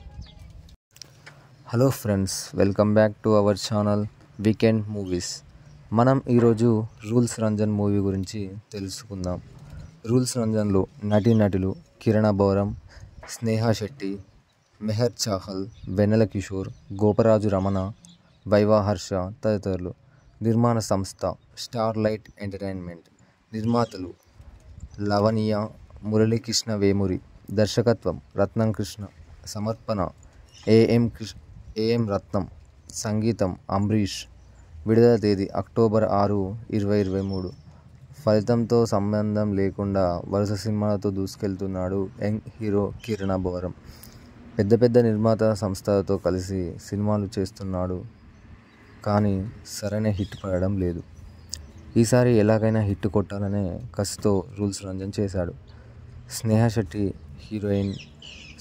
hello friends welcome back to our channel weekend movies మనం ఈరోజు రూల్స్ రంజన్ మూవీ గురించి తెలుసుకుందాం రూల్స్ రంజన్లో నటీనటులు కిరణ బౌరం స్నేహ శెట్టి మెహర్ చాహల్ వెన్నెల కిషోర్ గోపరాజు రమణ వైవా హర్ష తదితరులు నిర్మాణ సంస్థ స్టార్ లైట్ ఎంటర్టైన్మెంట్ నిర్మాతలు లవణీయ మురళీకృష్ణ వేమూరి దర్శకత్వం రత్నం కృష్ణ సమర్పణ ఏఎం కృష్ణ ఏఎం రత్నం సంగీతం అంబరీష్ విడుదల తేదీ అక్టోబర్ ఆరు ఇరవై ఇరవై మూడు ఫలితంతో సంబంధం లేకుండా వరుస సినిమాలతో దూసుకెళ్తున్నాడు యంగ్ హీరో కిరణ బోరం పెద్ద పెద్ద నిర్మాత సంస్థలతో కలిసి సినిమాలు చేస్తున్నాడు కానీ సరైన హిట్ పడడం లేదు ఈసారి ఎలాగైనా హిట్ కొట్టాలనే కసితో రూల్స్ రంజన్ చేశాడు స్నేహ శెట్టి హీరోయిన్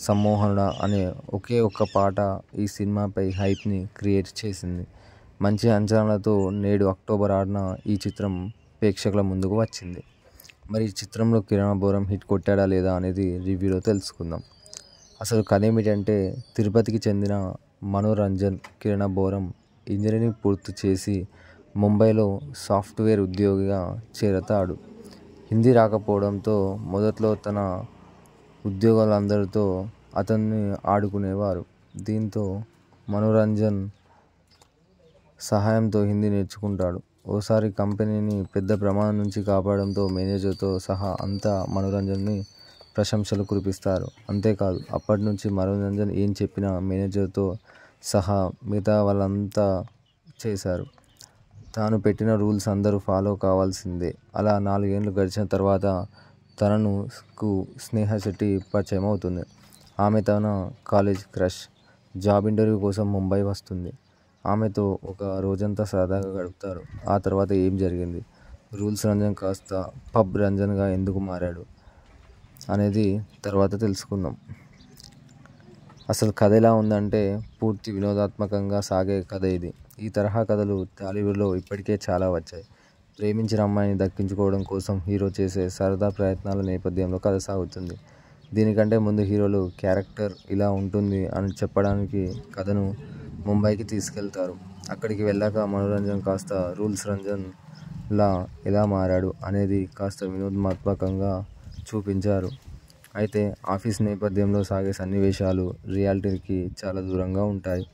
సమ్మోహనుడా అనే ఒకే ఒక్క పాట ఈ సినిమాపై హైప్ని క్రియేట్ చేసింది మంచి అంచనాలతో నేడు అక్టోబర్ ఆరున ఈ చిత్రం ప్రేక్షకుల ముందుకు వచ్చింది మరి ఈ చిత్రంలో కిరణ్ బోరం హిట్ కొట్టాడా లేదా అనేది రివ్యూలో తెలుసుకుందాం అసలు కథ ఏమిటంటే తిరుపతికి చెందిన మనోరంజన్ కిరణ్ బోరం ఇంజనీరింగ్ పూర్తి చేసి ముంబైలో సాఫ్ట్వేర్ ఉద్యోగిగా చేరతాడు హిందీ రాకపోవడంతో మొదట్లో తన ఉద్యోగాలందరితో అతన్ని ఆడుకునేవారు దీంతో మనోరంజన్ సహాయంతో హిందీ నేర్చుకుంటాడు ఓసారి కంపెనీని పెద్ద ప్రమాదం నుంచి కాపాడడంతో మేనేజర్తో సహా అంతా మనోరంజన్ని ప్రశంసలు కురిపిస్తారు అంతేకాదు అప్పటి నుంచి మనోరంజన్ ఏం చెప్పినా మేనేజర్తో సహా మిగతా వాళ్ళంతా చేశారు తాను పెట్టిన రూల్స్ అందరూ ఫాలో కావాల్సిందే అలా నాలుగేండ్లు గడిచిన తర్వాత తనను కు స్నేహ శెట్టి పరిచయం అవుతుంది ఆమె తన కాలేజ్ క్రష్ జాబ్ ఇంటర్వ్యూ కోసం ముంబై వస్తుంది ఆమెతో ఒక రోజంతా సరదాగా గడుపుతారు ఆ తర్వాత ఏం జరిగింది రూల్స్ రంజన్ కాస్త పబ్ రంజన్గా ఎందుకు మారాడు అనేది తర్వాత తెలుసుకుందాం అసలు కథ ఎలా ఉందంటే పూర్తి వినోదాత్మకంగా సాగే కథ ఇది ఈ తరహా కథలు టాలీవుడ్లో ఇప్పటికే చాలా వచ్చాయి ప్రేమించిన అమ్మాయిని దక్కించుకోవడం కోసం హీరో చేసే సరదా ప్రయత్నాల నేపథ్యంలో కథ సాగుతుంది దీనికంటే ముందు హీరోలు క్యారెక్టర్ ఇలా ఉంటుంది అని చెప్పడానికి కథను ముంబైకి తీసుకెళ్తారు అక్కడికి వెళ్ళాక మనోరంజన్ కాస్త రూల్స్ రంజన్ లా ఎలా మారాడు అనేది కాస్త వినోదాత్మకంగా చూపించారు అయితే ఆఫీస్ నేపథ్యంలో సాగే సన్నివేశాలు రియాలిటీకి చాలా దూరంగా ఉంటాయి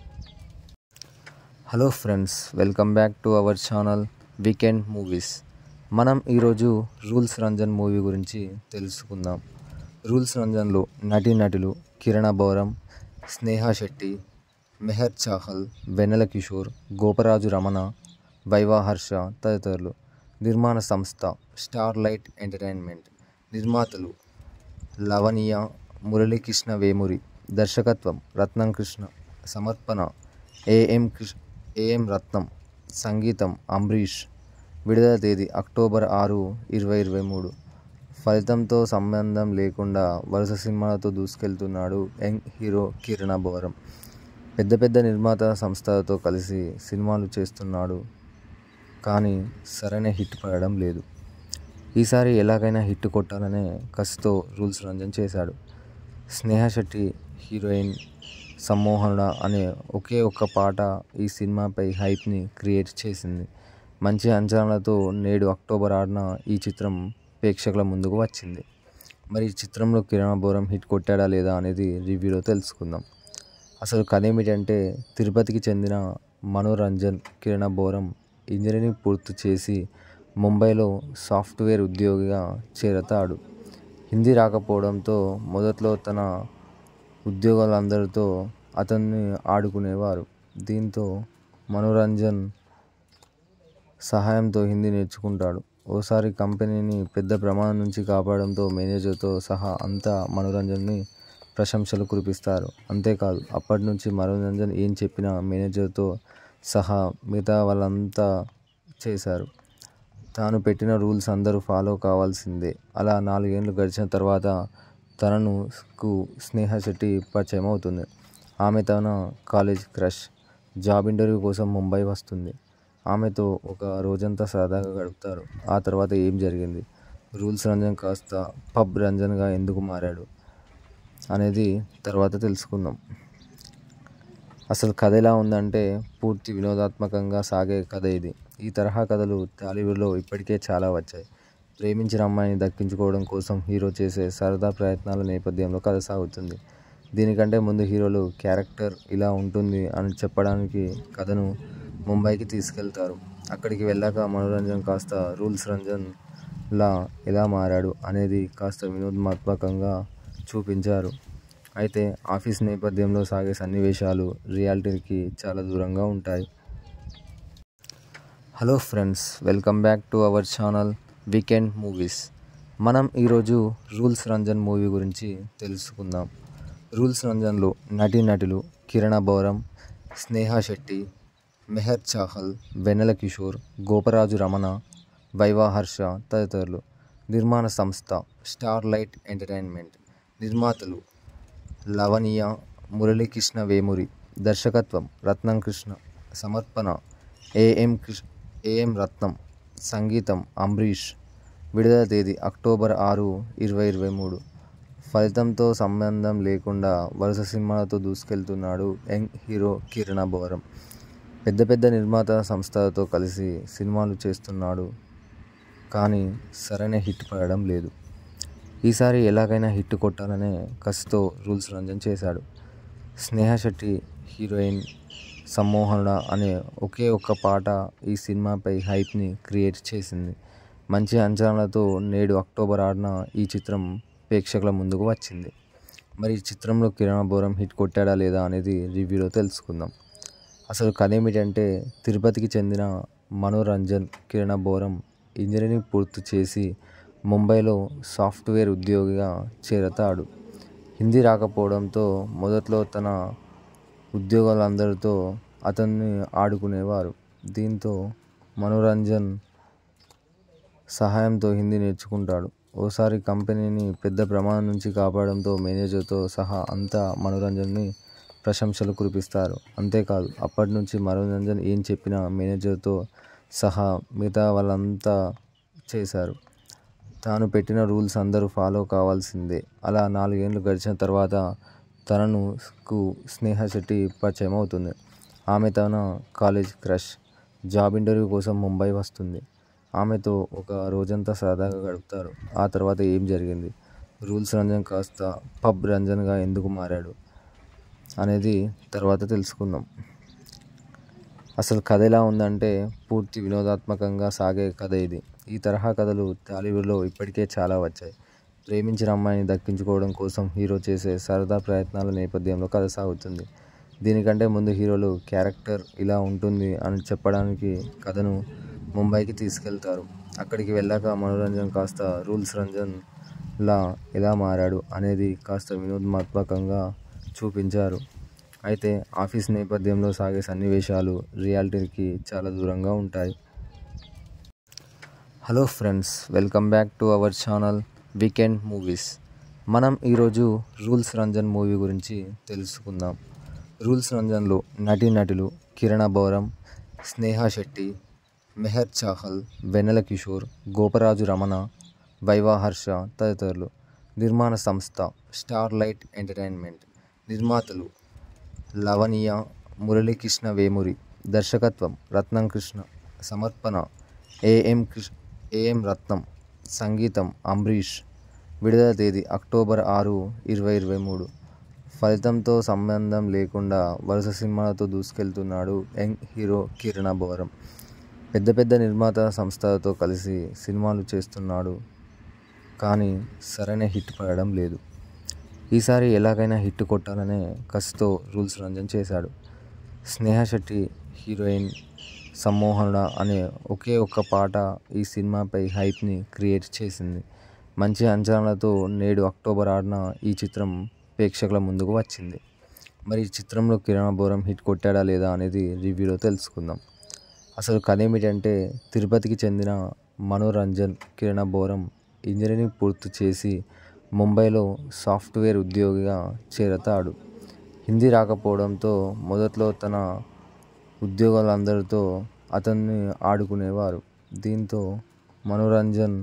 hello friends welcome back to our channel weekend movies మనం ఈరోజు రూల్స్ రంజన్ మూవీ గురించి తెలుసుకుందాం రూల్స్ రంజన్లో నటీనటులు కిరణ బౌరం స్నేహ శెట్టి మెహర్ చాహల్ వెన్నెల కిషోర్ గోపరాజు రమణ వైవా హర్ష తదితరులు నిర్మాణ సంస్థ స్టార్ లైట్ ఎంటర్టైన్మెంట్ నిర్మాతలు లవణీయ మురళీకృష్ణ వేమూరి దర్శకత్వం రత్నం కృష్ణ సమర్పణ ఏఎం కృష్ణ ఏఎం రత్నం సంగీతం అంబరీష్ విడుదల తేదీ అక్టోబర్ ఆరు ఇరవై ఇరవై మూడు ఫలితంతో సంబంధం లేకుండా వరుస సినిమాలతో దూసుకెళ్తున్నాడు యంగ్ హీరో కిరణ బోరం పెద్ద పెద్ద నిర్మాత సంస్థలతో కలిసి సినిమాలు చేస్తున్నాడు కానీ సరైన హిట్ పడడం లేదు ఈసారి ఎలాగైనా హిట్ కొట్టాలనే కసితో రూల్స్ రంజన్ చేశాడు స్నేహ శెట్టి హీరోయిన్ సమ్మోహనుడా అనే ఒకే ఒక్క పాట ఈ సినిమాపై హైప్ని క్రియేట్ చేసింది మంచి అంచనాలతో నేడు అక్టోబర్ ఆరున ఈ చిత్రం ప్రేక్షకుల ముందుకు వచ్చింది మరి ఈ చిత్రంలో కిరణ్ బోరం హిట్ కొట్టాడా లేదా అనేది రివ్యూలో తెలుసుకుందాం అసలు కథ ఏమిటంటే తిరుపతికి చెందిన మనోరంజన్ కిరణ్ బోరం ఇంజనీరింగ్ పూర్తి చేసి ముంబైలో సాఫ్ట్వేర్ ఉద్యోగిగా చేరతాడు హిందీ రాకపోవడంతో మొదట్లో తన ఉద్యోగాలందరితో అతన్ని ఆడుకునేవారు దీంతో మనోరంజన్ సహాయంతో హిందీ నేర్చుకుంటాడు ఓసారి కంపెనీని పెద్ద ప్రమాదం నుంచి కాపాడడంతో మేనేజర్తో సహా అంతా మనోరంజన్ని ప్రశంసలు కురిపిస్తారు అంతేకాదు అప్పటి నుంచి మనోరంజన్ ఏం చెప్పినా మేనేజర్తో సహా మిగతా వాళ్ళంతా చేశారు తాను పెట్టిన రూల్స్ అందరూ ఫాలో కావాల్సిందే అలా నాలుగేండ్లు గడిచిన తర్వాత తనను కు స్నేహ శెట్టి పరిచయం అవుతుంది ఆమె తన కాలేజ్ క్రష్ జాబ్ ఇంటర్వ్యూ కోసం ముంబై వస్తుంది ఆమెతో ఒక రోజంతా సరదాగా గడుపుతారు ఆ తర్వాత ఏం జరిగింది రూల్స్ రంజన్ కాస్త పబ్ రంజన్గా ఎందుకు మారాడు అనేది తర్వాత తెలుసుకుందాం అసలు కథ ఎలా ఉందంటే పూర్తి వినోదాత్మకంగా సాగే కథ ఇది ఈ తరహా కథలు టాలీవుడ్లో ఇప్పటికే చాలా వచ్చాయి ప్రేమించిన అమ్మాయిని దక్కించుకోవడం కోసం హీరో చేసే సరదా ప్రయత్నాల నేపథ్యంలో కథ సాగుతుంది దీనికంటే ముందు హీరోలు క్యారెక్టర్ ఇలా ఉంటుంది అని చెప్పడానికి కథను ముంబైకి తీసుకెళ్తారు అక్కడికి వెళ్ళాక మనోరంజన్ కాస్త రూల్స్ రంజన్ లా ఎలా మారాడు అనేది కాస్త వినోదాత్మకంగా చూపించారు అయితే ఆఫీస్ నేపథ్యంలో సాగే సన్నివేశాలు రియాలిటీకి చాలా దూరంగా ఉంటాయి hello friends welcome back to our channel weekend movies మనం ఈరోజు రూల్స్ రంజన్ మూవీ గురించి తెలుసుకుందాం రూల్స్ రంజన్లో నటీనటులు కిరణ బౌరం స్నేహ శెట్టి మెహర్ చాహల్ వెన్నెల కిషోర్ గోపరాజు రమణ వైవా హర్ష తదితరులు నిర్మాణ సంస్థ స్టార్ లైట్ ఎంటర్టైన్మెంట్ నిర్మాతలు లవణీయ మురళీకృష్ణ వేమూరి దర్శకత్వం రత్నం కృష్ణ సమర్పణ ఏఎం కృష్ ఏఎం రత్నం సంగీతం అంబరీష్ విడుదల తేదీ అక్టోబర్ ఆరు ఇరవై ఇరవై మూడు ఫలితంతో సంబంధం లేకుండా వరుస సినిమాలతో దూసుకెళ్తున్నాడు యంగ్ హీరో కిరణ్ బోరం పెద్ద పెద్ద నిర్మాత సంస్థలతో కలిసి సినిమాలు చేస్తున్నాడు కానీ సరైన హిట్ పడడం లేదు ఈసారి ఎలాగైనా హిట్ కొట్టాలనే కసితో రూల్స్ రంజన్ చేశాడు స్నేహ శెట్టి హీరోయిన్ సమ్మోహనుడ అనే ఒకే ఒక్క పాట ఈ సినిమాపై హైప్ని క్రియేట్ చేసింది మంచి అంచనాలతో నేడు అక్టోబర్ ఆరున ఈ చిత్రం ప్రేక్షకుల ముందుకు వచ్చింది మరి ఈ చిత్రంలో కిరణ్ బోరం హిట్ కొట్టాడా లేదా అనేది రివ్యూలో తెలుసుకుందాం అసలు కథ ఏమిటంటే తిరుపతికి చెందిన మనోరంజన్ కిరణ్ బోరం ఇంజనీరింగ్ పూర్తి చేసి ముంబైలో సాఫ్ట్వేర్ ఉద్యోగిగా చేరతాడు హిందీ రాకపోవడంతో మొదట్లో తన ఉద్యోగాలందరితో అతన్ని ఆడుకునేవారు దీంతో మనోరంజన్ సహాయంతో హిందీ నేర్చుకుంటాడు ఓసారి కంపెనీని పెద్ద ప్రమాదం నుంచి కాపాడడంతో మేనేజర్తో సహా అంతా మనోరంజన్ని ప్రశంసలు కురిపిస్తారు అంతేకాదు అప్పటి నుంచి మనోరంజన్ ఏం చెప్పినా మేనేజర్తో సహా మిగతా వాళ్ళంతా చేశారు తాను పెట్టిన రూల్స్ అందరూ ఫాలో కావాల్సిందే అలా నాలుగేండ్లు గడిచిన తర్వాత తనను కు స్నేహ శెట్టి పరిచయం అవుతుంది ఆమె తన కాలేజ్ క్రష్ జాబ్ ఇంటర్వ్యూ కోసం ముంబై వస్తుంది ఆమెతో ఒక రోజంతా సరదాగా గడుపుతారు ఆ తర్వాత ఏం జరిగింది రూల్స్ రంజన్ కాస్త పబ్ రంజన్గా ఎందుకు మారాడు అనేది తర్వాత తెలుసుకుందాం అసలు కథ ఎలా ఉందంటే పూర్తి వినోదాత్మకంగా సాగే కథ ఇది ఈ తరహా కథలు టాలీవుడ్లో ఇప్పటికే చాలా వచ్చాయి ప్రేమించిన అమ్మాయిని దక్కించుకోవడం కోసం హీరో చేసే సరదా ప్రయత్నాల నేపథ్యంలో కథ సాగుతుంది దీనికంటే ముందు హీరోలు క్యారెక్టర్ ఇలా ఉంటుంది అని చెప్పడానికి కథను ముంబైకి తీసుకెళ్తారు అక్కడికి వెళ్ళాక మనోరంజన్ కాస్త రూల్స్ రంజన్ లా ఎలా మారాడు అనేది కాస్త వినోదాత్మకంగా చూపించారు అయితే ఆఫీస్ నేపథ్యంలో సాగే సన్నివేశాలు రియాలిటీకి చాలా దూరంగా ఉంటాయి hello friends welcome back to our channel weekend movies మనం ఈరోజు రూల్స్ రంజన్ మూవీ గురించి తెలుసుకుందాం రూల్స్ రంజన్లో నటీనటులు కిరణ్ బౌరం స్నేహ శెట్టి మెహర్ చాహల్ వెన్నెల కిషోర్ గోపరాజు రమణ వైవా హర్ష తదితరులు నిర్మాణ సంస్థ స్టార్ లైట్ ఎంటర్టైన్మెంట్ నిర్మాతలు లవణీయ మురళీకృష్ణ వేమూరి దర్శకత్వం రత్నం కృష్ణ సమర్పణ ఏఎం కృష్ ఏఎం రత్నం సంగీతం అంబరీష్ విడుదల తేదీ అక్టోబర్ ఆరు ఇరవై ఇరవై మూడు ఫలితంతో సంబంధం లేకుండా వరుస సినిమాలతో దూసుకెళ్తున్నాడు యంగ్ హీరో కిరణ్ బోరం పెద్ద పెద్ద నిర్మాత సంస్థలతో కలిసి సినిమాలు చేస్తున్నాడు కానీ సరైన హిట్ పడడం లేదు ఈసారి ఎలాగైనా హిట్ కొట్టాలనే కసితో రూల్స్ రంజన్ చేశాడు స్నేహ శెట్టి హీరోయిన్ సమ్మోహనుడ అనే ఒకే ఒక్క పాట ఈ సినిమాపై హైప్ని క్రియేట్ చేసింది మంచి అంచనాలతో నేడు అక్టోబర్ ఆరున ఈ చిత్రం ప్రేక్షకుల ముందుకు వచ్చింది మరి ఈ చిత్రంలో కిరణ్ బోరం హిట్ కొట్టాడా లేదా అనేది రివ్యూలో తెలుసుకుందాం అసలు కథ ఏమిటంటే తిరుపతికి చెందిన మనోరంజన్ కిరణ్ బోరం ఇంజనీరింగ్ పూర్తి చేసి ముంబైలో సాఫ్ట్వేర్ ఉద్యోగిగా చేరతాడు హిందీ రాకపోవడంతో మొదట్లో తన ఉద్యోగాలందరితో అతన్ని ఆడుకునేవారు దీంతో మనోరంజన్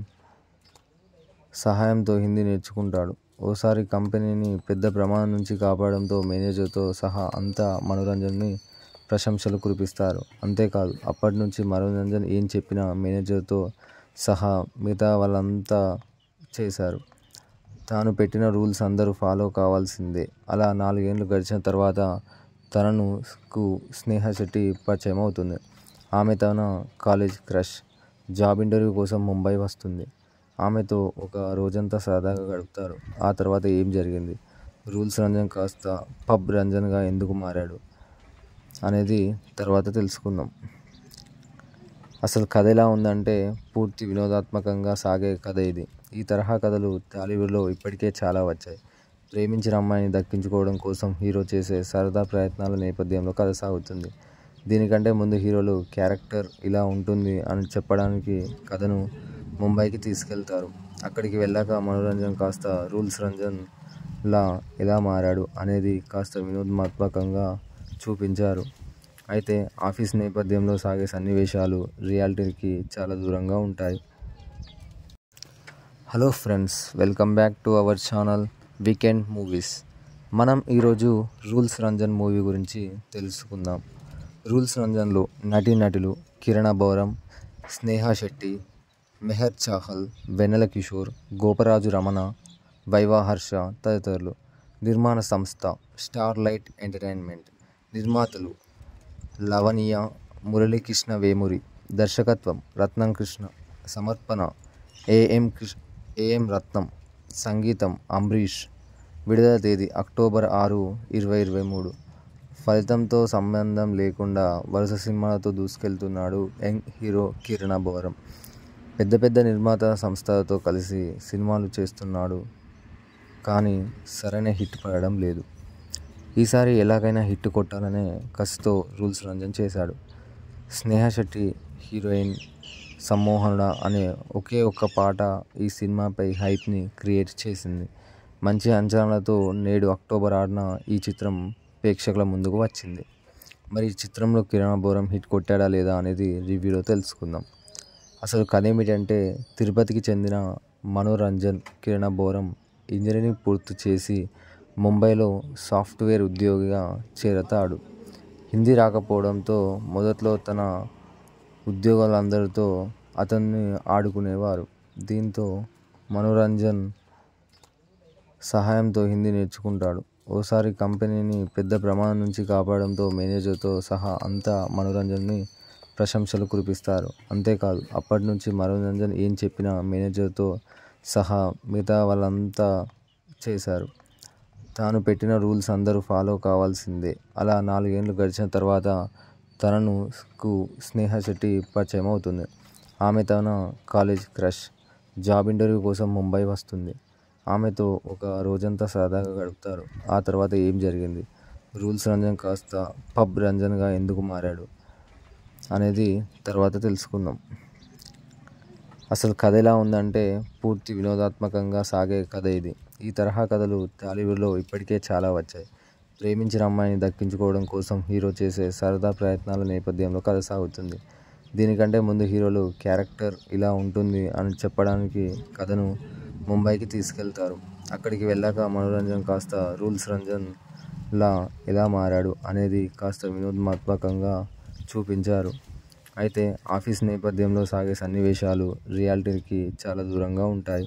సహాయంతో హిందీ నేర్చుకుంటాడు ఓసారి కంపెనీని పెద్ద ప్రమాదం నుంచి కాపాడడంతో మేనేజర్తో సహా అంతా మనోరంజన్ని ప్రశంసలు కురిపిస్తారు అంతేకాదు అప్పటి నుంచి మనోరంజన్ ఏం చెప్పినా మేనేజర్తో సహా మిగతా వాళ్ళంతా చేశారు తాను పెట్టిన రూల్స్ అందరూ ఫాలో కావాల్సిందే అలా నాలుగేండ్లు గడిచిన తర్వాత తనను కు స్నేహ శెట్టి పరిచయం అవుతుంది ఆమె తన కాలేజ్ క్రష్ జాబ్ ఇంటర్వ్యూ కోసం ముంబై వస్తుంది ఆమెతో ఒక రోజంతా సరదాగా గడుపుతారు ఆ తర్వాత ఏం జరిగింది రూల్స్ రంజన్ కాస్త పబ్ రంజన్గా ఎందుకు మారాడు అనేది తర్వాత తెలుసుకుందాం అసలు కథ ఎలా ఉందంటే పూర్తి వినోదాత్మకంగా సాగే కథ ఇది ఈ తరహా కథలు టాలీవుడ్లో ఇప్పటికే చాలా వచ్చాయి ప్రేమించిన అమ్మాయిని దక్కించుకోవడం కోసం హీరో చేసే సరదా ప్రయత్నాల నేపథ్యంలో కథ సాగుతుంది దీనికంటే ముందు హీరోలు క్యారెక్టర్ ఇలా ఉంటుంది అని చెప్పడానికి కథను ముంబైకి తీసుకెళ్తారు అక్కడికి వెళ్ళాక మనోరంజన్ కాస్త రూల్స్ రంజన్ లా ఎలా మారాడు అనేది కాస్త వినోదాత్మకంగా చూపించారు అయితే ఆఫీస్ నేపథ్యంలో సాగే సన్నివేశాలు రియాలిటీకి చాలా దూరంగా ఉంటాయి hello friends welcome back to our channel weekend movies మనం ఈరోజు రూల్స్ రంజన్ మూవీ గురించి తెలుసుకుందాం రూల్స్ రంజన్లో నటీనటులు కిరణ బౌరం స్నేహ శెట్టి మెహర్ చాహల్ వెన్నెల కిషోర్ గోపరాజు రమణ వైవా హర్ష తదితరులు నిర్మాణ సంస్థ స్టార్ లైట్ ఎంటర్టైన్మెంట్ నిర్మాతలు లవణీయ మురళీకృష్ణ వేమూరి దర్శకత్వం రత్నం కృష్ణ సమర్పణ ఏఎం కృష్ణ ఏఎం రత్నం సంగీతం అంబరీష్ విడుదల తేదీ అక్టోబర్ ఆరు ఇరవై ఇరవై మూడు ఫలితంతో సంబంధం లేకుండా వరుస సినిమాలతో దూసుకెళ్తున్నాడు యంగ్ హీరో కిరణ బోరం పెద్ద పెద్ద నిర్మాత సంస్థలతో కలిసి సినిమాలు చేస్తున్నాడు కానీ సరైన హిట్ పడడం లేదు ఈసారి ఎలాగైనా హిట్ కొట్టాలనే కసితో రూల్స్ రంజన్ చేశాడు స్నేహ శెట్టి హీరోయిన్ సమ్మోహనుడ అనే ఒకే ఒక్క పాట ఈ సినిమాపై హైప్ని క్రియేట్ చేసింది మంచి అంచనాలతో నేడు అక్టోబర్ ఆరున ఈ చిత్రం ప్రేక్షకుల ముందుకు వచ్చింది మరి ఈ చిత్రంలో కిరణ్ బోరం హిట్ కొట్టాడా లేదా అనేది రివ్యూలో తెలుసుకుందాం అసలు కథ ఏమిటంటే తిరుపతికి చెందిన మనోరంజన్ కిరణ బోరం ఇంజనీరింగ్ పూర్తి చేసి ముంబైలో సాఫ్ట్వేర్ ఉద్యోగిగా చేరతాడు హిందీ రాకపోవడంతో మొదట్లో తన ఉద్యోగాలందరితో అతన్ని ఆడుకునేవారు దీంతో మనోరంజన్ సహాయంతో హిందీ నేర్చుకుంటాడు ఓసారి కంపెనీని పెద్ద ప్రమాదం నుంచి కాపాడడంతో మేనేజర్తో సహా అంతా మనోరంజన్ని ప్రశంసలు కురిపిస్తారు అంతేకాదు అప్పటి నుంచి మనోరంజన్ ఏం చెప్పినా మేనేజర్తో సహా మిగతా వాళ్ళంతా చేశారు తాను పెట్టిన రూల్స్ అందరూ ఫాలో కావాల్సిందే అలా నాలుగేండ్లు గడిచిన తర్వాత తనను కు స్నేహ శెట్టి పరిచయం అవుతుంది ఆమె తన కాలేజ్ క్రష్ జాబ్ ఇంటర్వ్యూ కోసం ముంబై వస్తుంది ఆమెతో ఒక రోజంతా సరదాగా గడుపుతారు ఆ తర్వాత ఏం జరిగింది రూల్స్ రంజన్ కాస్త పబ్ రంజన్గా ఎందుకు మారాడు అనేది తర్వాత తెలుసుకుందాం అసలు కథ ఎలా ఉందంటే పూర్తి వినోదాత్మకంగా సాగే కథ ఇది ఈ తరహా కథలు టాలీవుడ్లో ఇప్పటికే చాలా వచ్చాయి ప్రేమించిన అమ్మాయిని దక్కించుకోవడం కోసం హీరో చేసే సరదా ప్రయత్నాల నేపథ్యంలో కథ సాగుతుంది దీనికంటే ముందు హీరోలు క్యారెక్టర్ ఇలా ఉంటుంది అని చెప్పడానికి కథను ముంబైకి తీసుకెళ్తారు అక్కడికి వెళ్ళాక మనోరంజన్ కాస్త రూల్స్ రంజన్ లా ఎలా మారాడు అనేది కాస్త వినోదాత్మకంగా చూపించారు అయితే ఆఫీస్ నేపథ్యంలో సాగే సన్నివేశాలు రియాలిటీకి చాలా దూరంగా ఉంటాయి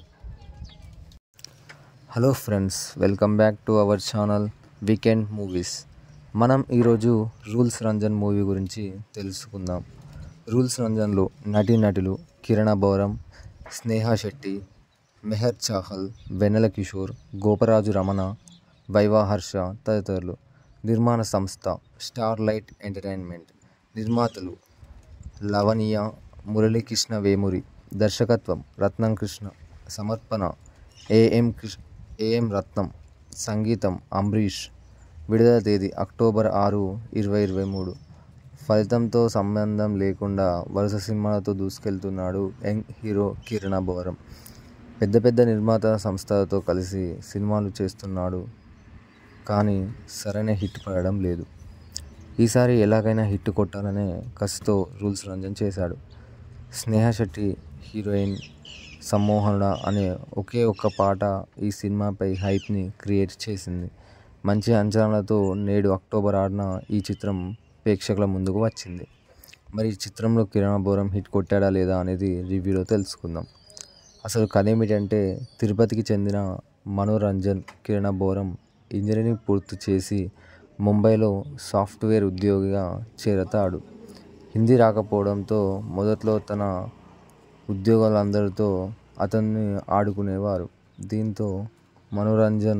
hello friends welcome back to our channel weekend movies మనం ఈరోజు రూల్స్ రంజన్ మూవీ గురించి తెలుసుకుందాం రూల్స్ రంజన్లో నటీనటులు కిరణ బౌరం స్నేహ శెట్టి మెహర్ చాహల్ వెన్నెల కిషోర్ గోపరాజు రమణ వైవా హర్ష తదితరులు నిర్మాణ సంస్థ స్టార్ లైట్ ఎంటర్టైన్మెంట్ నిర్మాతలు లవణీయ మురళీకృష్ణ వేమూరి దర్శకత్వం రత్నం కృష్ణ సమర్పణ ఏఎం కృష్ణ ఏఎం రత్నం సంగీతం అంబరీష్ విడుదల తేదీ అక్టోబర్ ఆరు ఇరవై ఇరవై మూడు ఫలితంతో సంబంధం లేకుండా వరుస సినిమాలతో దూసుకెళ్తున్నాడు యంగ్ హీరో కిరణ బోరం పెద్ద పెద్ద నిర్మాత సంస్థలతో కలిసి సినిమాలు చేస్తున్నాడు కానీ సరైన హిట్ పడడం లేదు ఈసారి ఎలాగైనా హిట్ కొట్టాలనే కసితో రూల్స్ రంజన్ చేశాడు స్నేహ శెట్టి హీరోయిన్ సమ్మోహనుడ అనే ఒకే ఒక్క పాట ఈ సినిమాపై హైప్ని క్రియేట్ చేసింది మంచి అంచనాలతో నేడు అక్టోబర్ ఆరున ఈ చిత్రం ప్రేక్షకుల ముందుకు వచ్చింది మరి ఈ చిత్రంలో కిరణ్ బోరం హిట్ కొట్టాడా లేదా అనేది రివ్యూలో తెలుసుకుందాం అసలు కథ ఏమిటంటే తిరుపతికి చెందిన మనోరంజన్ కిరణ బోరం ఇంజనీరింగ్ పూర్తి చేసి ముంబైలో సాఫ్ట్వేర్ ఉద్యోగిగా చేరతాడు హిందీ రాకపోవడంతో మొదట్లో తన ఉద్యోగాలందరితో అతన్ని ఆడుకునేవారు దీంతో మనోరంజన్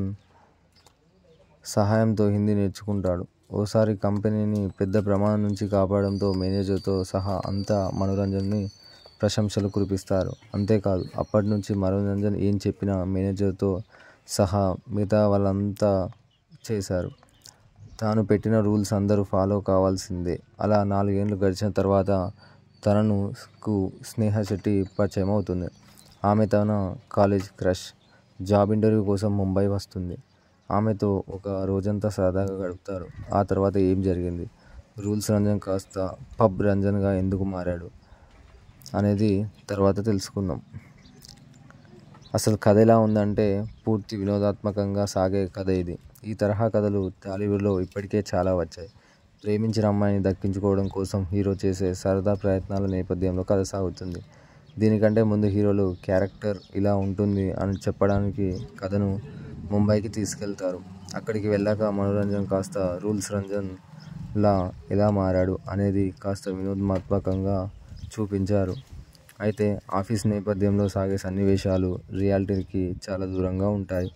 సహాయంతో హిందీ నేర్చుకుంటాడు ఓసారి కంపెనీని పెద్ద ప్రమాదం నుంచి కాపాడడంతో మేనేజర్తో సహా అంతా మనోరంజన్ని ప్రశంసలు కురిపిస్తారు అంతేకాదు అప్పటి నుంచి మనోరంజన్ ఏం చెప్పినా మేనేజర్తో సహా మిగతా వాళ్ళంతా చేశారు తాను పెట్టిన రూల్స్ అందరూ ఫాలో కావాల్సిందే అలా నాలుగేండ్లు గడిచిన తర్వాత తనను కు స్నేహ శెట్టి పరిచయం అవుతుంది ఆమె తన కాలేజ్ క్రష్ జాబ్ ఇంటర్వ్యూ కోసం ముంబై వస్తుంది ఆమెతో ఒక రోజంతా సరదాగా గడుపుతారు ఆ తర్వాత ఏం జరిగింది రూల్స్ రంజన్ కాస్త పబ్ రంజన్గా ఎందుకు మారాడు అనేది తర్వాత తెలుసుకుందాం అసలు కథ ఎలా ఉందంటే పూర్తి వినోదాత్మకంగా సాగే కథ ఇది ఈ తరహా కథలు టాలీవుడ్లో ఇప్పటికే చాలా వచ్చాయి ప్రేమించిన అమ్మాయిని దక్కించుకోవడం కోసం హీరో చేసే సరదా ప్రయత్నాల నేపథ్యంలో కథ సాగుతుంది దీనికంటే ముందు హీరోలు క్యారెక్టర్ ఇలా ఉంటుంది అని చెప్పడానికి కథను ముంబైకి తీసుకెళ్తారు అక్కడికి వెళ్ళాక మనోరంజన్ కాస్త రూల్స్ రంజన్ లా ఎలా మారాడు అనేది కాస్త వినోదాత్మకంగా చూపించారు అయితే ఆఫీస్ నేపథ్యంలో సాగే సన్నివేశాలు రియాలిటీకి చాలా దూరంగా ఉంటాయి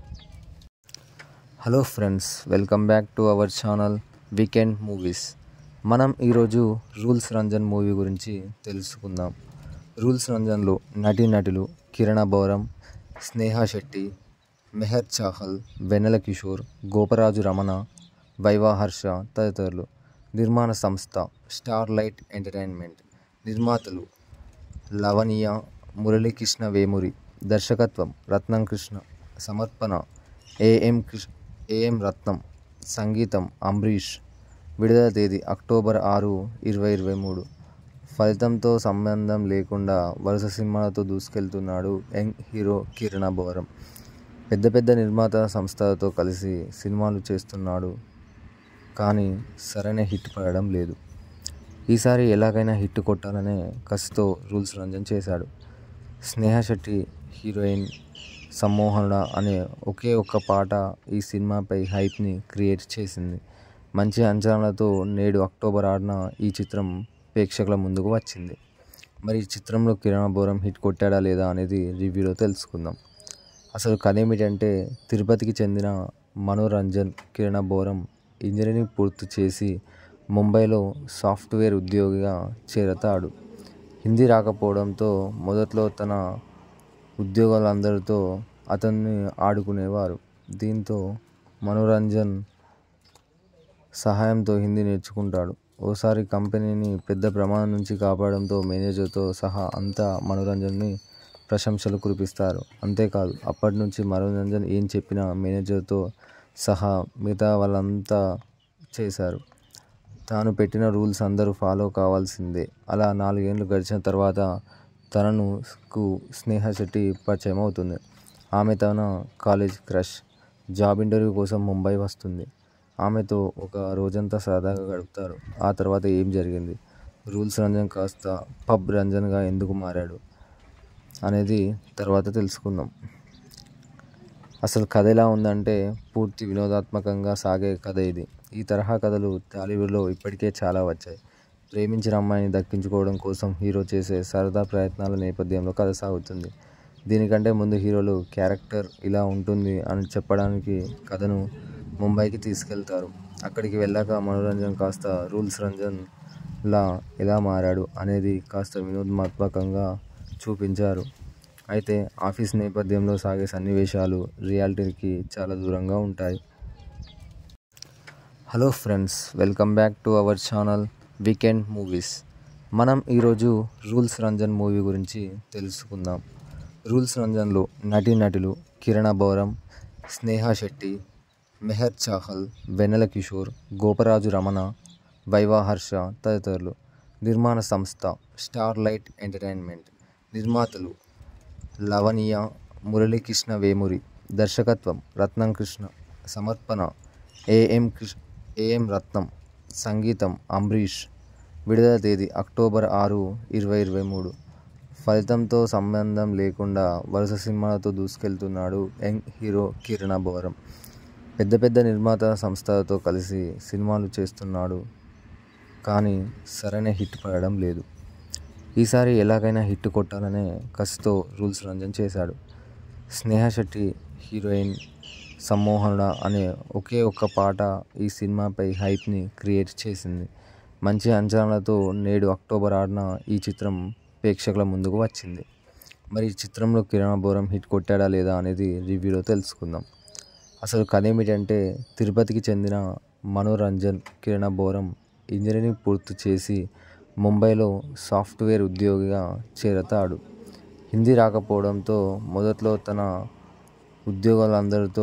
hello friends welcome back to our channel weekend movies మనం ఈరోజు రూల్స్ రంజన్ మూవీ గురించి తెలుసుకుందాం రూల్స్ రంజన్లో నటీనటులు కిరణ బౌరం స్నేహ శెట్టి మెహర్ చాహల్ వెన్నెల కిషోర్ గోపరాజు రమణ వైవా హర్ష తదితరులు నిర్మాణ సంస్థ స్టార్ లైట్ ఎంటర్టైన్మెంట్ నిర్మాతలు లవణీయ మురళీకృష్ణ వేమూరి దర్శకత్వం రత్నం కృష్ణ సమర్పణ ఏఎం కృష్ణ ఏఎం రత్నం సంగీతం అంబరీష్ విడుదల తేదీ అక్టోబర్ ఆరు ఇరవై ఇరవై మూడు ఫలితంతో సంబంధం లేకుండా వరుస సినిమాలతో దూసుకెళ్తున్నాడు యంగ్ హీరో కిరణ బోరం పెద్ద పెద్ద నిర్మాత సంస్థలతో కలిసి సినిమాలు చేస్తున్నాడు కానీ సరైన హిట్ పడడం లేదు ఈసారి ఎలాగైనా హిట్ కొట్టాలనే కసితో రూల్స్ రంజన్ చేశాడు స్నేహ శెట్టి హీరోయిన్ సమ్మోహనుడ అనే ఒకే ఒక్క పాట ఈ సినిమాపై హైప్ని క్రియేట్ చేసింది మంచి అంచనాలతో నేడు అక్టోబర్ ఆరున ఈ చిత్రం ప్రేక్షకుల ముందుకు వచ్చింది మరి ఈ చిత్రంలో కిరణ్ బోరం హిట్ కొట్టాడా లేదా అనేది రివ్యూలో తెలుసుకుందాం అసలు కథ ఏమిటంటే తిరుపతికి చెందిన మనోరంజన్ కిరణ బోరం ఇంజనీరింగ్ పూర్తి చేసి ముంబైలో సాఫ్ట్వేర్ ఉద్యోగిగా చేరతాడు హిందీ రాకపోవడంతో మొదట్లో తన ఉద్యోగాలందరితో అతన్ని ఆడుకునేవారు దీంతో మనోరంజన్ సహాయంతో హిందీ నేర్చుకుంటాడు ఓసారి కంపెనీని పెద్ద ప్రమాదం నుంచి కాపాడడంతో మేనేజర్తో సహా అంతా మనోరంజన్ని ప్రశంసలు కురిపిస్తారు అంతేకాదు అప్పటి నుంచి మనోరంజన్ ఏం చెప్పినా మేనేజర్తో సహా మిగతా వాళ్ళంతా చేశారు తాను పెట్టిన రూల్స్ అందరూ ఫాలో కావాల్సిందే అలా నాలుగేండ్లు గడిచిన తర్వాత తనను కు స్నేహ శెట్టి పరిచయం అవుతుంది ఆమె తన కాలేజ్ క్రష్ జాబ్ ఇంటర్వ్యూ కోసం ముంబై వస్తుంది ఆమెతో ఒక రోజంతా సరదాగా గడుపుతారు ఆ తర్వాత ఏం జరిగింది రూల్స్ రంజన్ కాస్త పబ్ రంజన్గా ఎందుకు మారాడు అనేది తర్వాత తెలుసుకుందాం అసలు కథ ఎలా ఉందంటే పూర్తి వినోదాత్మకంగా సాగే కథ ఇది ఈ తరహా కథలు టాలీవుడ్లో ఇప్పటికే చాలా వచ్చాయి ప్రేమించిన అమ్మాయిని దక్కించుకోవడం కోసం హీరో చేసే సరదా ప్రయత్నాల నేపథ్యంలో కథ సాగుతుంది దీనికంటే ముందు హీరోలు క్యారెక్టర్ ఇలా ఉంటుంది అని చెప్పడానికి కథను ముంబైకి తీసుకెళ్తారు అక్కడికి వెళ్ళాక మనోరంజన్ కాస్త రూల్స్ రంజన్ లా ఎలా మారాడు అనేది కాస్త వినోదాత్మకంగా చూపించారు అయితే ఆఫీస్ నేపథ్యంలో సాగే సన్నివేశాలు రియాలిటీకి చాలా దూరంగా ఉంటాయి hello friends welcome back to our channel weekend movies మనం ఈరోజు రూల్స్ రంజన్ మూవీ గురించి తెలుసుకుందాం రూల్స్ రంజన్లో నటీనటులు కిరణ బౌరం స్నేహ శెట్టి మెహర్ చాహల్ వెన్నెల కిషోర్ గోపరాజు రమణ వైవా హర్ష తదితరులు నిర్మాణ సంస్థ స్టార్ లైట్ ఎంటర్టైన్మెంట్ నిర్మాతలు లవణీయ మురళీకృష్ణ వేమూరి దర్శకత్వం రత్నం కృష్ణ సమర్పణ ఏఎం కృష్ణ ఏఎం రత్నం సంగీతం అంబరీష్ విడుదల తేదీ అక్టోబర్ ఆరు ఇరవై ఇరవై మూడు ఫలితంతో సంబంధం లేకుండా వరుస సినిమాలతో దూసుకెళ్తున్నాడు యంగ్ హీరో కిరణ బోరం పెద్ద పెద్ద నిర్మాత సంస్థలతో కలిసి సినిమాలు చేస్తున్నాడు కానీ సరైన హిట్ పడడం లేదు ఈసారి ఎలాగైనా హిట్ కొట్టాలనే కసితో రూల్స్ రంజన్ చేశాడు స్నేహ శెట్టి హీరోయిన్ సమ్మోహనుడ అనే ఒకే ఒక్క పాట ఈ సినిమాపై హైప్ని క్రియేట్ చేసింది మంచి అంచనాలతో నేడు అక్టోబర్ ఆరున ఈ చిత్రం ప్రేక్షకుల ముందుకు వచ్చింది మరి ఈ చిత్రంలో కిరణ్ బోరం హిట్ కొట్టాడా లేదా అనేది రివ్యూలో తెలుసుకుందాం అసలు కథ ఏమిటంటే తిరుపతికి చెందిన మనోరంజన్ కిరణ బోరం ఇంజనీరింగ్ పూర్తి చేసి ముంబైలో సాఫ్ట్వేర్ ఉద్యోగిగా చేరతాడు హిందీ రాకపోవడంతో మొదట్లో తన ఉద్యోగాలందరితో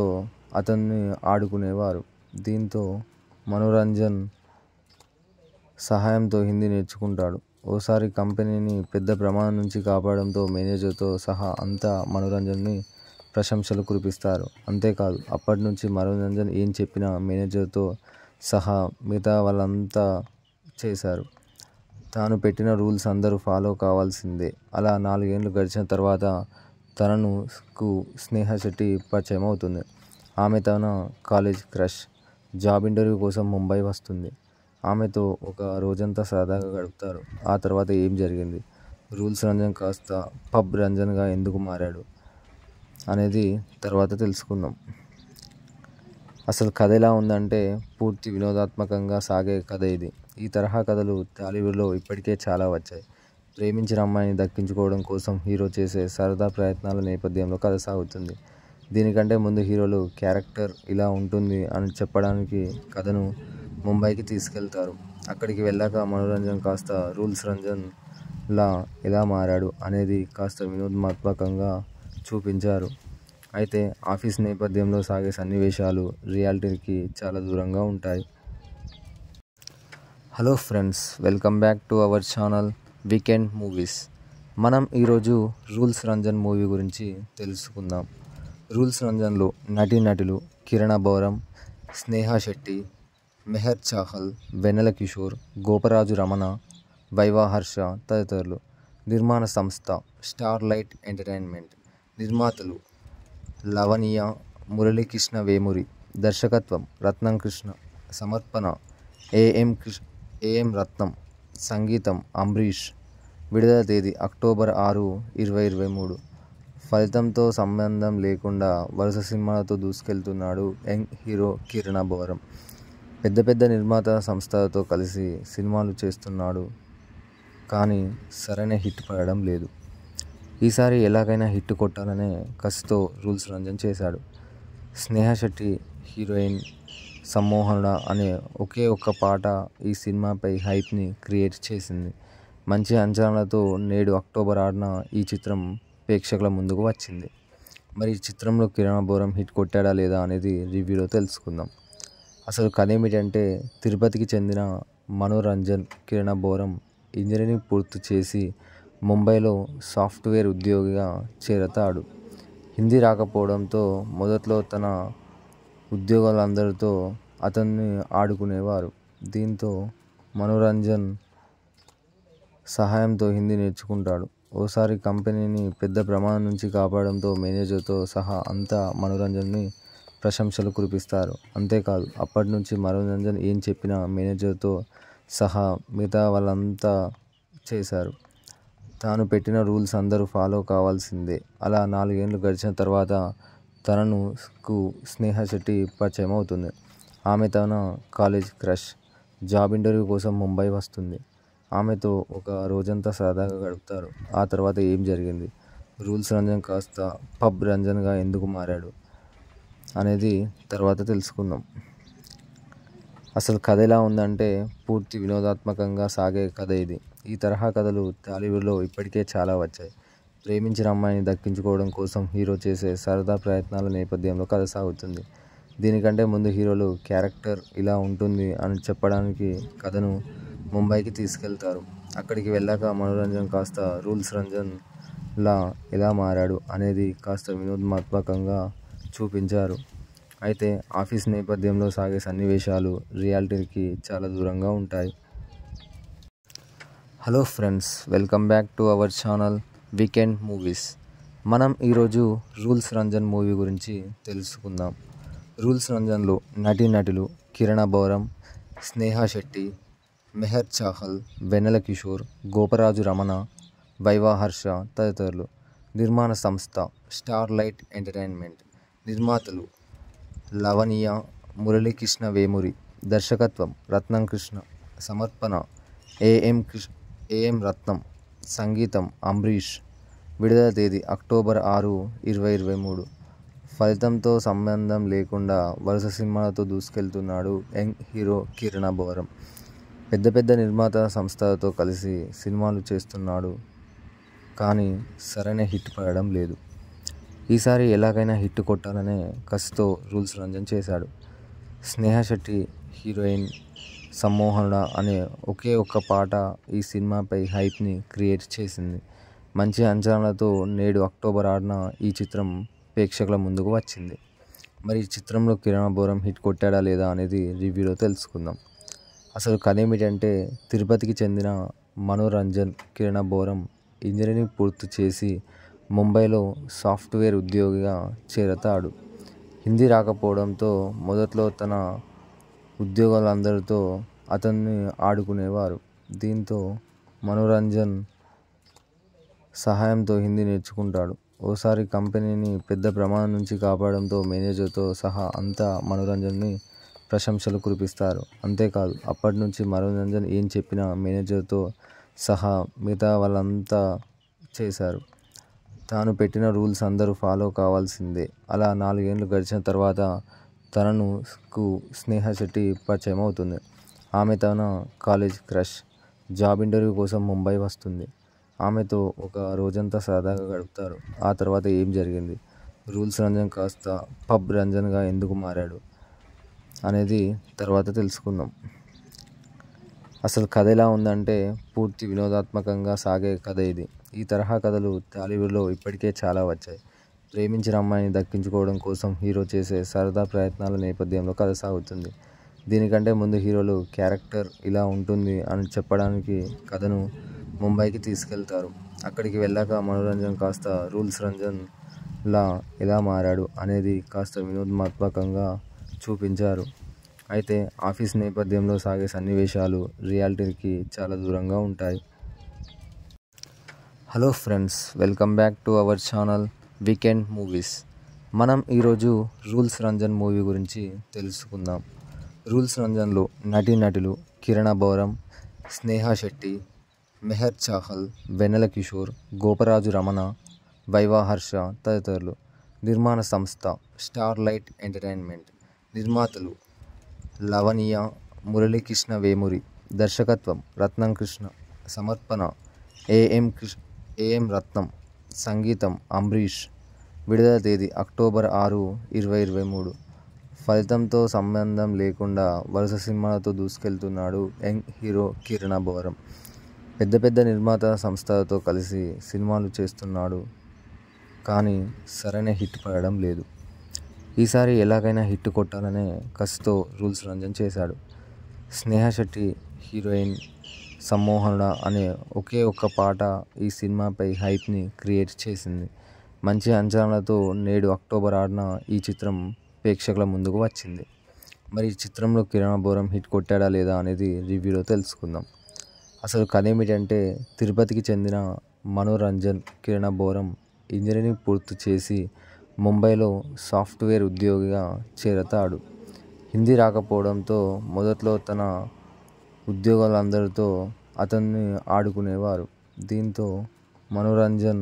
అతన్ని ఆడుకునేవారు దీంతో మనోరంజన్ సహాయంతో హిందీ నేర్చుకుంటాడు ఓసారి కంపెనీని పెద్ద ప్రమాదం నుంచి కాపాడడంతో మేనేజర్తో సహా అంతా మనోరంజన్ని ప్రశంసలు కురిపిస్తారు అంతేకాదు అప్పటి నుంచి మనోరంజన్ ఏం చెప్పినా మేనేజర్తో సహా మిగతా వాళ్ళంతా చేశారు తాను పెట్టిన రూల్స్ అందరూ ఫాలో కావాల్సిందే అలా నాలుగేండ్లు గడిచిన తర్వాత తనను కు స్నేహ శెట్టి పరిచయం అవుతుంది ఆమె తన కాలేజ్ క్రష్ జాబ్ ఇంటర్వ్యూ కోసం ముంబై వస్తుంది ఆమెతో ఒక రోజంతా సరదాగా గడుపుతారు ఆ తర్వాత ఏం జరిగింది రూల్స్ రంజన్ కాస్త పబ్ రంజన్గా ఎందుకు మారాడు అనేది తర్వాత తెలుసుకుందాం అసలు కథ ఎలా ఉందంటే పూర్తి వినోదాత్మకంగా సాగే కథ ఇది ఈ తరహా కథలు టాలీవుడ్లో ఇప్పటికే చాలా వచ్చాయి ప్రేమించిన అమ్మాయిని దక్కించుకోవడం కోసం హీరో చేసే సరదా ప్రయత్నాల నేపథ్యంలో కథ సాగుతుంది దీనికంటే ముందు హీరోలు క్యారెక్టర్ ఇలా ఉంటుంది అని చెప్పడానికి కథను ముంబైకి తీసుకెళ్తారు అక్కడికి వెళ్ళాక మనోరంజన్ కాస్త రూల్స్ రంజన్ లా ఎలా మారాడు అనేది కాస్త వినోదాత్మకంగా చూపించారు అయితే ఆఫీస్ నేపథ్యంలో సాగే సన్నివేశాలు రియాలిటీకి చాలా దూరంగా ఉంటాయి hello friends welcome back to our channel weekend movies మనం ఈరోజు రూల్స్ రంజన్ మూవీ గురించి తెలుసుకుందాం రూల్స్ రంజన్లో నటీనటులు కిరణ బౌరం స్నేహ శెట్టి మెహర్ చాహల్ వెన్నెల కిషోర్ గోపరాజు రమణ వైవా హర్ష తదితరులు నిర్మాణ సంస్థ స్టార్ లైట్ ఎంటర్టైన్మెంట్ నిర్మాతలు లవణీయ మురళీకృష్ణ వేమూరి దర్శకత్వం రత్నం కృష్ణ సమర్పణ ఏఎం కృష్ణ ఏఎం రత్నం సంగీతం అంబరీష్ విడుదల తేదీ అక్టోబర్ ఆరు ఇరవై ఇరవై మూడు ఫలితంతో సంబంధం లేకుండా వరుస సినిమాలతో దూసుకెళ్తున్నాడు యంగ్ హీరో కిరణ బోరం పెద్ద పెద్ద నిర్మాత సంస్థలతో కలిసి సినిమాలు చేస్తున్నాడు కానీ సరైన హిట్ పడడం లేదు ఈసారి ఎలాగైనా హిట్ కొట్టాలనే కసితో రూల్స్ రంజన్ చేశాడు స్నేహ శెట్టి హీరోయిన్ సమ్మోహనుడ అనే ఒకే ఒక్క పాట ఈ సినిమాపై హైప్ని క్రియేట్ చేసింది మంచి అంచనాలతో నేడు అక్టోబర్ ఆరున ఈ చిత్రం ప్రేక్షకుల ముందుకు వచ్చింది మరి ఈ చిత్రంలో కిరణ్ బోరం హిట్ కొట్టాడా లేదా అనేది రివ్యూలో తెలుసుకుందాం అసలు కథ ఏమిటంటే తిరుపతికి చెందిన మనోరంజన్ కిరణ బోరం ఇంజనీరింగ్ పూర్తి చేసి ముంబైలో సాఫ్ట్వేర్ ఉద్యోగిగా చేరతాడు హిందీ రాకపోవడంతో మొదట్లో తన ఉద్యోగులందరితో అతన్ని ఆడుకునేవారు దీంతో మనోరంజన్ సహాయంతో హిందీ నేర్చుకుంటాడు ఓసారి కంపెనీని పెద్ద ప్రమాదం నుంచి కాపాడడంతో మేనేజర్తో సహా అంతా మనోరంజన్ని ప్రశంసలు కురిపిస్తారు అంతేకాదు అప్పటి నుంచి మనోరంజన్ ఏం చెప్పినా మేనేజర్తో సహా మిగతా వాళ్ళంతా చేశారు తాను పెట్టిన రూల్స్ అందరూ ఫాలో కావాల్సిందే అలా నాలుగేండ్లు గడిచిన తర్వాత తనను కు స్నేహ శెట్టి పరిచయం అవుతుంది ఆమె తన కాలేజ్ క్రష్ జాబ్ ఇంటర్వ్యూ కోసం ముంబై వస్తుంది ఆమెతో ఒక రోజంతా సరదాగా గడుపుతారు ఆ తర్వాత ఏం జరిగింది రూల్స్ రంజన్ కాస్త పబ్ రంజన్గా ఎందుకు మారాడు అనేది తర్వాత తెలుసుకుందాం అసలు కథ ఎలా ఉందంటే పూర్తి వినోదాత్మకంగా సాగే కథ ఇది ఈ తరహా కథలు టాలీవుడ్లో ఇప్పటికే చాలా వచ్చాయి ప్రేమించిన అమ్మాయిని దక్కించుకోవడం కోసం హీరో చేసే సరదా ప్రయత్నాల నేపథ్యంలో కథ సాగుతుంది దీనికంటే ముందు హీరోలు క్యారెక్టర్ ఇలా ఉంటుంది అని చెప్పడానికి కథను ముంబైకి తీసుకెళ్తారు అక్కడికి వెళ్ళాక మనోరంజన్ కాస్త రూల్స్ రంజన్ లా ఎలా మారాడు అనేది కాస్త వినోదాత్మకంగా చూపించారు అయితే ఆఫీస్ నేపథ్యంలో సాగే సన్నివేశాలు రియాలిటీకి చాలా దూరంగా ఉంటాయి hello friends welcome back to our channel weekend movies మనం ఈరోజు రూల్స్ రంజన్ మూవీ గురించి తెలుసుకుందాం రూల్స్ రంజన్లో నటీనటులు కిరణ బౌరం స్నేహ శెట్టి మెహర్ చాహల్ వెన్నెల కిషోర్ గోపరాజు రమణ వైవా హర్ష తదితరులు నిర్మాణ సంస్థ స్టార్ లైట్ ఎంటర్టైన్మెంట్ నిర్మాతలు లవణీయ మురళీకృష్ణ వేమూరి దర్శకత్వం రత్నం కృష్ణ సమర్పణ ఏఎం కృష్ణ ఏఎం రత్నం సంగీతం అంబరీష్ విడుదల తేదీ అక్టోబర్ ఆరు ఇరవై ఇరవై మూడు ఫలితంతో సంబంధం లేకుండా వరుస సినిమాలతో దూసుకెళ్తున్నాడు యంగ్ హీరో కిరణ బోరం పెద్ద పెద్ద నిర్మాత సంస్థలతో కలిసి సినిమాలు చేస్తున్నాడు కానీ సరైన హిట్ పడడం లేదు ఈసారి ఎలాగైనా హిట్ కొట్టాలనే కసితో రూల్స్ రంజన్ చేశాడు స్నేహ శెట్టి హీరోయిన్ సమ్మోహనుడ అనే ఒకే ఒక్క పాట ఈ సినిమాపై హైప్ని క్రియేట్ చేసింది మంచి అంచనాలతో నేడు అక్టోబర్ ఆరున ఈ చిత్రం ప్రేక్షకుల ముందుకు వచ్చింది మరి ఈ చిత్రంలో కిరణ్ బోరం హిట్ కొట్టాడా లేదా అనేది రివ్యూలో తెలుసుకుందాం అసలు కథ ఏమిటంటే తిరుపతికి చెందిన మనోరంజన్ కిరణ బోరం ఇంజనీరింగ్ పూర్తి చేసి ముంబైలో సాఫ్ట్వేర్ ఉద్యోగిగా చేరతాడు హిందీ రాకపోవడంతో మొదట్లో తన ఉద్యోగాలందరితో అతన్ని ఆడుకునేవారు దీంతో మనోరంజన్ సహాయంతో హిందీ నేర్చుకుంటాడు ఓసారి కంపెనీని పెద్ద ప్రమాదం నుంచి కాపాడడంతో మేనేజర్తో సహా అంతా మనోరంజన్ని ప్రశంసలు కురిపిస్తారు అంతేకాదు అప్పటి నుంచి మనోరంజన్ ఏం చెప్పినా మేనేజర్తో సహా మిగతా వాళ్ళంతా చేశారు తాను పెట్టిన రూల్స్ అందరూ ఫాలో కావాల్సిందే అలా నాలుగేండ్లు గడిచిన తర్వాత తనను కు స్నేహ శెట్టి పరిచయం అవుతుంది ఆమె తన కాలేజ్ క్రష్ జాబ్ ఇంటర్వ్యూ కోసం ముంబై వస్తుంది ఆమెతో ఒక రోజంతా సరదాగా గడుపుతారు ఆ తర్వాత ఏం జరిగింది రూల్స్ రంజన్ కాస్త పబ్ రంజన్గా ఎందుకు మారాడు అనేది తర్వాత తెలుసుకుందాం అసలు కథ ఎలా ఉందంటే పూర్తి వినోదాత్మకంగా సాగే కథ ఇది ఈ తరహా కథలు టాలీవుడ్లో ఇప్పటికే చాలా వచ్చాయి ప్రేమించిన అమ్మాయిని దక్కించుకోవడం కోసం హీరో చేసే సరదా ప్రయత్నాల నేపథ్యంలో కథ సాగుతుంది దీనికంటే ముందు హీరోలు క్యారెక్టర్ ఇలా ఉంటుంది అని చెప్పడానికి కథను ముంబైకి తీసుకెళ్తారు అక్కడికి వెళ్ళాక మనోరంజన్ కాస్త రూల్స్ రంజన్ లా ఎలా మారాడు అనేది కాస్త వినోదాత్మకంగా చూపించారు అయితే ఆఫీస్ నేపథ్యంలో సాగే సన్నివేశాలు రియాలిటీకి చాలా దూరంగా ఉంటాయి hello friends welcome back to our channel weekend movies మనం ఈరోజు రూల్స్ రంజన్ మూవీ గురించి తెలుసుకుందాం రూల్స్ రంజన్లో నటీనటులు కిరణ బౌరం స్నేహ శెట్టి మెహర్ చాహల్ వెన్నెల కిషోర్ గోపరాజు రమణ వైవా హర్ష తదితరులు నిర్మాణ సంస్థ స్టార్ లైట్ ఎంటర్టైన్మెంట్ నిర్మాతలు లవణీయ మురళీకృష్ణ వేమూరి దర్శకత్వం రత్నం కృష్ణ సమర్పణ ఏఎం కృష్ణ ఏఎం రత్నం సంగీతం అంబరీష్ విడుదల తేదీ అక్టోబర్ ఆరు ఇరవై ఇరవై మూడు ఫలితంతో సంబంధం లేకుండా వరుస సినిమాలతో దూసుకెళ్తున్నాడు యంగ్ హీరో కిరణ్ బోరం పెద్ద పెద్ద నిర్మాత సంస్థలతో కలిసి సినిమాలు చేస్తున్నాడు కానీ సరైన హిట్ పడడం లేదు ఈసారి ఎలాగైనా హిట్ కొట్టాలనే కసితో రూల్స్ రంజన్ చేశాడు స్నేహ శెట్టి హీరోయిన్ సమ్మోహనుడ అనే ఒకే ఒక్క పాట ఈ సినిమాపై హైప్ని క్రియేట్ చేసింది మంచి అంచనాలతో నేడు అక్టోబర్ ఆరున ఈ చిత్రం ప్రేక్షకుల ముందుకు వచ్చింది మరి ఈ చిత్రంలో కిరణ్ బోరం హిట్ కొట్టాడా లేదా అనేది రివ్యూలో తెలుసుకుందాం అసలు కథ ఏమిటంటే తిరుపతికి చెందిన మనోరంజన్ కిరణ బోరం ఇంజనీరింగ్ పూర్తి చేసి ముంబైలో సాఫ్ట్వేర్ ఉద్యోగిగా చేరతాడు హిందీ రాకపోవడంతో మొదట్లో తన ఉద్యోగాలందరితో అతన్ని ఆడుకునేవారు దీంతో మనోరంజన్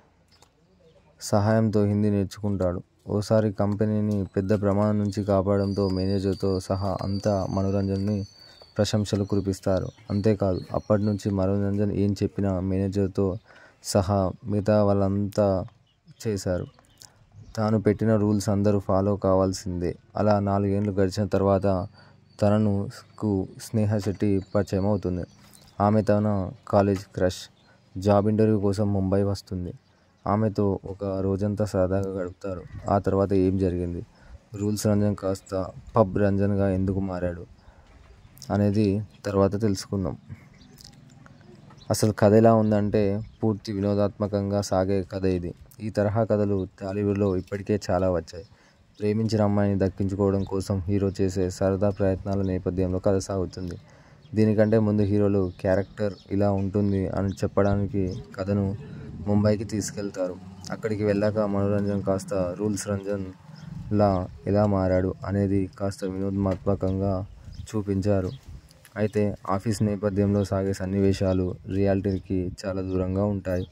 సహాయంతో హిందీ నేర్చుకుంటాడు ఓసారి కంపెనీని పెద్ద ప్రమాదం నుంచి కాపాడడంతో మేనేజర్తో సహా అంతా మనోరంజన్ని ప్రశంసలు కురిపిస్తారు అంతేకాదు అప్పటి నుంచి మనోరంజన్ ఏం చెప్పినా మేనేజర్తో సహా మిగతా వాళ్ళంతా చేశారు తాను పెట్టిన రూల్స్ అందరూ ఫాలో కావాల్సిందే అలా నాలుగేండ్లు గడిచిన తర్వాత తనను కు స్నేహ శెట్టి పరిచయం అవుతుంది ఆమె తన కాలేజ్ క్రష్ జాబ్ ఇంటర్వ్యూ కోసం ముంబై వస్తుంది ఆమెతో ఒక రోజంతా సరదాగా గడుపుతారు ఆ తర్వాత ఏం జరిగింది రూల్స్ రంజన్ కాస్త పబ్ రంజన్గా ఎందుకు మారాడు అనేది తర్వాత తెలుసుకుందాం అసలు కథ ఎలా ఉందంటే పూర్తి వినోదాత్మకంగా సాగే కథ ఇది ఈ తరహా కథలు టాలీవుడ్లో ఇప్పటికే చాలా వచ్చాయి ప్రేమించిన అమ్మాయిని దక్కించుకోవడం కోసం హీరో చేసే సరదా ప్రయత్నాల నేపథ్యంలో కథ సాగుతుంది దీనికంటే ముందు హీరోలు క్యారెక్టర్ ఇలా ఉంటుంది అని చెప్పడానికి కథను ముంబైకి తీసుకెళ్తారు అక్కడికి వెళ్ళాక మనోరంజన్ కాస్త రూల్స్ రంజన్ లా ఎలా మారాడు అనేది కాస్త వినోదాత్మకంగా చూపించారు అయితే ఆఫీస్ నేపథ్యంలో సాగే సన్నివేశాలు రియాలిటీకి చాలా దూరంగా ఉంటాయి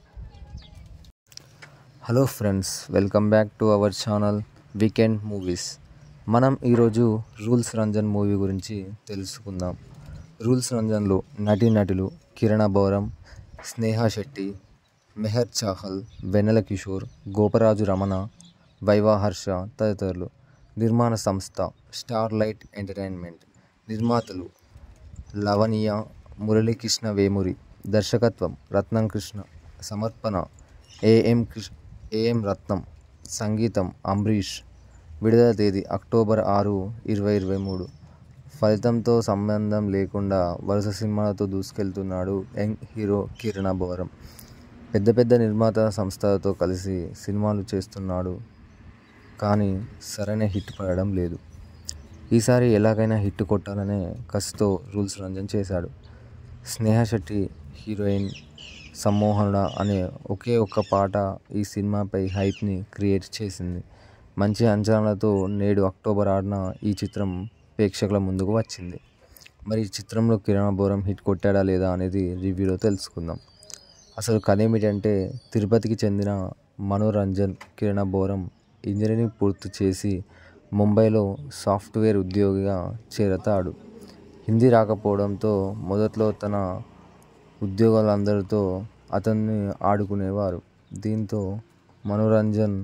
hello friends welcome back to our channel weekend movies మనం ఈరోజు రూల్స్ రంజన్ మూవీ గురించి తెలుసుకుందాం రూల్స్ రంజన్లో నటీనటులు కిరణ బౌరం స్నేహ శెట్టి మెహర్ చాహల్ వెన్నెల కిషోర్ గోపరాజు రమణ వైవా హర్ష తదితరులు నిర్మాణ సంస్థ స్టార్ లైట్ ఎంటర్టైన్మెంట్ నిర్మాతలు లవణీయ మురళీకృష్ణ వేమూరి దర్శకత్వం రత్నం కృష్ణ సమర్పణ ఏఎం కృష్ ఏఎం రత్నం సంగీతం అంబరీష్ విడుదల తేదీ అక్టోబర్ ఆరు ఇరవై ఇరవై మూడు ఫలితంతో సంబంధం లేకుండా వరుస సినిమాలతో దూసుకెళ్తున్నాడు యంగ్ హీరో కిరణ్ బోరం పెద్ద పెద్ద నిర్మాత సంస్థలతో కలిసి సినిమాలు చేస్తున్నాడు కానీ సరైన హిట్ పడడం లేదు ఈసారి ఎలాగైనా హిట్ కొట్టాలనే కసితో రూల్స్ రంజన్ చేశాడు స్నేహ శెట్టి హీరోయిన్ సమ్మోహనుడ అనే ఒకే ఒక్క పాట ఈ సినిమాపై హైప్ని క్రియేట్ చేసింది మంచి అంచనాలతో నేడు అక్టోబర్ ఆరున ఈ చిత్రం ప్రేక్షకుల ముందుకు వచ్చింది మరి ఈ చిత్రంలో కిరణ్ బోరం హిట్ కొట్టాడా లేదా అనేది రివ్యూలో తెలుసుకుందాం అసలు కథ ఏమిటంటే తిరుపతికి చెందిన మనోరంజన్ కిరణ్ బోరం ఇంజనీరింగ్ పూర్తి చేసి ముంబైలో సాఫ్ట్వేర్ ఉద్యోగిగా చేరతాడు హిందీ రాకపోవడంతో మొదట్లో తన ఉద్యోగాలందరితో అతన్ని ఆడుకునేవారు దీంతో మనోరంజన్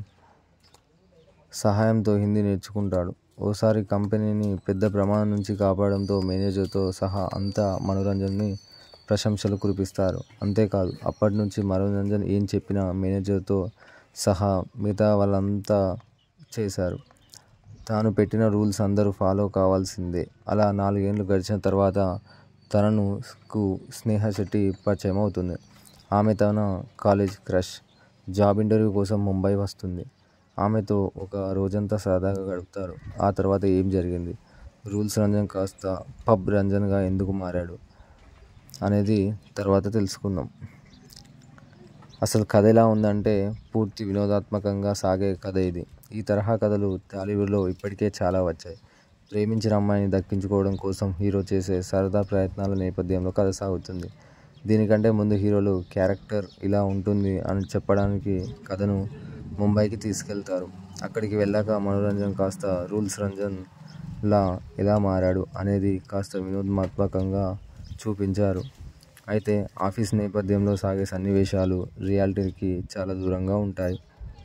సహాయంతో హిందీ నేర్చుకుంటాడు ఓసారి కంపెనీని పెద్ద ప్రమాదం నుంచి కాపాడడంతో మేనేజర్తో సహా అంతా మనోరంజన్ని ప్రశంసలు కురిపిస్తారు అంతేకాదు అప్పటి నుంచి మనోరంజన్ ఏం చెప్పినా మేనేజర్తో సహా మిగతా వాళ్ళంతా చేశారు తాను పెట్టిన రూల్స్ అందరూ ఫాలో కావాల్సిందే అలా నాలుగేండ్లు గడిచిన తర్వాత తనను కు స్నేహ శెట్టి పరిచయం అవుతుంది ఆమె తన కాలేజ్ క్రష్ జాబ్ ఇంటర్వ్యూ కోసం ముంబై వస్తుంది ఆమెతో ఒక రోజంతా సరదాగా గడుపుతారు ఆ తర్వాత ఏం జరిగింది రూల్స్ రంజన్ కాస్త పబ్ రంజన్గా ఎందుకు మారాడు అనేది తర్వాత తెలుసుకుందాం అసలు కథ ఎలా ఉందంటే పూర్తి వినోదాత్మకంగా సాగే కథ ఇది ఈ తరహా కథలు టాలీవుడ్లో ఇప్పటికే చాలా వచ్చాయి ప్రేమించిన అమ్మాయిని దక్కించుకోవడం కోసం హీరో చేసే సరదా ప్రయత్నాల నేపథ్యంలో కథ సాగుతుంది దీనికంటే ముందు హీరోలు క్యారెక్టర్ ఇలా ఉంటుంది అని చెప్పడానికి కథను ముంబైకి తీసుకెళ్తారు అక్కడికి వెళ్ళాక మనోరంజన్ కాస్త రూల్స్ రంజన్ లా ఎలా మారాడు అనేది కాస్త వినోదాత్మకంగా చూపించారు అయితే ఆఫీస్ నేపథ్యంలో సాగే సన్నివేశాలు రియాలిటీకి చాలా దూరంగా ఉంటాయి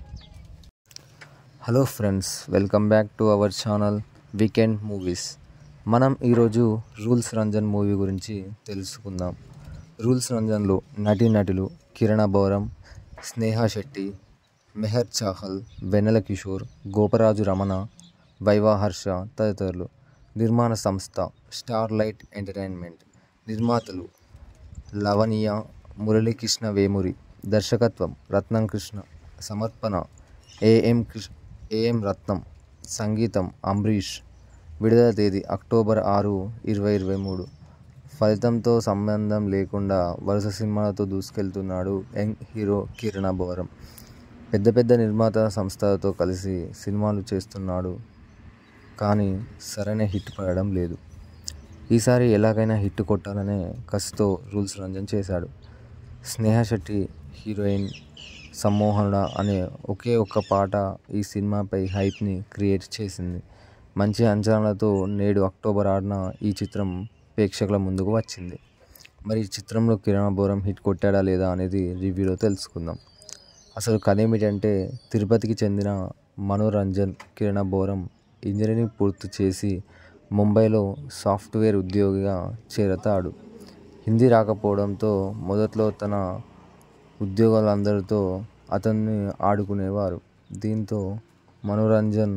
hello friends welcome back to our channel weekend movies మనం ఈరోజు రూల్స్ రంజన్ మూవీ గురించి తెలుసుకుందాం రూల్స్ రంజన్లో నటీనటులు కిరణ్ బోరం స్నేహ శెట్టి మెహర్ చాహల్ వెన్నెల కిషోర్ గోపరాజు రమణ వైవా హర్ష తదితరులు నిర్మాణ సంస్థ స్టార్ లైట్ ఎంటర్టైన్మెంట్ నిర్మాతలు లవణీయ మురళీకృష్ణ వేమూరి దర్శకత్వం రత్నం కృష్ణ సమర్పణ ఏఎం కృష్ ఏఎం రత్నం సంగీతం అంబరీష్ విడుదల తేదీ అక్టోబర్ ఆరు ఇరవై ఇరవై మూడు ఫలితంతో సంబంధం లేకుండా వరుస సినిమాలతో దూసుకెళ్తున్నాడు యంగ్ హీరో కిరణ్ బోరం పెద్ద పెద్ద నిర్మాత సంస్థలతో కలిసి సినిమాలు చేస్తున్నాడు కానీ సరైన హిట్ పడడం లేదు ఈసారి ఎలాగైనా హిట్ కొట్టాలనే కసితో రూల్స్ రంజన్ చేశాడు స్నేహ శెట్టి హీరోయిన్ సమ్మోహనుడ అనే ఒకే ఒక్క పాట ఈ సినిమాపై హైప్ని క్రియేట్ చేసింది మంచి అంచనాలతో నేడు అక్టోబర్ ఆరున ఈ చిత్రం ప్రేక్షకుల ముందుకు వచ్చింది మరి ఈ చిత్రంలో కిరణ్ బోరం హిట్ కొట్టాడా లేదా అనేది రివ్యూలో తెలుసుకుందాం అసలు కథ ఏమిటంటే తిరుపతికి చెందిన మనోరంజన్ కిరణ్ బోరం ఇంజనీరింగ్ పూర్తి చేసి ముంబైలో సాఫ్ట్వేర్ ఉద్యోగిగా చేరతాడు హిందీ రాకపోవడంతో మొదట్లో తన ఉద్యోగాలందరితో అతన్ని ఆడుకునేవారు దీంతో మనోరంజన్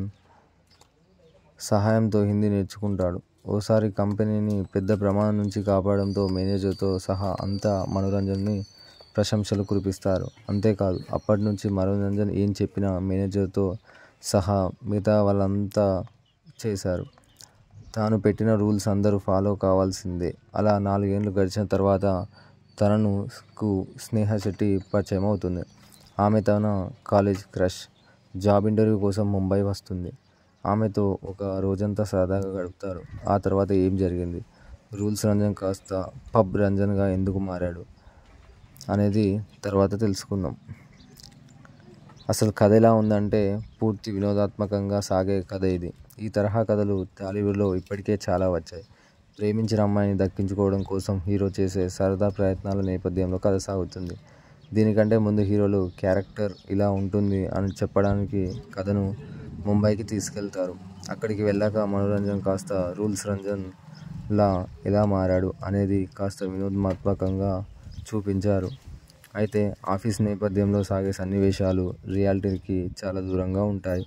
సహాయంతో హిందీ నేర్చుకుంటాడు ఓసారి కంపెనీని పెద్ద ప్రమాదం నుంచి కాపాడడంతో మేనేజర్తో సహా అంతా మనోరంజన్ని ప్రశంసలు కురిపిస్తారు అంతేకాదు అప్పటి నుంచి మనోరంజన్ ఏం చెప్పినా మేనేజర్తో సహా మిగతా వాళ్ళంతా చేశారు తాను పెట్టిన రూల్స్ అందరూ ఫాలో కావాల్సిందే అలా నాలుగేండ్లు గడిచిన తర్వాత తనను కు స్నేహ శెట్టి పరిచయం అవుతుంది ఆమె తన కాలేజ్ క్రష్ జాబ్ ఇంటర్వ్యూ కోసం ముంబై వస్తుంది ఆమెతో ఒక రోజంతా సరదాగా గడుపుతారు ఆ తర్వాత ఏం జరిగింది రూల్స్ రంజన్ కాస్త పబ్ రంజన్గా ఎందుకు మారాడు అనేది తర్వాత తెలుసుకుందాం అసలు కథ ఎలా ఉందంటే పూర్తి వినోదాత్మకంగా సాగే కథ ఇది ఈ తరహా కథలు టాలీవుడ్లో ఇప్పటికే చాలా వచ్చాయి ప్రేమించిన అమ్మాయిని దక్కించుకోవడం కోసం హీరో చేసే సరదా ప్రయత్నాల నేపథ్యంలో కథ సాగుతుంది దీనికంటే ముందు హీరోలు క్యారెక్టర్ ఇలా ఉంటుంది అని చెప్పడానికి కథను ముంబైకి తీసుకెళ్తారు అక్కడికి వెళ్ళాక మనోరంజన్ కాస్త రూల్స్ రంజన్ లా ఎలా మారాడు అనేది కాస్త వినోదాత్మకంగా చూపించారు అయితే ఆఫీస్ నేపథ్యంలో సాగే సన్నివేశాలు రియాలిటీకి చాలా దూరంగా ఉంటాయి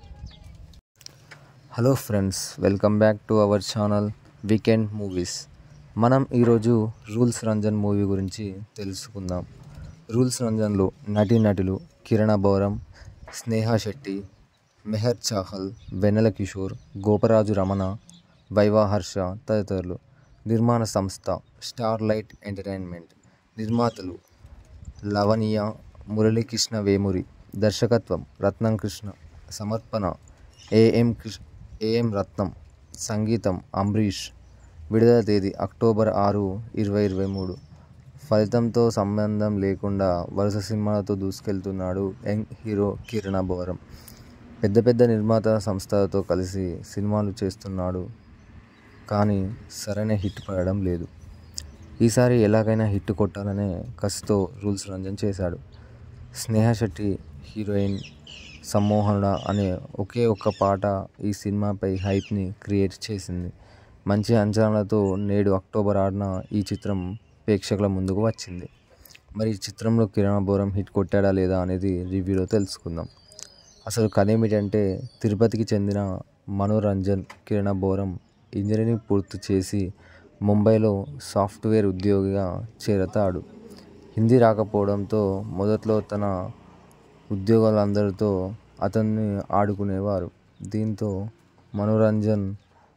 hello friends welcome back to our channel weekend movies మనం ఈరోజు రూల్స్ రంజన్ మూవీ గురించి తెలుసుకుందాం రూల్స్ రంజన్లో నటీనటులు కిరణ బౌరం స్నేహ శెట్టి మెహర్ చాహల్ వెన్నెల కిషోర్ గోపరాజు రమణ వైవా హర్ష తదితరులు నిర్మాణ సంస్థ స్టార్ లైట్ ఎంటర్టైన్మెంట్ నిర్మాతలు లవణీయ మురళీకృష్ణ వేమూరి దర్శకత్వం రత్నం కృష్ణ సమర్పణ ఏఎం కృష్ణ ఏఎం రత్నం సంగీతం అంబరీష్ విడుదల తేదీ అక్టోబర్ ఆరు ఇరవై ఇరవై మూడు ఫలితంతో సంబంధం లేకుండా వరుస సినిమాలతో దూసుకెళ్తున్నాడు యంగ్ హీరో కిరణ బోరం పెద్ద పెద్ద నిర్మాత సంస్థలతో కలిసి సినిమాలు చేస్తున్నాడు కానీ సరైన హిట్ పడడం లేదు ఈసారి ఎలాగైనా హిట్ కొట్టాలనే కసితో రూల్స్ రంజన్ చేశాడు స్నేహ శెట్టి హీరోయిన్ సమ్మోహనుడ అనే ఒకే ఒక్క పాట ఈ సినిమాపై హైప్ని క్రియేట్ చేసింది మంచి అంచనాలతో నేడు అక్టోబర్ ఆరున ఈ చిత్రం ప్రేక్షకుల ముందుకు వచ్చింది మరి ఈ చిత్రంలో కిరణ్ బోరం హిట్ కొట్టాడా లేదా అనేది రివ్యూలో తెలుసుకుందాం అసలు కథ ఏమిటంటే తిరుపతికి చెందిన మనోరంజన్ కిరణ బోరం ఇంజనీరింగ్ పూర్తి చేసి ముంబైలో సాఫ్ట్వేర్ ఉద్యోగిగా చేరతాడు హిందీ రాకపోవడంతో మొదట్లో తన ఉద్యోగాలందరితో అతన్ని ఆడుకునేవారు దీంతో మనోరంజన్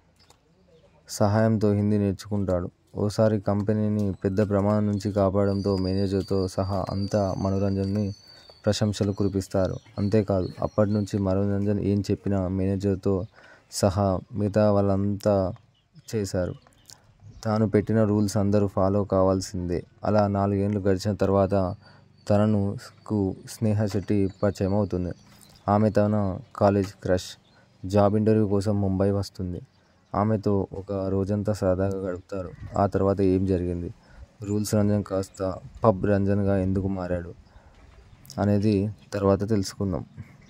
సహాయంతో హిందీ నేర్చుకుంటాడు ఓసారి కంపెనీని పెద్ద ప్రమాదం నుంచి కాపాడడంతో మేనేజర్తో సహా అంతా మనోరంజన్ని ప్రశంసలు కురిపిస్తారు అంతేకాదు అప్పటి నుంచి మనోరంజన్ ఏం చెప్పినా మేనేజర్తో సహా మిగతా వాళ్ళంతా చేశారు తాను పెట్టిన రూల్స్ అందరూ ఫాలో కావాల్సిందే అలా నాలుగేండ్లు గడిచిన తర్వాత తనను కు స్నేహ శెట్టి పరిచయం అవుతుంది ఆమె తన కాలేజ్ క్రష్ జాబ్ ఇంటర్వ్యూ కోసం ముంబై వస్తుంది ఆమెతో ఒక రోజంతా సరదాగా గడుపుతారు ఆ తర్వాత ఏం జరిగింది రూల్స్ రంజన్ కాస్త పబ్ రంజన్గా ఎందుకు మారాడు అనేది తర్వాత తెలుసుకుందాం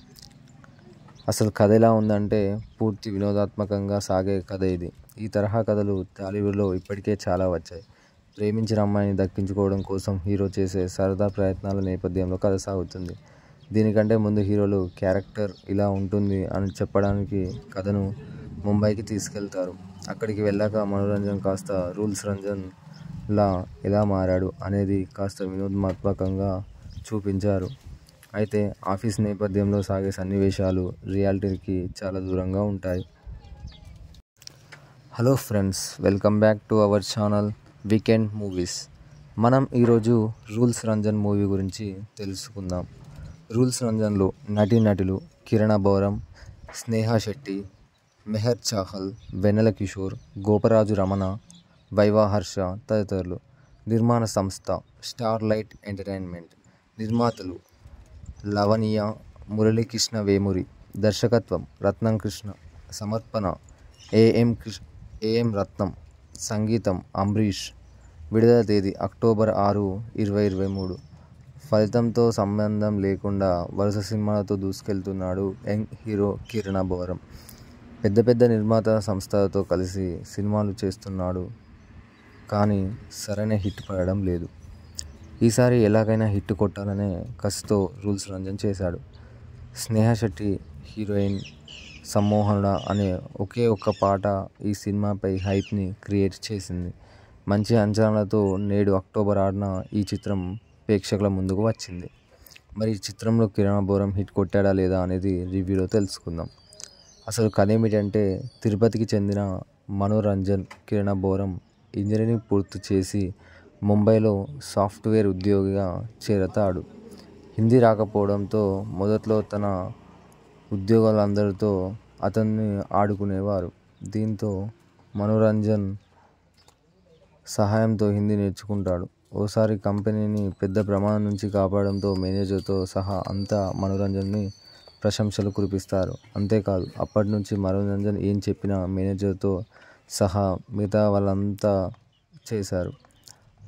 అసలు కథ ఎలా ఉందంటే పూర్తి వినోదాత్మకంగా సాగే కథ ఇది ఈ తరహా కథలు టాలీవుడ్లో ఇప్పటికే చాలా వచ్చాయి ప్రేమించిన అమ్మాయిని దక్కించుకోవడం కోసం హీరో చేసే సరదా ప్రయత్నాల నేపథ్యంలో కథ సాగుతుంది దీనికంటే ముందు హీరోలు క్యారెక్టర్ ఇలా ఉంటుంది అని చెప్పడానికి కథను ముంబైకి తీసుకెళ్తారు అక్కడికి వెళ్ళాక మనోరంజన్ కాస్త రూల్స్ రంజన్ లా ఎలా మారాడు అనేది కాస్త వినోదాత్మకంగా చూపించారు అయితే ఆఫీస్ నేపథ్యంలో సాగే సన్నివేశాలు రియాలిటీకి చాలా దూరంగా ఉంటాయి hello friends welcome back to our channel weekend movies మనం ఈరోజు రూల్స్ రంజన్ మూవీ గురించి తెలుసుకుందాం రూల్స్ రంజన్లో నటీనటులు కిరణ బౌరం స్నేహ శెట్టి మెహర్ చాహల్ వెన్నెల కిషోర్ గోపరాజు రమణ వైవా హర్ష తదితరులు నిర్మాణ సంస్థ స్టార్ లైట్ ఎంటర్టైన్మెంట్ నిర్మాతలు లవణీయ మురళీకృష్ణ వేమూరి దర్శకత్వం రత్నం కృష్ణ సమర్పణ ఏఎం కృష్ణ ఏఎం రత్నం సంగీతం అంబరీష్ విడుదల తేదీ అక్టోబర్ ఆరు ఇరవై ఇరవై మూడు ఫలితంతో సంబంధం లేకుండా వరుస సినిమాలతో దూసుకెళ్తున్నాడు యంగ్ హీరో కిరణ బోరం పెద్ద పెద్ద నిర్మాత సంస్థలతో కలిసి సినిమాలు చేస్తున్నాడు కానీ సరైన హిట్ పడడం లేదు ఈసారి ఎలాగైనా హిట్ కొట్టాలనే కసితో రూల్స్ రంజన్ చేశాడు స్నేహ శెట్టి హీరోయిన్ సమ్మోహనుడ అనే ఒకే ఒక్క పాట ఈ సినిమాపై హైప్ని క్రియేట్ చేసింది మంచి అంచనాలతో నేడు అక్టోబర్ ఆరున ఈ చిత్రం ప్రేక్షకుల ముందుకు వచ్చింది మరి ఈ చిత్రంలో కిరణ్ బోరం హిట్ కొట్టాడా లేదా అనేది రివ్యూలో తెలుసుకుందాం అసలు కథ ఏమిటంటే తిరుపతికి చెందిన మనోరంజన్ కిరణ బోరం ఇంజనీరింగ్ పూర్తి చేసి ముంబైలో సాఫ్ట్వేర్ ఉద్యోగిగా చేరతాడు హిందీ రాకపోవడంతో మొదట్లో తన ఉద్యోగాలందరితో అతన్ని ఆడుకునేవారు దీంతో మనోరంజన్ సహాయంతో హిందీ నేర్చుకుంటాడు ఓసారి కంపెనీని పెద్ద ప్రమాదం నుంచి కాపాడడంతో మేనేజర్తో సహా అంతా మనోరంజన్ని ప్రశంసలు కురిపిస్తారు అంతేకాదు అప్పటి నుంచి మనోరంజన్ ఏం చెప్పినా మేనేజర్తో సహా మిగతా వాళ్ళంతా చేశారు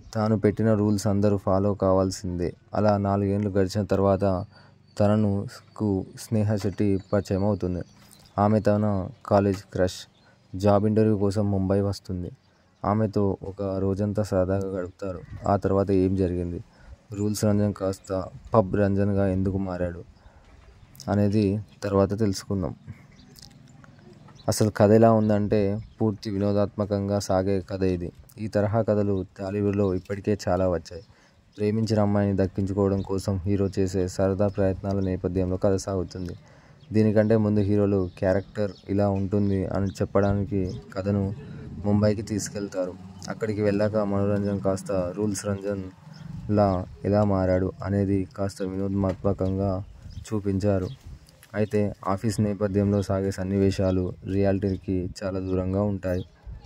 తాను పెట్టిన రూల్స్ అందరూ ఫాలో కావాల్సిందే అలా నాలుగేండ్లు గడిచిన తర్వాత తనకు స్నేహ శెట్టి పరిచయం అవుతుంది ఆమె తన కాలేజ్ క్రష్ జాబ్ ఇంటర్వ్యూ కోసం ముంబై వస్తుంది ఆమెతో ఒక రోజంతా సరదాగా గడుపుతారు ఆ తర్వాత ఏం జరిగింది రూల్స్ రంజన్ కాస్త పబ్ రంజన్గా ఎందుకు మారాడు అనేది తర్వాత తెలుసుకుందాం అసలు కథ ఎలా ఉందంటే పూర్తి వినోదాత్మకంగా సాగే కథ ఇది ఈ తరహా కథలు టాలీవుడ్లో ఇప్పటికే చాలా వచ్చాయి ప్రేమించిన అమ్మాయిని దక్కించుకోవడం కోసం హీరో చేసే సరదా ప్రయత్నాల నేపథ్యంలో కథ సాగుతుంది దీనికంటే ముందు హీరోలు క్యారెక్టర్ ఇలా ఉంటుంది అని చెప్పడానికి కథను ముంబైకి తీసుకెళ్తారు అక్కడికి వెళ్ళాక మనోరంజన్ కాస్త రూల్స్ రంజన్ లా ఎలా మారాడు అనేది కాస్త వినోదాత్మకంగా చూపించారు అయితే ఆఫీస్ నేపథ్యంలో సాగే సన్నివేశాలు రియాలిటీకి చాలా దూరంగా ఉంటాయి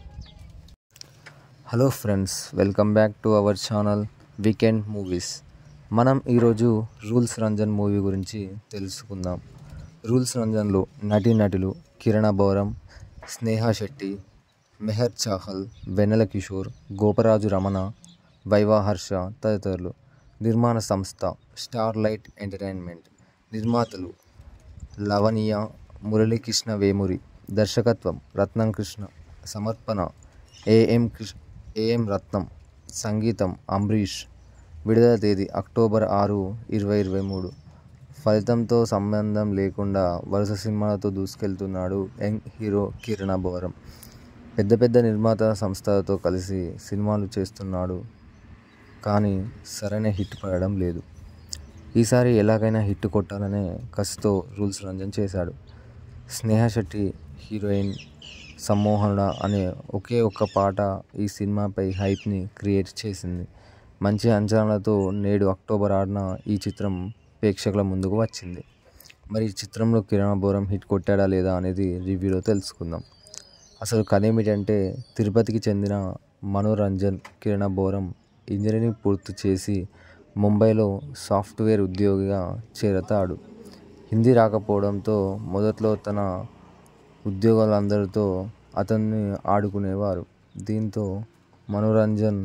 hello friends welcome back to our channel weekend movies మనం ఈరోజు రూల్స్ రంజన్ మూవీ గురించి తెలుసుకుందాం రూల్స్ రంజన్లో నటీనటులు కిరణ బౌరం స్నేహ శెట్టి మెహర్ చాహల్ వెన్నెల కిషోర్ గోపరాజు రమణ వైవా హర్ష తదితరులు నిర్మాణ సంస్థ స్టార్ లైట్ ఎంటర్టైన్మెంట్ నిర్మాతలు లవణీయ మురళీకృష్ణ వేమూరి దర్శకత్వం రత్నం కృష్ణ సమర్పణ ఏఎం కృష్ణ ఏఎం రత్నం సంగీతం అంబరీష్ విడుదల తేదీ అక్టోబర్ ఆరు ఇరవై ఇరవై మూడు ఫలితంతో సంబంధం లేకుండా వరుస సినిమాలతో దూసుకెళ్తున్నాడు యంగ్ హీరో కిరణ బోరం పెద్ద పెద్ద నిర్మాత సంస్థలతో కలిసి సినిమాలు చేస్తున్నాడు కానీ సరైన హిట్ పడడం లేదు ఈసారి ఎలాగైనా హిట్ కొట్టాలనే కసితో రూల్స్ రంజన్ చేశాడు స్నేహ శెట్టి హీరోయిన్ సమ్మోహనుడ అనే ఒకే ఒక్క పాట ఈ సినిమాపై హైప్ని క్రియేట్ చేసింది మంచి అంచనాలతో నేడు అక్టోబర్ ఆరున ఈ చిత్రం ప్రేక్షకుల ముందుకు వచ్చింది మరి ఈ చిత్రంలో కిరణ్ బోరం హిట్ కొట్టాడా లేదా అనేది రివ్యూలో తెలుసుకుందాం అసలు కథ ఏమిటంటే తిరుపతికి చెందిన మనోరంజన్ కిరణ బోరం ఇంజనీరింగ్ పూర్తి చేసి ముంబైలో సాఫ్ట్వేర్ ఉద్యోగిగా చేరతాడు హిందీ రాకపోవడంతో మొదట్లో తన ఉద్యోగాలందరితో అతన్ని ఆడుకునేవారు దీంతో మనోరంజన్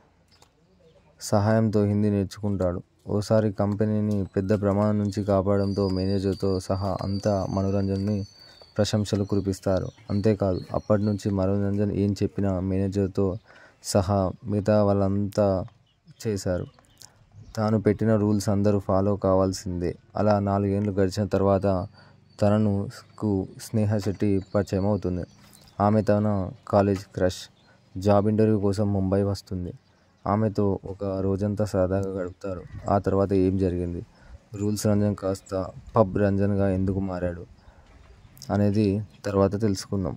సహాయంతో హిందీ నేర్చుకుంటాడు ఓసారి కంపెనీని పెద్ద ప్రమాదం నుంచి కాపాడడంతో మేనేజర్తో సహా అంతా మనోరంజన్ని ప్రశంసలు కురిపిస్తారు అంతేకాదు అప్పటి నుంచి మనోరంజన్ ఏం చెప్పినా మేనేజర్తో సహా మిగతా వాళ్ళంతా చేశారు తాను పెట్టిన రూల్స్ అందరూ ఫాలో కావాల్సిందే అలా నాలుగేండ్లు గడిచిన తర్వాత తనకు స్నేహ శెట్టి పరిచయం అవుతుంది ఆమె తన కాలేజ్ క్రష్ జాబ్ ఇంటర్వ్యూ కోసం ముంబై వస్తుంది ఆమెతో ఒక రోజంతా సరదాగా గడుపుతారు ఆ తర్వాత ఏం జరిగింది రూల్స్ రంజన్ కాస్త పబ్ రంజన్గా ఎందుకు మారాడు అనేది తర్వాత తెలుసుకుందాం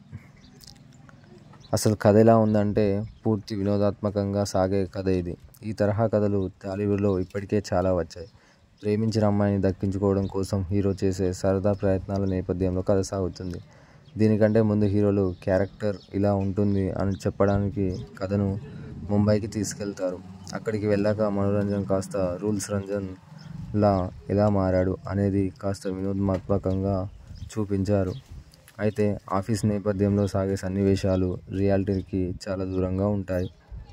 అసలు కథ ఎలా ఉందంటే పూర్తి వినోదాత్మకంగా సాగే కథ ఇది ఈ తరహా కథలు టాలీవుడ్లో ఇప్పటికే చాలా వచ్చాయి ప్రేమించిన అమ్మాయిని దక్కించుకోవడం కోసం హీరో చేసే సరదా ప్రయత్నాల నేపథ్యంలో కథ సాగుతుంది దీనికంటే ముందు హీరోలు క్యారెక్టర్ ఇలా ఉంటుంది అని చెప్పడానికి కథను ముంబైకి తీసుకెళ్తారు అక్కడికి వెళ్ళాక మనోరంజన్ కాస్త రూల్స్ రంజన్ లా ఎలా మారాడు అనేది కాస్త వినోదాత్మకంగా చూపించారు అయితే ఆఫీస్ నేపథ్యంలో సాగే సన్నివేశాలు రియాలిటీకి చాలా దూరంగా ఉంటాయి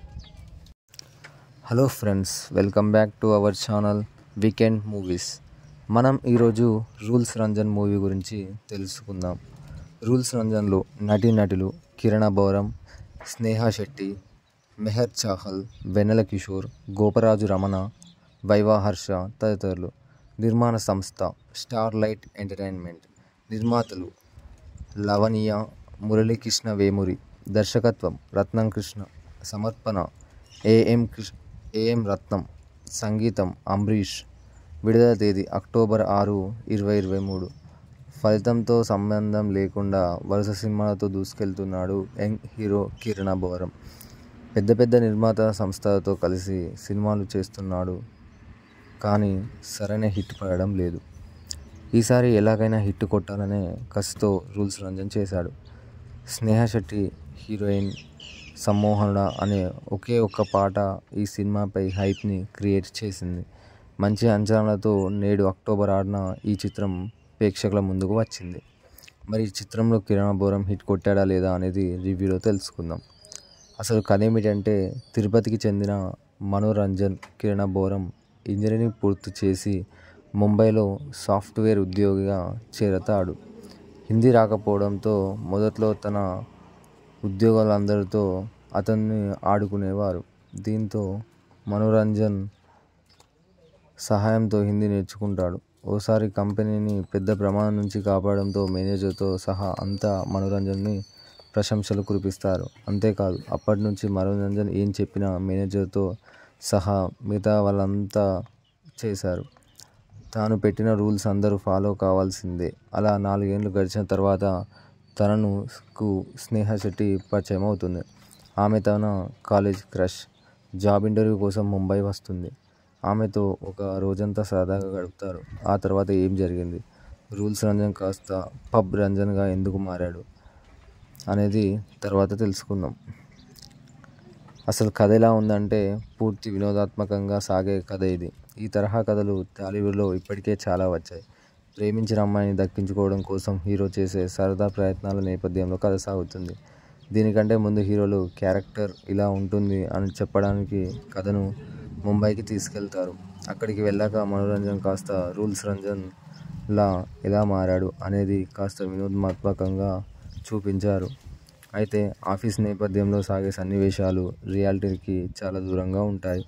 hello friends welcome back to our channel weekend movies మనం ఈరోజు రూల్స్ రంజన్ మూవీ గురించి తెలుసుకుందాం రూల్స్ రంజన్లో నటీనటులు కిరణ బౌరం స్నేహ శెట్టి మెహర్ చాహల్ వెన్నెల కిషోర్ గోపరాజు రమణ వైవా హర్ష తదితరులు నిర్మాణ సంస్థ స్టార్ లైట్ ఎంటర్టైన్మెంట్ నిర్మాతలు లవణీయ మురళీకృష్ణ వేమూరి దర్శకత్వం రత్నం కృష్ణ సమర్పణ ఏఎం కృష్ణ ఏఎం రత్నం సంగీతం అంబరీష్ విడుదల తేదీ అక్టోబర్ ఆరు ఇరవై ఇరవై మూడు ఫలితంతో సంబంధం లేకుండా వరుస సినిమాలతో దూసుకెళ్తున్నాడు యంగ్ హీరో కిరణ బోరం పెద్ద పెద్ద నిర్మాత సంస్థలతో కలిసి సినిమాలు చేస్తున్నాడు కానీ సరైన హిట్ పడడం లేదు ఈసారి ఎలాగైనా హిట్ కొట్టాలనే కసితో రూల్స్ రంజన్ చేశాడు స్నేహ శెట్టి హీరోయిన్ సమ్మోహనుడ అనే ఒకే ఒక్క పాట ఈ సినిమాపై హైప్ని క్రియేట్ చేసింది మంచి అంచనాలతో నేడు అక్టోబర్ ఆరున ఈ చిత్రం ప్రేక్షకుల ముందుకు వచ్చింది మరి ఈ చిత్రంలో కిరణ్ బోరం హిట్ కొట్టాడా లేదా అనేది రివ్యూలో తెలుసుకుందాం అసలు కథ ఏమిటంటే తిరుపతికి చెందిన మనోరంజన్ కిరణ బోరం ఇంజనీరింగ్ పూర్తి చేసి ముంబైలో సాఫ్ట్వేర్ ఉద్యోగిగా చేరతాడు హిందీ రాకపోవడంతో మొదట్లో తన ఉద్యోగులందరితో అతన్ని ఆడుకునేవారు దీంతో మనోరంజన్ సహాయంతో హిందీ నేర్చుకుంటాడు ఓసారి కంపెనీని పెద్ద ప్రమాదం నుంచి కాపాడడంతో మేనేజర్తో సహా అంతా మనోరంజన్ని ప్రశంసలు కురిపిస్తారు అంతేకాదు అప్పటి నుంచి మనోరంజన్ ఏం చెప్పినా మేనేజర్తో సహా మిగతా వాళ్ళంతా చేశారు తాను పెట్టిన రూల్స్ అందరూ ఫాలో కావాల్సిందే అలా నాలుగేండ్లు గడిచిన తర్వాత తనను కు స్నేహ శెట్టి పరిచయం అవుతుంది ఆమె తన కాలేజ్ క్రష్ జాబ్ ఇంటర్వ్యూ కోసం ముంబై వస్తుంది ఆమెతో ఒక రోజంతా సరదాగా గడుపుతారు ఆ తర్వాత ఏం జరిగింది రూల్స్ రంజన్ కాస్త పబ్ రంజన్గా ఎందుకు మారాడు అనేది తర్వాత తెలుసుకుందాం అసలు కథ ఎలా ఉందంటే పూర్తి వినోదాత్మకంగా సాగే కథ ఇది ఈ తరహా కథలు టాలీవుడ్లో ఇప్పటికే చాలా వచ్చాయి ప్రేమించిన అమ్మాయిని దక్కించుకోవడం కోసం హీరో చేసే సరదా ప్రయత్నాల నేపథ్యంలో కథ సాగుతుంది దీనికంటే ముందు హీరోలు క్యారెక్టర్ ఇలా ఉంటుంది అని చెప్పడానికి కథను ముంబైకి తీసుకెళ్తారు అక్కడికి వెళ్ళాక మనోరంజన్ కాస్త రూల్స్ రంజన్ లా ఎలా మారాడు అనేది కాస్త వినోదాత్మకంగా చూపించారు అయితే ఆఫీస్ నేపథ్యంలో సాగే సన్నివేశాలు రియాలిటీకి చాలా దూరంగా ఉంటాయి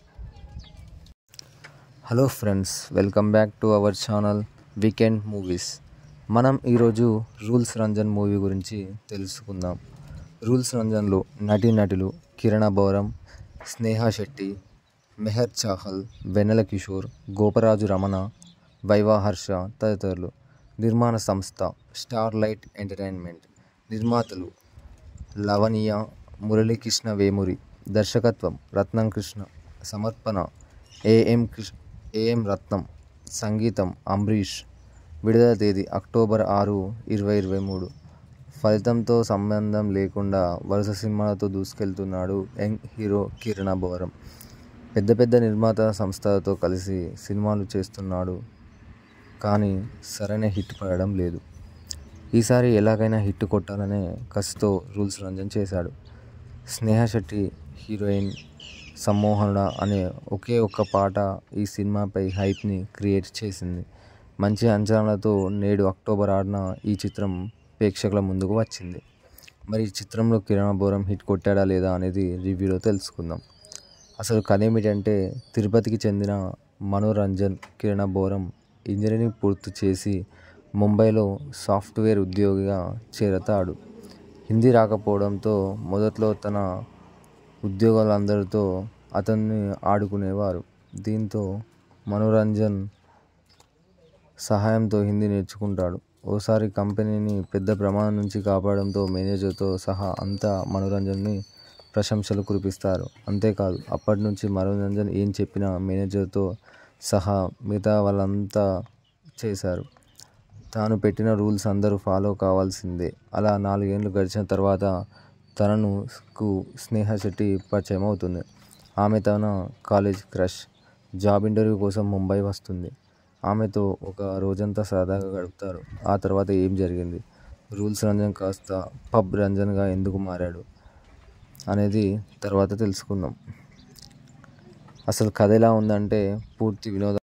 hello friends welcome back to our channel weekend movies మనం ఈరోజు రూల్స్ రంజన్ మూవీ గురించి తెలుసుకుందాం రూల్స్ రంజన్లో నటీనటులు కిరణ బౌరం స్నేహ శెట్టి మెహర్ చాహల్ వెన్నెల కిషోర్ గోపరాజు రమణ వైవా హర్ష తదితరులు నిర్మాణ సంస్థ స్టార్ లైట్ ఎంటర్టైన్మెంట్ నిర్మాతలు లవణీయ మురళీకృష్ణ వేమూరి దర్శకత్వం రత్నం కృష్ణ సమర్పణ ఏఎం కృష్ణ ఏఎం రత్నం సంగీతం అంబరీష్ విడుదల తేదీ అక్టోబర్ ఆరు ఇరవై ఇరవై మూడు ఫలితంతో సంబంధం లేకుండా వరుస సినిమాలతో దూసుకెళ్తున్నాడు యంగ్ హీరో కిరణ బోరం పెద్ద పెద్ద నిర్మాత సంస్థలతో కలిసి సినిమాలు చేస్తున్నాడు కానీ సరైన హిట్ పడడం లేదు ఈసారి ఎలాగైనా హిట్ కొట్టాలనే కసితో రూల్స్ రంజన్ చేశాడు స్నేహ శెట్టి హీరోయిన్ సమ్మోహనుడ అనే ఒకే ఒక్క పాట ఈ సినిమాపై హైప్ని క్రియేట్ చేసింది మంచి అంచనాలతో నేడు అక్టోబర్ ఆరున ఈ చిత్రం ప్రేక్షకుల ముందుకు వచ్చింది మరి ఈ చిత్రంలో కిరణ్ బోరం హిట్ కొట్టాడా లేదా అనేది రివ్యూలో తెలుసుకుందాం అసలు కథ ఏమిటంటే తిరుపతికి చెందిన మనోరంజన్ కిరణ బోరం ఇంజనీరింగ్ పూర్తి చేసి ముంబైలో సాఫ్ట్వేర్ ఉద్యోగిగా చేరతాడు హిందీ రాకపోవడంతో మొదట్లో తన ఉద్యోగులందరితో అతన్ని ఆడుకునేవారు దీంతో మనోరంజన్ సహాయంతో హిందీ నేర్చుకుంటాడు ఓసారి కంపెనీని పెద్ద ప్రమాదం నుంచి కాపాడడంతో మేనేజర్తో సహా అంతా మనోరంజన్ని ప్రశంసలు కురిపిస్తారు అంతేకాదు అప్పటి నుంచి మనోరంజన్ ఏం చెప్పినా మేనేజర్తో సహా మిగతా వాళ్ళంతా చేశారు తాను పెట్టిన రూల్స్ అందరూ ఫాలో కావాల్సిందే అలా నాలుగేండ్లు గడిచిన తర్వాత తనను కు స్నేహ శెట్టి పరిచయం అవుతుంది ఆమె తన కాలేజ్ క్రష్ జాబ్ ఇంటర్వ్యూ కోసం ముంబై వస్తుంది ఆమెతో ఒక రోజంతా సరదాగా గడుపుతారు ఆ తర్వాత ఏం జరిగింది రూల్స్ రంజన్ కాస్త పబ్ రంజన్గా ఎందుకు మారాడు అనేది తర్వాత తెలుసుకుందాం అసలు కథ ఎలా ఉందంటే పూర్తి వినోద